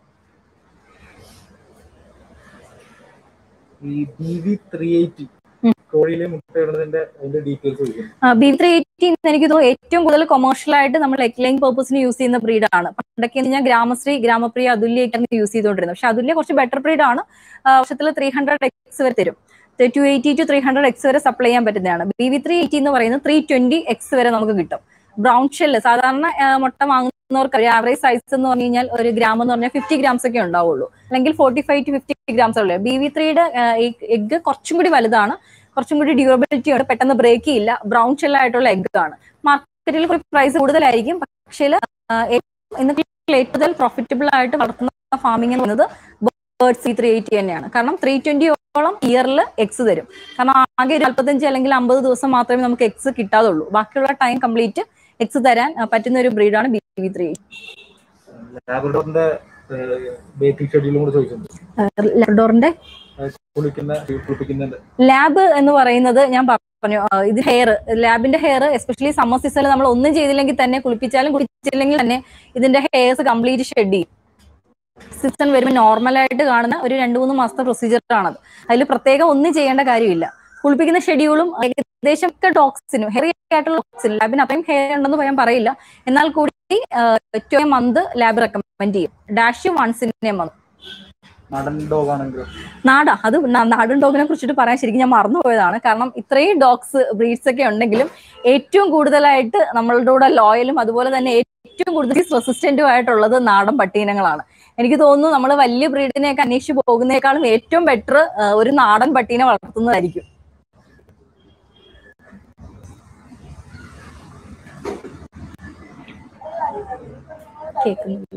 ഈ ബി വി ത്രീ എയ്റ്റി കോഴിയിലെ മുട്ടയിടുന്നതിന്റെ അതിന്റെ ഡീറ്റെയിൽസ് ചോദിക്കുന്നു ബി ത്രീ എയ്റ്റി എനിക്ക് തോന്നുന്നു ഏറ്റവും കൂടുതൽ കൊമേഴ്ഷ്യൽ ആയിട്ട് നമ്മൾ എക്ലൈൻ പർപ്പസിന് യൂസ് ചെയ്യുന്ന ബ്രീഡാണ് പണ്ടൊക്കെ ഞാൻ ഗ്രാമശ്രീ ഗ്രാമപ്രിയ അതുല്യൊക്കെയാണ് യൂസ് ചെയ്തുകൊണ്ടിരുന്നത് പക്ഷെ അതുല്യ കുറച്ച് ബെറ്റർ ബ്രീഡാണ് വർഷത്തിൽ ത്രീ ഹൺഡ്രഡ് എക്സ് വരെ തരും two eighty two three hundred eggs വരെ സപ്ലൈ ചെയ്യാൻ പറ്റുന്നതാണ് ബി വി ത്രീ എയ്റ്റി എന്ന് പറയുന്നത് ത്രീ ട്വന്റി എക്സ് വരെ നമുക്ക് കിട്ടും ബ്രൗൺ ഷെല്ല് സാധാരണ ആ, മുട്ട വാങ്ങുന്നവർക്ക് ഒരു ആവറേജ് സൈസ് എന്ന് പറഞ്ഞു കഴിഞ്ഞാൽ ഒരു ഗ്രാം എന്ന് പറഞ്ഞാൽ ഫിഫ്റ്റി ഗ്രാംസ് ഒക്കെ ഉണ്ടാവുള്ളൂ അല്ലെങ്കിൽ forty five to fifty grams ഉള്ളൂ ബി വി ത്രീയുടെ എഗ് കുറച്ചും കൂടി വലുതാണ് കുറച്ചും കൂടി ഡ്യൂറബിലിറ്റി ഉണ്ട് പെട്ടെന്ന് ബ്രേക്ക് ചെയ്യില്ല ബ്രൗൺ ഷെൽ ആയിട്ടുള്ള എഗ് ആണ് മാർക്കറ്റിൽ കുറച്ച് പ്രൈസ് കൂടുതലായിരിക്കും പക്ഷേ ഇന്നത്തെ ഏറ്റവും കൂടുതൽ പ്രോഫിറ്റബിൾ ആയിട്ട് വളർത്തുന്ന ഫാമിംഗ് എന്ന് പറയുന്നത് ബേർഡ് സി ത്രീ എയ്റ്റി തന്നെയാണ് കാരണം ത്രീ ട്വന്റിയോളം ഇയറിൽ എക്സ് തരും കാരണം ആകെ ഒരു നാൽപ്പത്തഞ്ച് അല്ലെങ്കിൽ അമ്പത് ദിവസം മാത്രമേ നമുക്ക് എക്സ് കിട്ടാതുള്ളൂ ബാക്കിയുള്ള ടൈം കംപ്ലീറ്റ് എക്സ് തരാൻ ആ, പറ്റുന്ന ഒരു ബ്രീഡാണ് ബി വി ത്രീ ലാബ്രഡോറിന്റെ ബേത്തിങ് ഷെഡ്യൂളും കൂടെ ചോദിച്ചിട്ടുണ്ട് ലഡോറിന്റെ അതായത് കുളിക്കുന്ന കുളിപ്പിക്കുന്നതിന്റെ ലാബ് എന്ന് പറയുന്നത് ഞാൻ പറഞ്ഞു ആ, ഇത് ഹെയർ ലാബിന്റെ ഹെയർ എസ്പെഷ്യലി സമ്മർ സീസണിൽ നമ്മൾ ഒന്നും ചെയ്തില്ലെങ്കിൽ തന്നെ കുളിപ്പിച്ചാലും കുളിച്ചില്ലെങ്കിൽ തന്നെ ഇതിന്റെ ഹെയർസ് കംപ്ലീറ്റ് ഷെഡ് ചെയ്യും സീസൺ വരുമ്പോൾ നോർമലായിട്ട് കാണുന്ന ഒരു രണ്ട് മൂന്ന് മാസത്തെ പ്രൊസീജിയർ ആണത് അതിൽ പ്രത്യേകം ഒന്നും ചെയ്യേണ്ട കാര്യമില്ല കുളിപ്പിക്കുന്ന ഷെഡ്യൂളും ഏകദേശം ഒക്കെ ഡോഗ്സിനും ഹെയർ ആയിട്ടുള്ള ഡോഗ്സിന് ലാബിന് അത്രയും ഹെയർ ഉണ്ടെന്ന് ഞാൻ പറയില്ല എന്നാൽ കൂടി ടു മന്ത് ലാബ് റെക്കമെൻഡ് ചെയ്യും dash once in a month നാടൻ ഡോഗ് ആണെങ്കിലും നാടാ അത് ന- നാടൻ ഡോഗിനെ കുറിച്ചിട്ട് പറയാൻ ശരിക്കും ഞാൻ മറന്നുപോയതാണ് കാരണം ഇത്രയും ഡോഗ്സ് ബ്രീഡ്സ് ഒക്കെ ഉണ്ടെങ്കിലും ഏറ്റവും കൂടുതലായിട്ട് നമ്മളുടെ കൂടെ ലോയലും അതുപോലെ തന്നെ ഏറ്റവും കൂടുതൽ റെസിസ്റ്റന്റും ആയിട്ടുള്ളത് നാടൻ പട്ടീനങ്ങളാണ് എനിക്ക് തോന്നുന്നു നമ്മൾ വലിയ ബ്രീഡിനെയൊക്കെ അന്വേഷിച്ച് പോകുന്നേക്കാളും ഏറ്റവും ബെറ്റർ ഒരു നാടൻ പട്ടീനെ വളർത്തുന്നതായിരിക്കും കേൾക്കുന്നില്ല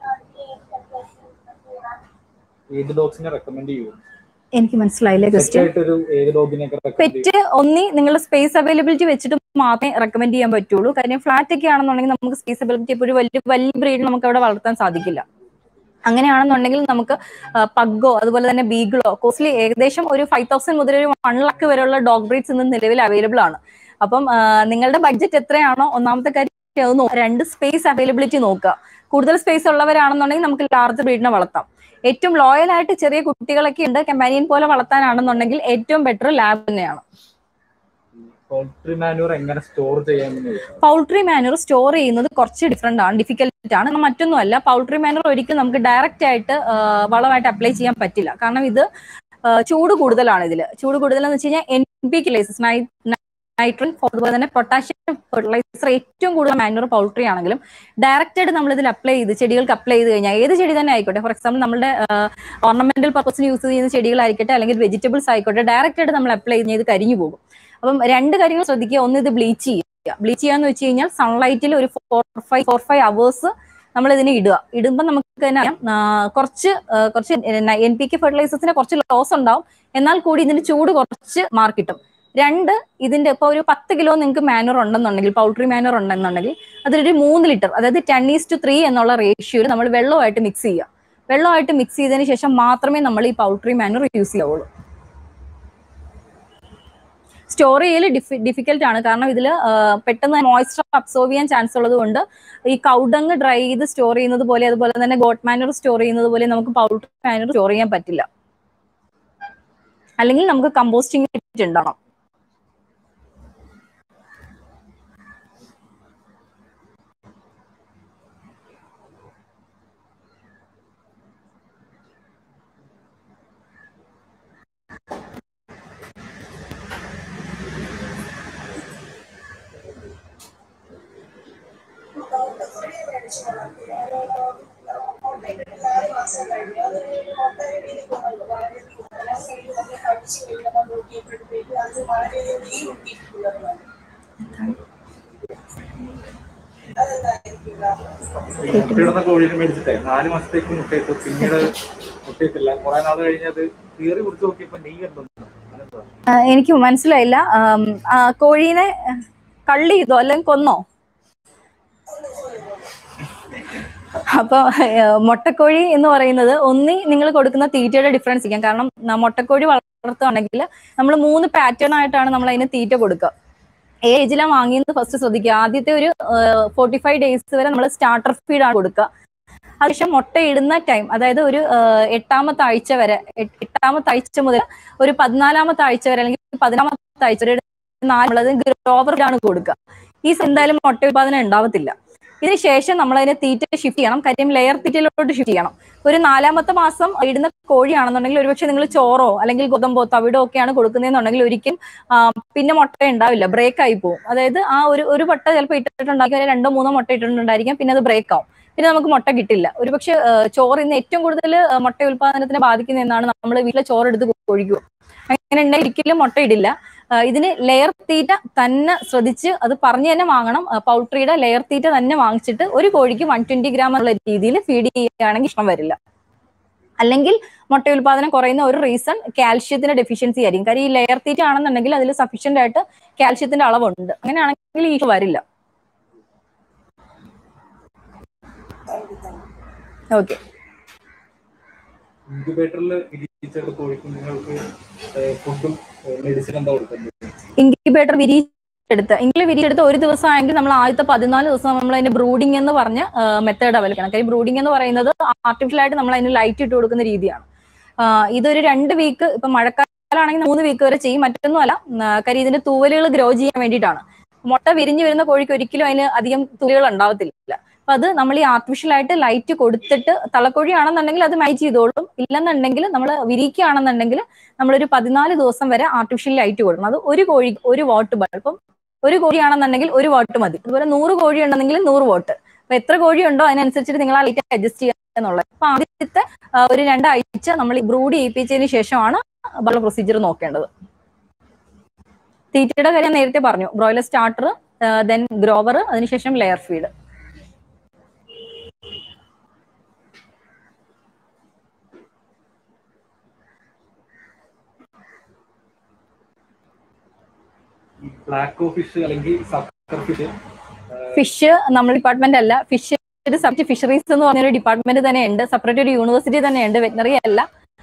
ഏത് ഡോഗ്സിനെ റെക്കമെൻഡ് ചെയ്യും എനിക്ക് മനസ്സിലായില്ലേ ക്വസ്റ്റ്യൻ ആയിട്ടൊരു ഏത് ഡോഗിനെയൊക്കെ റെക്കമെൻഡ് പെറ്റ് ഒന്നി നിങ്ങളുടെ സ്പേസ് അവൈലബിലിറ്റി വെച്ചിട്ട് മാത്രമേ റെക്കമെൻഡ് ചെയ്യാൻ പറ്റുള്ളൂ കാര്യം ഫ്ലാറ്റ് ഒക്കെ ആണെന്നുണ്ടെങ്കിൽ നമുക്ക് സ്പേസ് അവൈലബിലിറ്റി ഇപ്പോൾ ഒരു വലിയ വലിയ ബ്രീഡ് നമുക്ക് അവിടെ വളർത്താൻ സാധിക്കില്ല അങ്ങനെയാണെന്നുണ്ടെങ്കിൽ നമുക്ക് പഗ്ഗോ അതുപോലെ തന്നെ ബീഗിളോ കോസ്റ്റ്ലി ഏകദേശം ഒരു ഫൈവ് തൗസൻഡ് മുതൽ ഒരു വൺ ലാക്ക് വരെയുള്ള ഡോഗ് ബ്രീഡ്സ് ഇന്ന് നിലവിൽ അവൈലബിൾ ആണ് അപ്പം ആ, നിങ്ങളുടെ ബഡ്ജറ്റ് എത്രയാണോ ഒന്നാമത്തെ കാര്യം അത് നോ- രണ്ട് സ്പേസ് അവൈലബിലിറ്റി നോക്കുക കൂടുതൽ സ്പേസ് ഉള്ളവരാണെന്നുണ്ടെങ്കിൽ നമുക്ക് ലാർജ് ബ്രീഡിനെ വളർത്താം ഏറ്റവും ലോയൽ ആയിട്ട് ചെറിയ കുട്ടികളൊക്കെ ഉണ്ട് കമ്പാനിയൻ പോലെ വളർത്താനാണെന്നുണ്ടെങ്കിൽ ഏറ്റവും ബെറ്റർ ലാബ് തന്നെയാണ് പോൾട്രി മാനൂർ എങ്ങനെ സ്റ്റോർ ചെയ്യാമെന്ന് ചോദിച്ചു പൗൾട്രി മാനർ സ്റ്റോർ ചെയ്യുന്നത് കുറച്ച് ഡിഫറെന്റ് ആണ് ഡിഫിക്കൽട്ട് ആണ് മറ്റൊന്നുമല്ല പൗൾട്രി മാനർ ഒരിക്കലും നമുക്ക് ഡയറക്റ്റ് ആയിട്ട് ആ, വളമായിട്ട് അപ്ലൈ ചെയ്യാൻ പറ്റില്ല കാരണം ഇത് ആ, ചൂട് കൂടുതലാണ് ഇതിൽ ചൂട് കൂടുതലെന്ന് വെച്ച് കഴിഞ്ഞാൽ എൻ പി കിലേസസ് നൈട്രൻ അതുപോലെ തന്നെ പൊട്ടാഷ്യം ഫെർട്ടിലൈസർ ഏറ്റവും കൂടുതൽ മാനുവർ പൗൾട്രി ആണെങ്കിലും ഡയറക്റ്റ് ആയിട്ട് നമ്മൾ ഇതിൽ അപ്ലൈ ചെയ്ത് ചെടികൾക്ക് അപ്ലൈ ചെയ്ത് കഴിഞ്ഞാൽ ഏത് ചെടി തന്നെ ആയിക്കോട്ടെ ഫോർ എക്സാമ്പിൾ നമ്മുടെ ഓർണമെന്റൽ പർപ്പസിന് യൂസ് ചെയ്യുന്ന ചെടികളായിരിക്കട്ടെ അല്ലെങ്കിൽ വെജിറ്റബിൾസ് ആയിക്കോട്ടെ ഡയറക്റ്റ് ആയിട്ട് നമ്മൾ അപ്ലൈ ചെയ്ത് ഇത് കരിഞ്ഞു പോകും അപ്പം രണ്ട് കാര്യങ്ങൾ ശ്രദ്ധിക്കുക ഒന്ന് ഇത് ബ്ലീച്ച് ചെയ്യുക ബ്ലീച്ച് ചെയ്യാന്ന് വെച്ച് കഴിഞ്ഞാൽ സൺലൈറ്റിൽ ഒരു four five four five hours നമ്മൾ ഇതിനെ ഇടുക ഇടുമ്പോൾ നമുക്ക് തന്നെ അറിയാം ആ, കുറച്ച് ആ, കുറച്ച് എൻ പി കെ ഫെർട്ടിലൈസേഴ്സിന് കുറച്ച് ലോസ് ഉണ്ടാവും എന്നാൽ കൂടി ഇതിന്റെ ചൂട് കുറച്ച് മാർക്ക് കിട്ടും രണ്ട് ഇതിന്റെ ഇപ്പൊ ഒരു പത്ത് കിലോ നിങ്ങൾക്ക് മാനർ ഉണ്ടെന്നുണ്ടെങ്കിൽ പൗൾട്രി മാനർ ഉണ്ടെന്നുണ്ടെങ്കിൽ അതിലൊരു മൂന്ന് ലിറ്റർ അതായത് ടെൻ ഈസ് ടു ത്രീ എന്നുള്ള റേഷ്യോയിൽ നമ്മൾ വെള്ളമായിട്ട് മിക്സ് ചെയ്യുക വെള്ളമായിട്ട് മിക്സ് ചെയ്തതിന് ശേഷം മാത്രമേ നമ്മൾ ഈ പൗൾട്രി മാനർ യൂസ് ചെയ്യാവുള്ളൂ സ്റ്റോർ ചെയ്യൽ ഡിഫി ഡിഫിക്കൽട്ട് ആണ് കാരണം ഇതിൽ പെട്ടെന്ന് മോയ്സ്ചർ അബ്സോർവ് ചെയ്യാൻ ചാൻസ് ഉള്ളത് കൊണ്ട് ഈ കൗഡങ് ഡ്രൈ ചെയ്ത് സ്റ്റോർ ചെയ്യുന്നത് പോലെ അതുപോലെ തന്നെ ഗോട്ട് മാനർ സ്റ്റോർ ചെയ്യുന്നത് പോലെ നമുക്ക് പൗഡർ മാനർ സ്റ്റോർ ചെയ്യാൻ പറ്റില്ല അല്ലെങ്കിൽ നമുക്ക് കമ്പോസ്റ്റിംഗ് ഉണ്ടാവണം മുട്ടയിടുന്ന കോഴിനെ മേടിച്ചിട്ടേ നാല് മാസത്തേക്ക് മുട്ടയിട്ടു പിന്നീട് മുട്ടയിട്ടില്ല കുറെ നാൾ കഴിഞ്ഞത് കീറി കുറിച്ച് നോക്കിയപ്പോ നെയ്യ് ഉണ്ടെന്ന് അതെന്താ? ആ, എനിക്ക് മനസ്സിലായില്ല ആം, ആ, കോഴീനെ കള്ളി ചെയ്തോ അല്ലെങ്കിൽ കൊന്നോ അപ്പൊ ഏഹ്, മുട്ടക്കോഴി എന്ന് പറയുന്നത് ഒന്നി നിങ്ങൾ കൊടുക്കുന്ന തീറ്റയുടെ ഡിഫറൻസ് ഇരിക്കാം കാരണം ന- മുട്ടക്കോഴി വളർത്തുകയാണെങ്കിൽ നമ്മൾ മൂന്ന് പാറ്റേൺ ആയിട്ടാണ് നമ്മൾ അതിന് തീറ്റ കൊടുക്കുക ഏജിലാണ് വാങ്ങിയെന്ന് ഫസ്റ്റ് ശ്രദ്ധിക്കുക ആദ്യത്തെ ഒരു ഫോർട്ടി ഫൈവ് ഡേയ്സ് വരെ നമ്മൾ സ്റ്റാർട്ടർ ഫീഡാണ് കൊടുക്കുക അതിനുശേഷം മുട്ടയിടുന്ന ടൈം അതായത് ഒരു ഏഹ്, എട്ടാമത്തെ ആഴ്ച വരെ എട്ട്- എട്ടാമത്തെ ആഴ്ച മുതൽ ഒരു പതിനാലാമത്തെ ആഴ്ച വരെ അല്ലെങ്കിൽ പതിനാമത്തെ ആഴ്ച വരെ നാലുള്ളത് ഗ്രോവറിലാണ് കൊടുക്കുക ഈ സ- എന്തായാലും മുട്ട ഉൽപാദനം ഉണ്ടാവത്തില്ല ഇതിന് ശേഷം നമ്മൾ അതിനെ തീറ്റ ഷിഫ്റ്റ് ചെയ്യണം കാര്യം ലെയർ തീറ്റയിലോട്ട് ഷിഫ്റ്റ് ചെയ്യണം ഒരു നാലാമത്തെ മാസം ഇടുന്ന കോഴിയാണെന്നുണ്ടെങ്കിൽ ഒരുപക്ഷെ നിങ്ങൾ ചോറോ അല്ലെങ്കിൽ ഗോതമ്പോ തവിടോ ഒക്കെയാണ് കൊടുക്കുന്നതെന്നുണ്ടെങ്കിൽ ഒരിക്കലും ആ, പിന്നെ മുട്ട ഉണ്ടാവില്ല ബ്രേക്ക് ആയി പോകും അതായത് ആ ഒരു ഒരു മുട്ട ചിലപ്പോൾ ഇട്ടിട്ടുണ്ടാക്കി ഒരു രണ്ടോ മൂന്നോ മുട്ട ഇട്ടിട്ടുണ്ടായിരിക്കാം പിന്നെ അത് ബ്രേക്ക് ആവും പിന്നെ നമുക്ക് മുട്ട കിട്ടില്ല ഒരുപക്ഷെ ആ, ചോറ് ഇന്ന് ഏറ്റവും കൂടുതൽ ആ, മുട്ട ഉൽപാദനത്തിനെ ബാധിക്കുന്ന എന്നാണ് നമ്മൾ വീട്ടിലെ ചോറ് എടുത്ത് കൊഴിക്കുക അങ്ങനെ ഉണ്ടെങ്കിൽ ഒരിക്കലും മുട്ട ഇടില്ല ആ, ഇതിന് ലെയർ തീറ്റ തന്നെ ശ്രദ്ധിച്ച് അത് പറഞ്ഞു തന്നെ വാങ്ങണം ആ, പൗൾട്രിയുടെ ലെയർ തീറ്റ തന്നെ വാങ്ങിച്ചിട്ട് ഒരു കോഴിക്ക് വൺ ട്വന്റി ഗ്രാം എന്നുള്ള രീതിയിൽ ഫീഡ് ചെയ്യുകയാണെങ്കിൽ ഇഷ്ടം വരില്ല അല്ലെങ്കിൽ മുട്ട ഉൽപാദനം കുറയുന്ന ഒരു റീസൺ കാൽഷ്യത്തിന്റെ ഡെഫിഷ്യൻസി ആയിരിക്കും കാര്യം ഈ ലെയർ തീറ്റ ആണെന്നുണ്ടെങ്കിൽ അതിൽ സഫീഷ്യന്റ് ആയിട്ട് കാൽഷ്യത്തിന്റെ അളവുണ്ട് അങ്ങനെയാണെങ്കിൽ ഈ വരില്ല ഓക്കെ ഇൻക്യുബേറ്ററിൽ വിരിയിച്ച കോഴിക്കുഞ്ഞുങ്ങൾക്ക് ഫുഡും മെഡിസിൻ എന്താ കൊടുക്കുന്നത് ഇൻക്യുബേറ്റർ വിരിച്ചെടുത്ത് എങ്കിലും വിരിച്ചെടുത്ത് ഒരു ദിവസം ആയെങ്കിൽ നമ്മൾ ആദ്യത്തെ പതിനാല് ദിവസം നമ്മൾ അതിന്റെ ബ്രൂഡിംഗ് എന്ന് പറഞ്ഞ മെത്തേഡ് അവലക്കണം കാര്യം ബ്രൂഡിംഗ് എന്ന് പറയുന്നത് ആർട്ടിഫിഷ്യൽ ആയിട്ട് നമ്മൾ അതിന് ലൈറ്റ് ഇട്ട് കൊടുക്കുന്ന രീതിയാണ് ആ, ഇതൊരു രണ്ട് വീക്ക് ഇപ്പൊ മഴക്കാലാണെങ്കിൽ മൂന്ന് വീക്ക് വരെ ചെയ്യും മറ്റൊന്നുമല്ല ഉം, ആ, കാര്യം ഇതിന്റെ തൂവലുകൾ ഗ്രോ ചെയ്യാൻ വേണ്ടിയിട്ടാണ് മുട്ട വിരിഞ്ഞു വരുന്ന കോഴിക്ക് ഒരിക്കലും അതിന് അധികം തുലികൾ ഉണ്ടാവത്തില്ല അപ്പൊ അത് നമ്മൾ ഈ ആർട്ടിഫിഷ്യൽ ആയിട്ട് ലൈറ്റ് കൊടുത്തിട്ട് തളക്കോഴി ആണെന്നുണ്ടെങ്കിൽ അത് മാച്ച് ചെയ്തോളും ഇല്ലെന്നുണ്ടെങ്കിൽ നമ്മൾ വിരിക്കുകയാണെന്നുണ്ടെങ്കിൽ നമ്മളൊരു പതിനാല് ദിവസം വരെ ആർട്ടിഫിഷ്യൽ ലൈറ്റ് കൊടുക്കണം അത് ഒരു കോഴി ഒരു വാട്ട് ബൾബും ഒരു കോഴിയാണെന്നുണ്ടെങ്കിൽ ഒരു വാട്ട് മതി അതുപോലെ നൂറ് കോഴി ഉണ്ടെന്നെങ്കിൽ നൂറ് വാട്ട് അപ്പൊ എത്ര കോഴി ഉണ്ടോ അതിനനുസരിച്ചിട്ട് നിങ്ങൾ ആ ലൈറ്റ് അഡ്ജസ്റ്റ് ചെയ്യുക എന്നുള്ളത് അപ്പൊ ആദ്യത്തെ ആ, ഒരു രണ്ടാഴ്ച നമ്മൾ ഈ ബ്രൂഡ് ചെയ്യിപ്പിച്ചതിന് ശേഷമാണ് ബള്ള പ്രൊസീജിയർ നോക്കേണ്ടത് തീറ്റയുടെ കാര്യം നേരത്തെ പറഞ്ഞു ബ്രോയിലർ സ്റ്റാർട്ടർ ദെൻ ഗ്രോവർ അതിനുശേഷം ലെയർ ഫീഡ് ഈ ബ്ലാക്ക് ഫിഷ് അല്ലെങ്കിൽ സക്കർ ഫിഷ് ഫിഷ് നമ്മുടെ ഡിപ്പാർട്ട്മെന്റ് അല്ല ഫിഷ് ഒരു സബ്ജക്ട് ഫിഷറീസ് എന്ന് പറഞ്ഞൊരു ഡിപ്പാർട്ട്മെന്റ് തന്നെ ഉണ്ട് സെപ്പറേറ്റ് ഒരു യൂണിവേഴ്സിറ്റി തന്നെ ഉണ്ട് വെറ്റിനറി അല്ല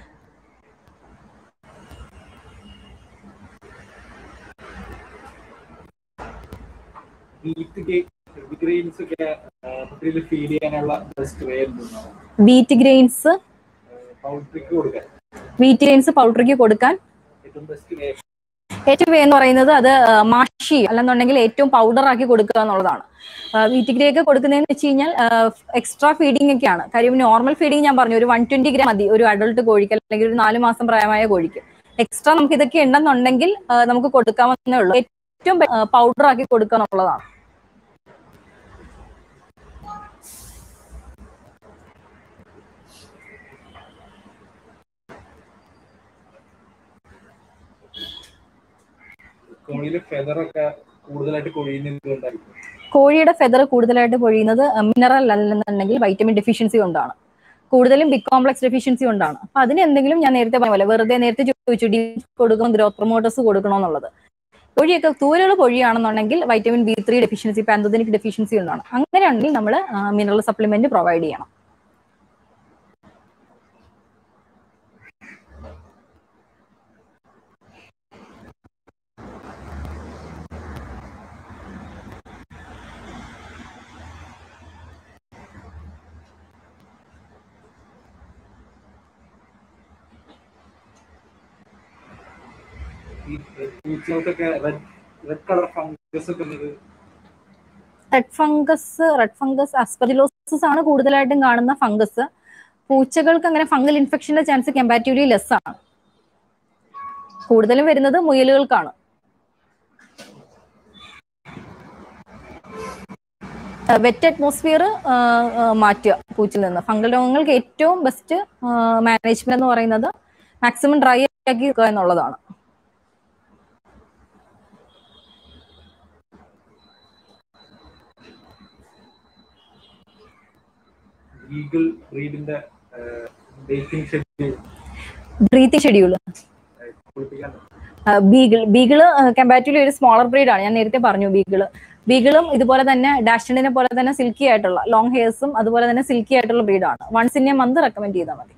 വീറ്റ് ഗ്രെയിൻസ് ഒക്കെ കുട്ടിയിൽ ഫീൽ ചെയ്യാനുള്ള ബെസ്റ്റ് വേ എന്തെന്നാണ് വീറ്റ് ഗ്രെയിൻസ് പൗഡ്രിക്ക് കൊടുക്കാൻ വീറ്റ് ഗ്രെയിൻസ് പൗഡറിക്ക് കൊടുക്കാൻ ഏറ്റവും ബെസ്റ്റ് വേ ഏറ്റവും എന്ന് പറയുന്നത് അത് ആ, മാഷി അല്ലെന്നുണ്ടെങ്കിൽ ഏറ്റവും പൗഡർ ആക്കി കൊടുക്കുക എന്നുള്ളതാണ് വീറ്റ് ഗ്രേ ഒക്കെ കൊടുക്കുന്നതെന്ന് വെച്ച് കഴിഞ്ഞാൽ എക്സ്ട്രാ ഫീഡിംഗ് ഒക്കെയാണ് കാര്യം നോർമൽ ഫീഡിംഗ് ഞാൻ പറഞ്ഞു ഒരു വൺ ട്വന്റി ഗ്രാം മതി ഒരു അഡൾട്ട് കോഴിക്ക് അല്ലെങ്കിൽ ഒരു നാല് മാസം പ്രായമായ കോഴിക്ക് എക്സ്ട്രാ നമുക്ക് ഇതൊക്കെ ഉണ്ടെന്നുണ്ടെങ്കിൽ ആ, നമുക്ക് കൊടുക്കാമെന്നേ ഉള്ളൂ ഏറ്റവും പൗഡർ ആക്കി കൊടുക്കുക എന്നുള്ളതാണ് കോഴിയിലെ ഫെദർ ഒക്കെ കൂടുതലായിട്ട് കൊഴിയുന്നത് എന്തുകൊണ്ടായിരിക്കും കോഴിയുടെ ഫെദർ കൂടുതലായിട്ട് പൊഴിയുന്നത് മിനറൽ അല്ലെന്നുണ്ടെങ്കിൽ വൈറ്റമിൻ ഡെഫിഷ്യൻസി കൊണ്ടാണ് കൂടുതലും ബിഗ് കോംപ്ലക്സ് ഡെഫിഷ്യൻസി കൊണ്ടാണ് അപ്പൊ അതിന് എന്തെങ്കിലും ഞാൻ നേരത്തെ പറഞ്ഞ പോലെ വെറുതെ നേരത്തെ ചോദിച്ചു ഡി കൊടുക്കണം ഗ്രോത്ത് പ്രൊമോട്ടേഴ്സ് കൊടുക്കണോ എന്നുള്ളത് പൊഴിയൊക്കെ തൂരൽ പൊഴിയാണെന്നുണ്ടെങ്കിൽ vitamin B three deficiency pantothenic deficiency ഉണ്ടാണ് അങ്ങനെയാണെങ്കിൽ നമ്മൾ മിനറൽ സപ്ലിമെന്റ് പ്രൊവൈഡ് ചെയ്യണം ഈ പൂച്ചകൾക്കൊക്കെ റെഡ് റെഡ് കളർ ഫംഗസ് ഒക്കെ ഉള്ളത് red fungus red fungus aspergillosis ആണ് കൂടുതലായിട്ടും കാണുന്ന ഫംഗസ് പൂച്ചകൾക്ക് അങ്ങനെ ഫംഗൽ ഇൻഫെക്ഷന്റെ ചാൻസ് കമ്പാരിറ്റീവ്ലി ലെസ് ആണ് കൂടുതലും വരുന്നത് മുയലുകൾക്കാണ് വെറ്റ് അറ്റ്മോസ്ഫിയർ മാറ്റുക പൂച്ചയിൽ നിന്ന് ഫംഗൽ രോഗങ്ങൾക്ക് ഏറ്റവും ബെസ്റ്റ് മാനേജ്മെന്റ് എന്ന് പറയുന്നത് മാക്സിമം ഡ്രൈ ആക്കി വെക്കുക എന്നുള്ളതാണ് ഈഗിൾ ബ്രീഡിന്റെ ഡേറ്റിംഗ് ഷെഡ്യൂൾ ബ്രീത്തിങ് ഷെഡ്യൂൾ കുളിപ്പിക്കാൻ ബീഗിൾ ബീഗിള് കമ്പാരിറ്റീവ്ലി ഒരു സ്മോളർ ബ്രീഡ് ആണ് ഞാൻ നേരത്തെ പറഞ്ഞു ബീഗിള് ബീഗിളും ഇതുപോലെ തന്നെ ഡാഷണിനെ പോലെ തന്നെ സിൽക്കി ആയിട്ടുള്ള ലോങ് ഹെയർസും അതുപോലെ തന്നെ സിൽക്കി ആയിട്ടുള്ള ബ്രീഡാണ് once in a month recommend ചെയ്താൽ മതി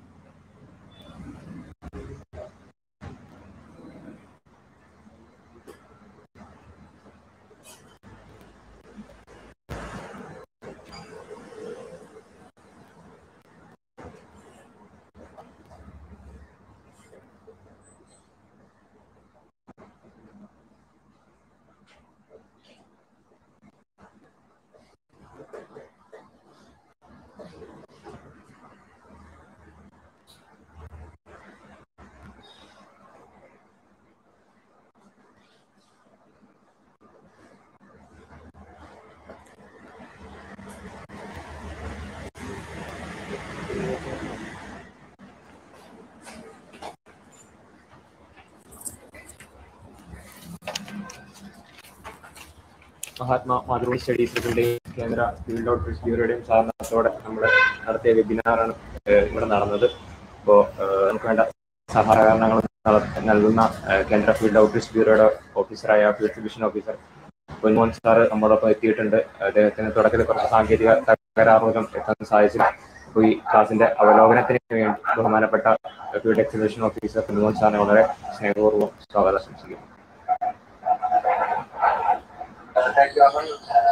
മഹാത്മാ മാതൃഭൂമി സ്റ്റഡീസിന്റെയും കേന്ദ്ര ഫീൽഡ് ഔട്ട്റീച്ച് ബ്യൂറോയുടെയും സഹകരണത്തോടെ നമ്മൾ നടത്തിയ വെബിനാറാണ് ഏഹ് ഇവിടെ നടന്നത് അപ്പോൾ നമുക്ക് വേണ്ട സഹകരണങ്ങൾ നട- നൽകുന്ന ഏഹ് കേന്ദ്ര ഫീൽഡ് ഔട്ട്റീച്ച് ബ്യൂറോയുടെ ഓഫീസറായ field division officer Ponmon sir നമ്മോടൊപ്പം എത്തിയിട്ടുണ്ട് അദ്ദേഹത്തിന് തുടക്കത്തിൽ കുറച്ച് സാങ്കേതിക തകരാറ് മൂലം എത്താൻ സാധിച്ചില്ല അപ്പോൾ ഈ ക്ലാസിന്റെ അവലോകനത്തിന് വേണ്ടി ബഹുമാനപ്പെട്ട ഫീൽഡ് എക്സിബിഷൻ ഓഫീസർ പൊന്മോൻ സാറിനെ വളരെ സ്നേഹപൂർവ്വം സ്വാഗതം ആശംസിക്കുന്നു താങ്ക് യു അമൽ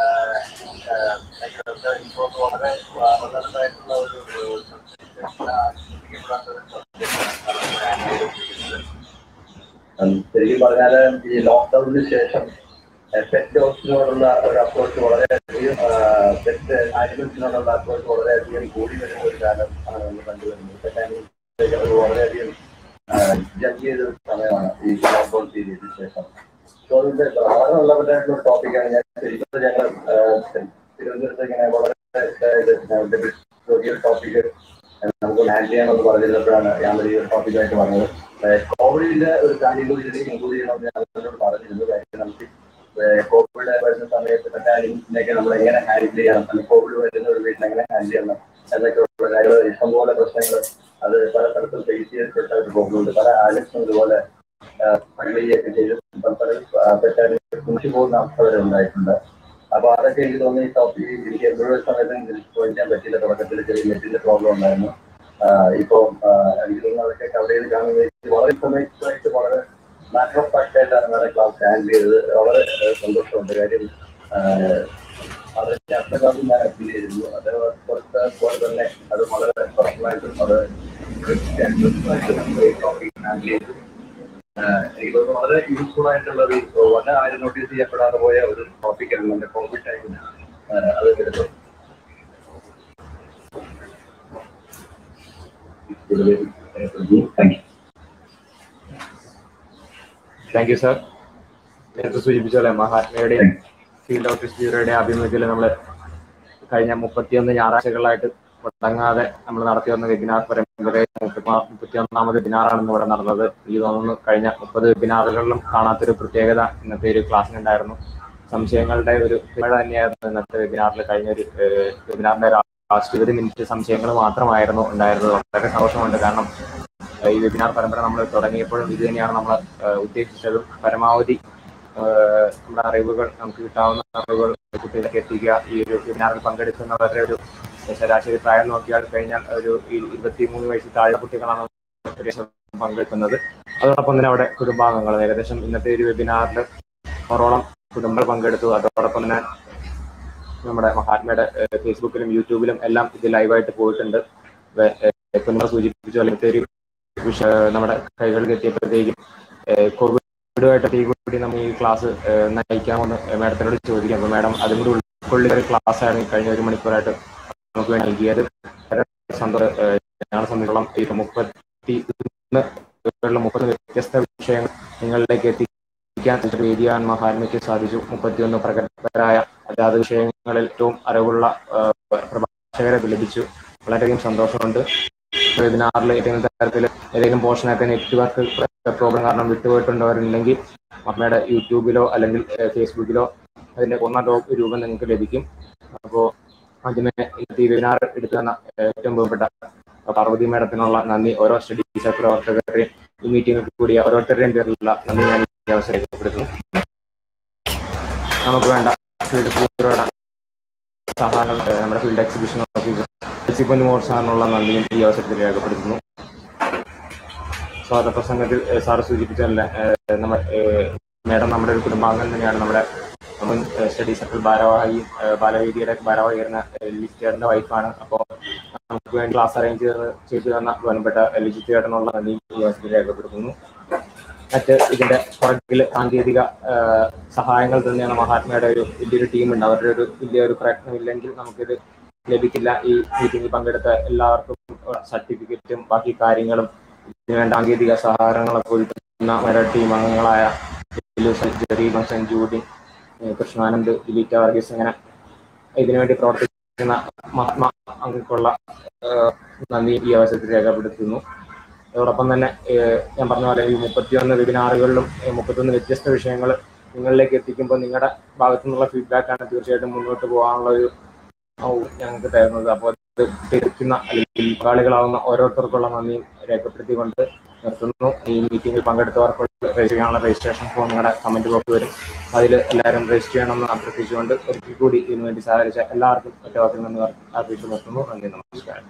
ഇപ്പോൾ വളരെ വളർന്നതായിട്ടുള്ള ഒരു ശരിക്കും പറഞ്ഞാൽ ഈ ലോക്ക്ഡൌണിന് ശേഷം പെറ്റ് ഡോഗ്സിനോടുള്ള ഒരു അപ്രോച്ച് വളരെയധികം പെറ്റ് ആനിമൽസിനോടുള്ള അപ്രോച്ച് വളരെയധികം കൂടി വരുന്ന ഒരു കാലം ആണ് നമ്മൾ കണ്ടുവരുന്നത് പെറ്റ് ആനിമൽസ് അത് വളരെയധികം ജഡ്ജ് ചെയ്ത ഒരു സമയമാണ് ഈ ലോക്ക്ഡൌൺ പീരീഡിന് ശേഷം സോ അതിന്റെ വളരെ ഉള്ളവരായിട്ടുള്ള ടോപ്പിക്കാണ് ഞാൻ ശരിക്കും ഞങ്ങൾ തിരുവനന്തപുരത്ത് ഇങ്ങനെ വളരെ ചെറിയ ടോപ്പിക് നമുക്ക് ഹാൻഡിൽ ചെയ്യാമെന്ന് പറഞ്ഞിരുന്നപ്പോഴാണ് ഞാൻ ഈ ഒരു ടോപ്പിക്കായിട്ട് പറഞ്ഞത് കോവിഡിന്റെ ഒരു കാര്യം കൂടി ഇതിലേക്ക് ഇൻക്ലൂഡ് ചെയ്യണമെന്ന് ഞാൻ അവരോട് പറഞ്ഞിരുന്നു കാര്യം നമുക്ക് കോവിഡ് വരുന്ന സമയത്ത് മറ്റാരിനെയൊക്കെ നമ്മൾ എങ്ങനെ ഹാൻഡിൽ ചെയ്യണം അല്ലെങ്കിൽ കോവിഡ് വരുന്ന ഒരു വീട്ടിൽ എങ്ങനെ ഹാൻഡിൽ ചെയ്യണം എന്നൊക്കെ ഉള്ള കാര്യങ്ങൾ ഇഷ്ടംപോലെ പ്രശ്നങ്ങൾ അത് പല തരത്തിൽ ഫേസ് ചെയ്തിട്ട ഒരു പ്രോബ്ലം ഉണ്ട് പല ആലക്സും ഇതുപോലെ പള്ളിയൊക്കെ ചെയ്ത് പല തെറ്റാനും കുറിച്ച് പോകുന്ന അവസ്ഥ വരെ ഉണ്ടായിട്ടുണ്ട് അപ്പൊ അതൊക്കെ എനിക്ക് തോന്നി ഈ ടോപ്പിക് എനിക്ക് എപ്പോഴും സമയത്തും ജോയിൻ ചെയ്യാൻ പറ്റില്ല തുടക്കത്തിൽ ചെറിയ നെറ്റിന്റെ പ്രോബ്ലം ഉണ്ടായിരുന്നു ഇപ്പൊ എനിക്ക് തോന്നുന്നു അതൊക്കെ കവർ ചെയ്ത് കാണുന്നത് വളരെ ഇൻഫോർമേറ്റീവായിട്ട് വളരെ മാറ്റർ ഓഫ് ഫാക്ട് ആയിട്ടാണ് നമ്മുടെ ക്ലാസ് ഹാൻഡിൽ ചെയ്തത് വളരെ ഏഹ്, സന്തോഷമുണ്ട് കാര്യം ആഹ്, അത് അടുത്ത ക്ലാസ്സിൽ ഞാൻ ഫീൽ ചെയ്തിരുന്നു അത് കുറച്ച് പോലെ തന്നെ അത് വളരെ പേഴ്സണലായിട്ടും അത് ടോപ്പിക് ഹാൻഡിൽ ചെയ്തു ആഹ്, എനിക്ക് തോന്നുന്നു വളരെ യൂസ്ഫുൾ ആയിട്ടുള്ള ഒരു വളരെ ആരും നോട്ടീസ് ചെയ്യപ്പെടാതെ പോയ ഒരു ടോപ്പിക്കാണ് നമ്മുടെ കോവിഡ് ടൈമിന് അത് എടുത്തത് thank you thank you sir നേരത്തെ സൂചിപ്പിച്ച പോലെ മഹാത്മയുടെ ഫീൽഡ് ഔട്ട്രീച്ച് ബ്യൂറോയുടെ ആഭിമുഖ്യത്തിൽ നമ്മൾ കഴിഞ്ഞ മുപ്പത്തിയൊന്ന് ഞായറാഴ്ചകളായിട്ട് മുടങ്ങാതെ നമ്മൾ നടത്തി വന്ന വെബിനാർ പരമ്പരയിൽ മുപ്പത്തിയൊന്നാമത് വെബിനാറാണ് ഇവിടെ നടന്നത് എനിക്ക് തോന്നുന്നു കഴിഞ്ഞ മുപ്പത് വെബിനാറുകളിലും കാണാത്തൊരു പ്രത്യേകത ഇന്നത്തെ ഒരു ക്ലാസ്സിനുണ്ടായിരുന്നു സംശയങ്ങളുടെ ഒരു തിമഴ തന്നെയായിരുന്നു ഇന്നത്തെ വെബിനാറിൽ കഴിഞ്ഞ ഒരു വെബിനാറിന്റെ ലാസ്റ്റ് ഇരുപത് മിനിറ്റ് സംശയങ്ങൾ മാത്രമായിരുന്നു ഉണ്ടായിരുന്നത് വളരെ സന്തോഷമുണ്ട് കാരണം ഏഹ് ഈ വെബിനാർ പരമ്പര നമ്മൾ തുടങ്ങിയപ്പോഴും ഇത് തന്നെയാണ് നമ്മൾ ഉദ്ദേശിച്ചതും പരമാവധി ഏഹ് നമ്മുടെ അറിവുകൾ നമുക്ക് കിട്ടാവുന്ന അറിവുകൾ കുട്ടികളിലേക്ക് എത്തിക്കുക ഈ ഒരു വെബിനാറിൽ പങ്കെടുക്കുന്നവരുടെ ഒരു ശരാശരി പ്രായം നോക്കിയാൽ കഴിഞ്ഞാൽ ഒരു ഇരുപത്തി മൂന്ന് വയസ്സിൽ താഴെ കുട്ടികളാണ് ഏകദേശം പങ്കെടുക്കുന്നത് അതോടൊപ്പം തന്നെ അവിടെ കുടുംബാംഗങ്ങൾ ഏകദേശം ഇന്നത്തെ ഒരു വെബിനാറിൽ നൂറോളം കുടുംബങ്ങൾ പങ്കെടുത്തു അതോടൊപ്പം തന്നെ നമ്മുടെ മഹാത്മയുടെ ഏഹ് ഫേസ്ബുക്കിലും യൂട്യൂബിലും എല്ലാം ഇത് ലൈവായിട്ട് പോയിട്ടുണ്ട് വേ- ഏഹ് ഇപ്പൊ നിങ്ങൾ സൂചിപ്പിച്ചു അല്ലെങ്കിൽ ഒരു വിഷ നമ്മുടെ കൈകളിൽ എത്തിയപ്പോഴത്തേക്കും ഏഹ് കോവിഡുമായിട്ട് ഈ കൂടി നമ്മൾ ഈ ക്ലാസ് ഏഹ് നയിക്കാമെന്ന് മാഡത്തിനോട് ചോദിക്കാം അപ്പൊ മാഡം അതും കൂടി ഉൾക്കൊള്ളിയ ഒരു ക്ലാസ് ആയിരുന്നു കഴിഞ്ഞ ഒരു മണിക്കൂറായിട്ട് നമുക്ക് വേണ്ടി നൽകിയത് വളരെ സന്തോഷം ഏഹ് ഞങ്ങളെ സംബന്ധിച്ചോളം ഈ മുപ്പത്തി ഒന്ന് മുപ്പത് വ്യത്യസ്ത വിഷയങ്ങൾ നിങ്ങളിലേക്ക് എത്തിക്കാൻ ഒരു വേദിയാൻ മഹാത്മയ്ക്ക് സാധിച്ചു മുപ്പത്തിയൊന്ന് പ്രഗത്ഭരായ അതാത് വിഷയങ്ങളിൽ ഏറ്റവും അറിവുള്ള ഏഹ് പ്രഭാഷകരെ ലഭിച്ചു വളരെയധികം സന്തോഷമുണ്ട് വെബിനാറിൽ ഏതെങ്കിലും തരത്തിൽ ഏതെങ്കിലും പോർഷനൊക്കെ നെറ്റ്വർക്ക് പ്രോബ്ലം കാരണം വിട്ടുപോയിട്ടുണ്ടവരുണ്ടെങ്കിൽ അമ്മയുടെ യൂട്യൂബിലോ അല്ലെങ്കിൽ ഏഹ് ഫേസ്ബുക്കിലോ അതിന്റെ പൂർണ്ണ രൂ- രൂപം നിങ്ങൾക്ക് ലഭിക്കും അപ്പോൾ ആദ്യമേ ഇന്നത്തെ ഈ വെബിനാർ എടുത്തു തന്ന ഏറ്റവും ബഹുപ്പെട്ട പാർവതി മേഡത്തിനുള്ള നന്ദി ഓരോ സ്റ്റഡി ടീച്ചർ പ്രവർത്തകരുടെയും ഈ മീറ്റിംഗിൽ കൂടിയ ഓരോരുത്തരുടെയും പേരിലുള്ള നന്ദി ഞാൻ ഈ അവസരം രേഖപ്പെടുത്തുന്നു നമുക്ക് വേണ്ട ഫീൽഡ് ബ്യൂറോയുടെ സഹായങ്ങൾ ഏഹ് നമ്മുടെ ഫീൽഡ് എക്സിബിഷൻ ഓഫീസർ സിപ്പൻ മോർ സാറിനുള്ള നന്ദിയും ഈ അവസരത്തിൽ രേഖപ്പെടുത്തുന്നു സ്വാഗത പ്രസംഗത്തിൽ ഏഹ് സാറ് സൂചിപ്പിച്ചതല്ല ഏഹ് നമ്മുടെ ഏഹ് മേഡം നമ്മുടെ ഒരു കുടുംബാംഗം തന്നെയാണ് നമ്മുടെ മുൻ ഏഹ് സ്റ്റഡി സർക്കിൾ ഭാരവാഹി ഏഹ് ബാലവേദിയുടെ ഭാരവാഹിയായിരുന്ന ലിജിറ്റേറിന്റെ വൈഫാണ് അപ്പോൾ നമുക്ക് വേണ്ടി ക്ലാസ് അറേഞ്ച് ചെയ്ത് ചെയ്തു തന്ന ബഹുമാനപ്പെട്ട ലിജിറ്റേറിനുള്ള നന്ദി ഈ അവസരത്തിൽ രേഖപ്പെടുത്തുന്നു മറ്റ് ഇതിന്റെ പുറകിൽ സാങ്കേതിക ഏഹ് സഹായങ്ങൾ തന്നെയാണ് മഹാത്മയുടെ ഒരു വലിയൊരു ടീമുണ്ട് അവരുടെ ഒരു വലിയൊരു പ്രയത്നമില്ലെങ്കിൽ നമുക്കിത് ലഭിക്കില്ല ഈ മീറ്റിംഗിൽ പങ്കെടുത്ത എല്ലാവർക്കും സർട്ടിഫിക്കറ്റും ബാക്കി കാര്യങ്ങളും ഇതിന് വേണ്ട സാങ്കേതിക സഹകരണങ്ങളൊക്കെ ഒരുക്കുന്ന മര ടീം അംഗങ്ങളായ ലിലൂസൻ, ജെറി മസൻ ജൂഡി ഏഹ് കൃഷ്ണാനന്ദ് ദിലീറ്റ വർഗീസ് അങ്ങനെ ഇതിനുവേണ്ടി പ്രവർത്തിക്കുന്ന മഹാത്മാ അംഗങ്ങൾക്കുള്ള ഏഹ് നന്ദി ഈ അവസരത്തിൽ രേഖപ്പെടുത്തുന്നു അതോടൊപ്പം തന്നെ ഏഹ് ഞാൻ പറഞ്ഞ പോലെ ഈ മുപ്പത്തിയൊന്ന് വെബിനാറുകളിലും ഏഹ് മുപ്പത്തിയൊന്ന് വ്യത്യസ്ത വിഷയങ്ങൾ നിങ്ങളിലേക്ക് എത്തിക്കുമ്പോൾ നിങ്ങളുടെ ഭാഗത്തു നിന്നുള്ള ഫീഡ്ബാക്ക് ആണ് തീർച്ചയായിട്ടും മുന്നോട്ട് പോകാനുള്ള ഒരു ഔ- ഞങ്ങൾക്ക് തരുന്നത് അപ്പോൾ അത് തിരിക്കുന്ന അല്ലെങ്കിൽ പങ്കാളികളാവുന്ന ഓരോരുത്തർക്കുള്ള നന്ദിയും രേഖപ്പെടുത്തിക്കൊണ്ട് നിർത്തുന്നു ഈ മീറ്റിംഗിൽ പങ്കെടുത്തവർക്കുള്ള രജിസ്റ്റർ ചെയ്യാനുള്ള രജിസ്ട്രേഷൻ ഫോം നിങ്ങളുടെ കമന്റ് ബോക്സ് വരും അതിൽ എല്ലാവരും രജിസ്റ്റർ ചെയ്യണമെന്ന് അഭ്യർത്ഥിച്ചുകൊണ്ട് ഒരിക്കൽ കൂടി ഇതിനു വേണ്ടി സഹകരിച്ച എല്ലാവർക്കും ഒറ്റ വാക്കിൽ നിന്ന് അർപ്പിച്ചു നിർത്തുന്നു നന്ദി നമസ്കാരം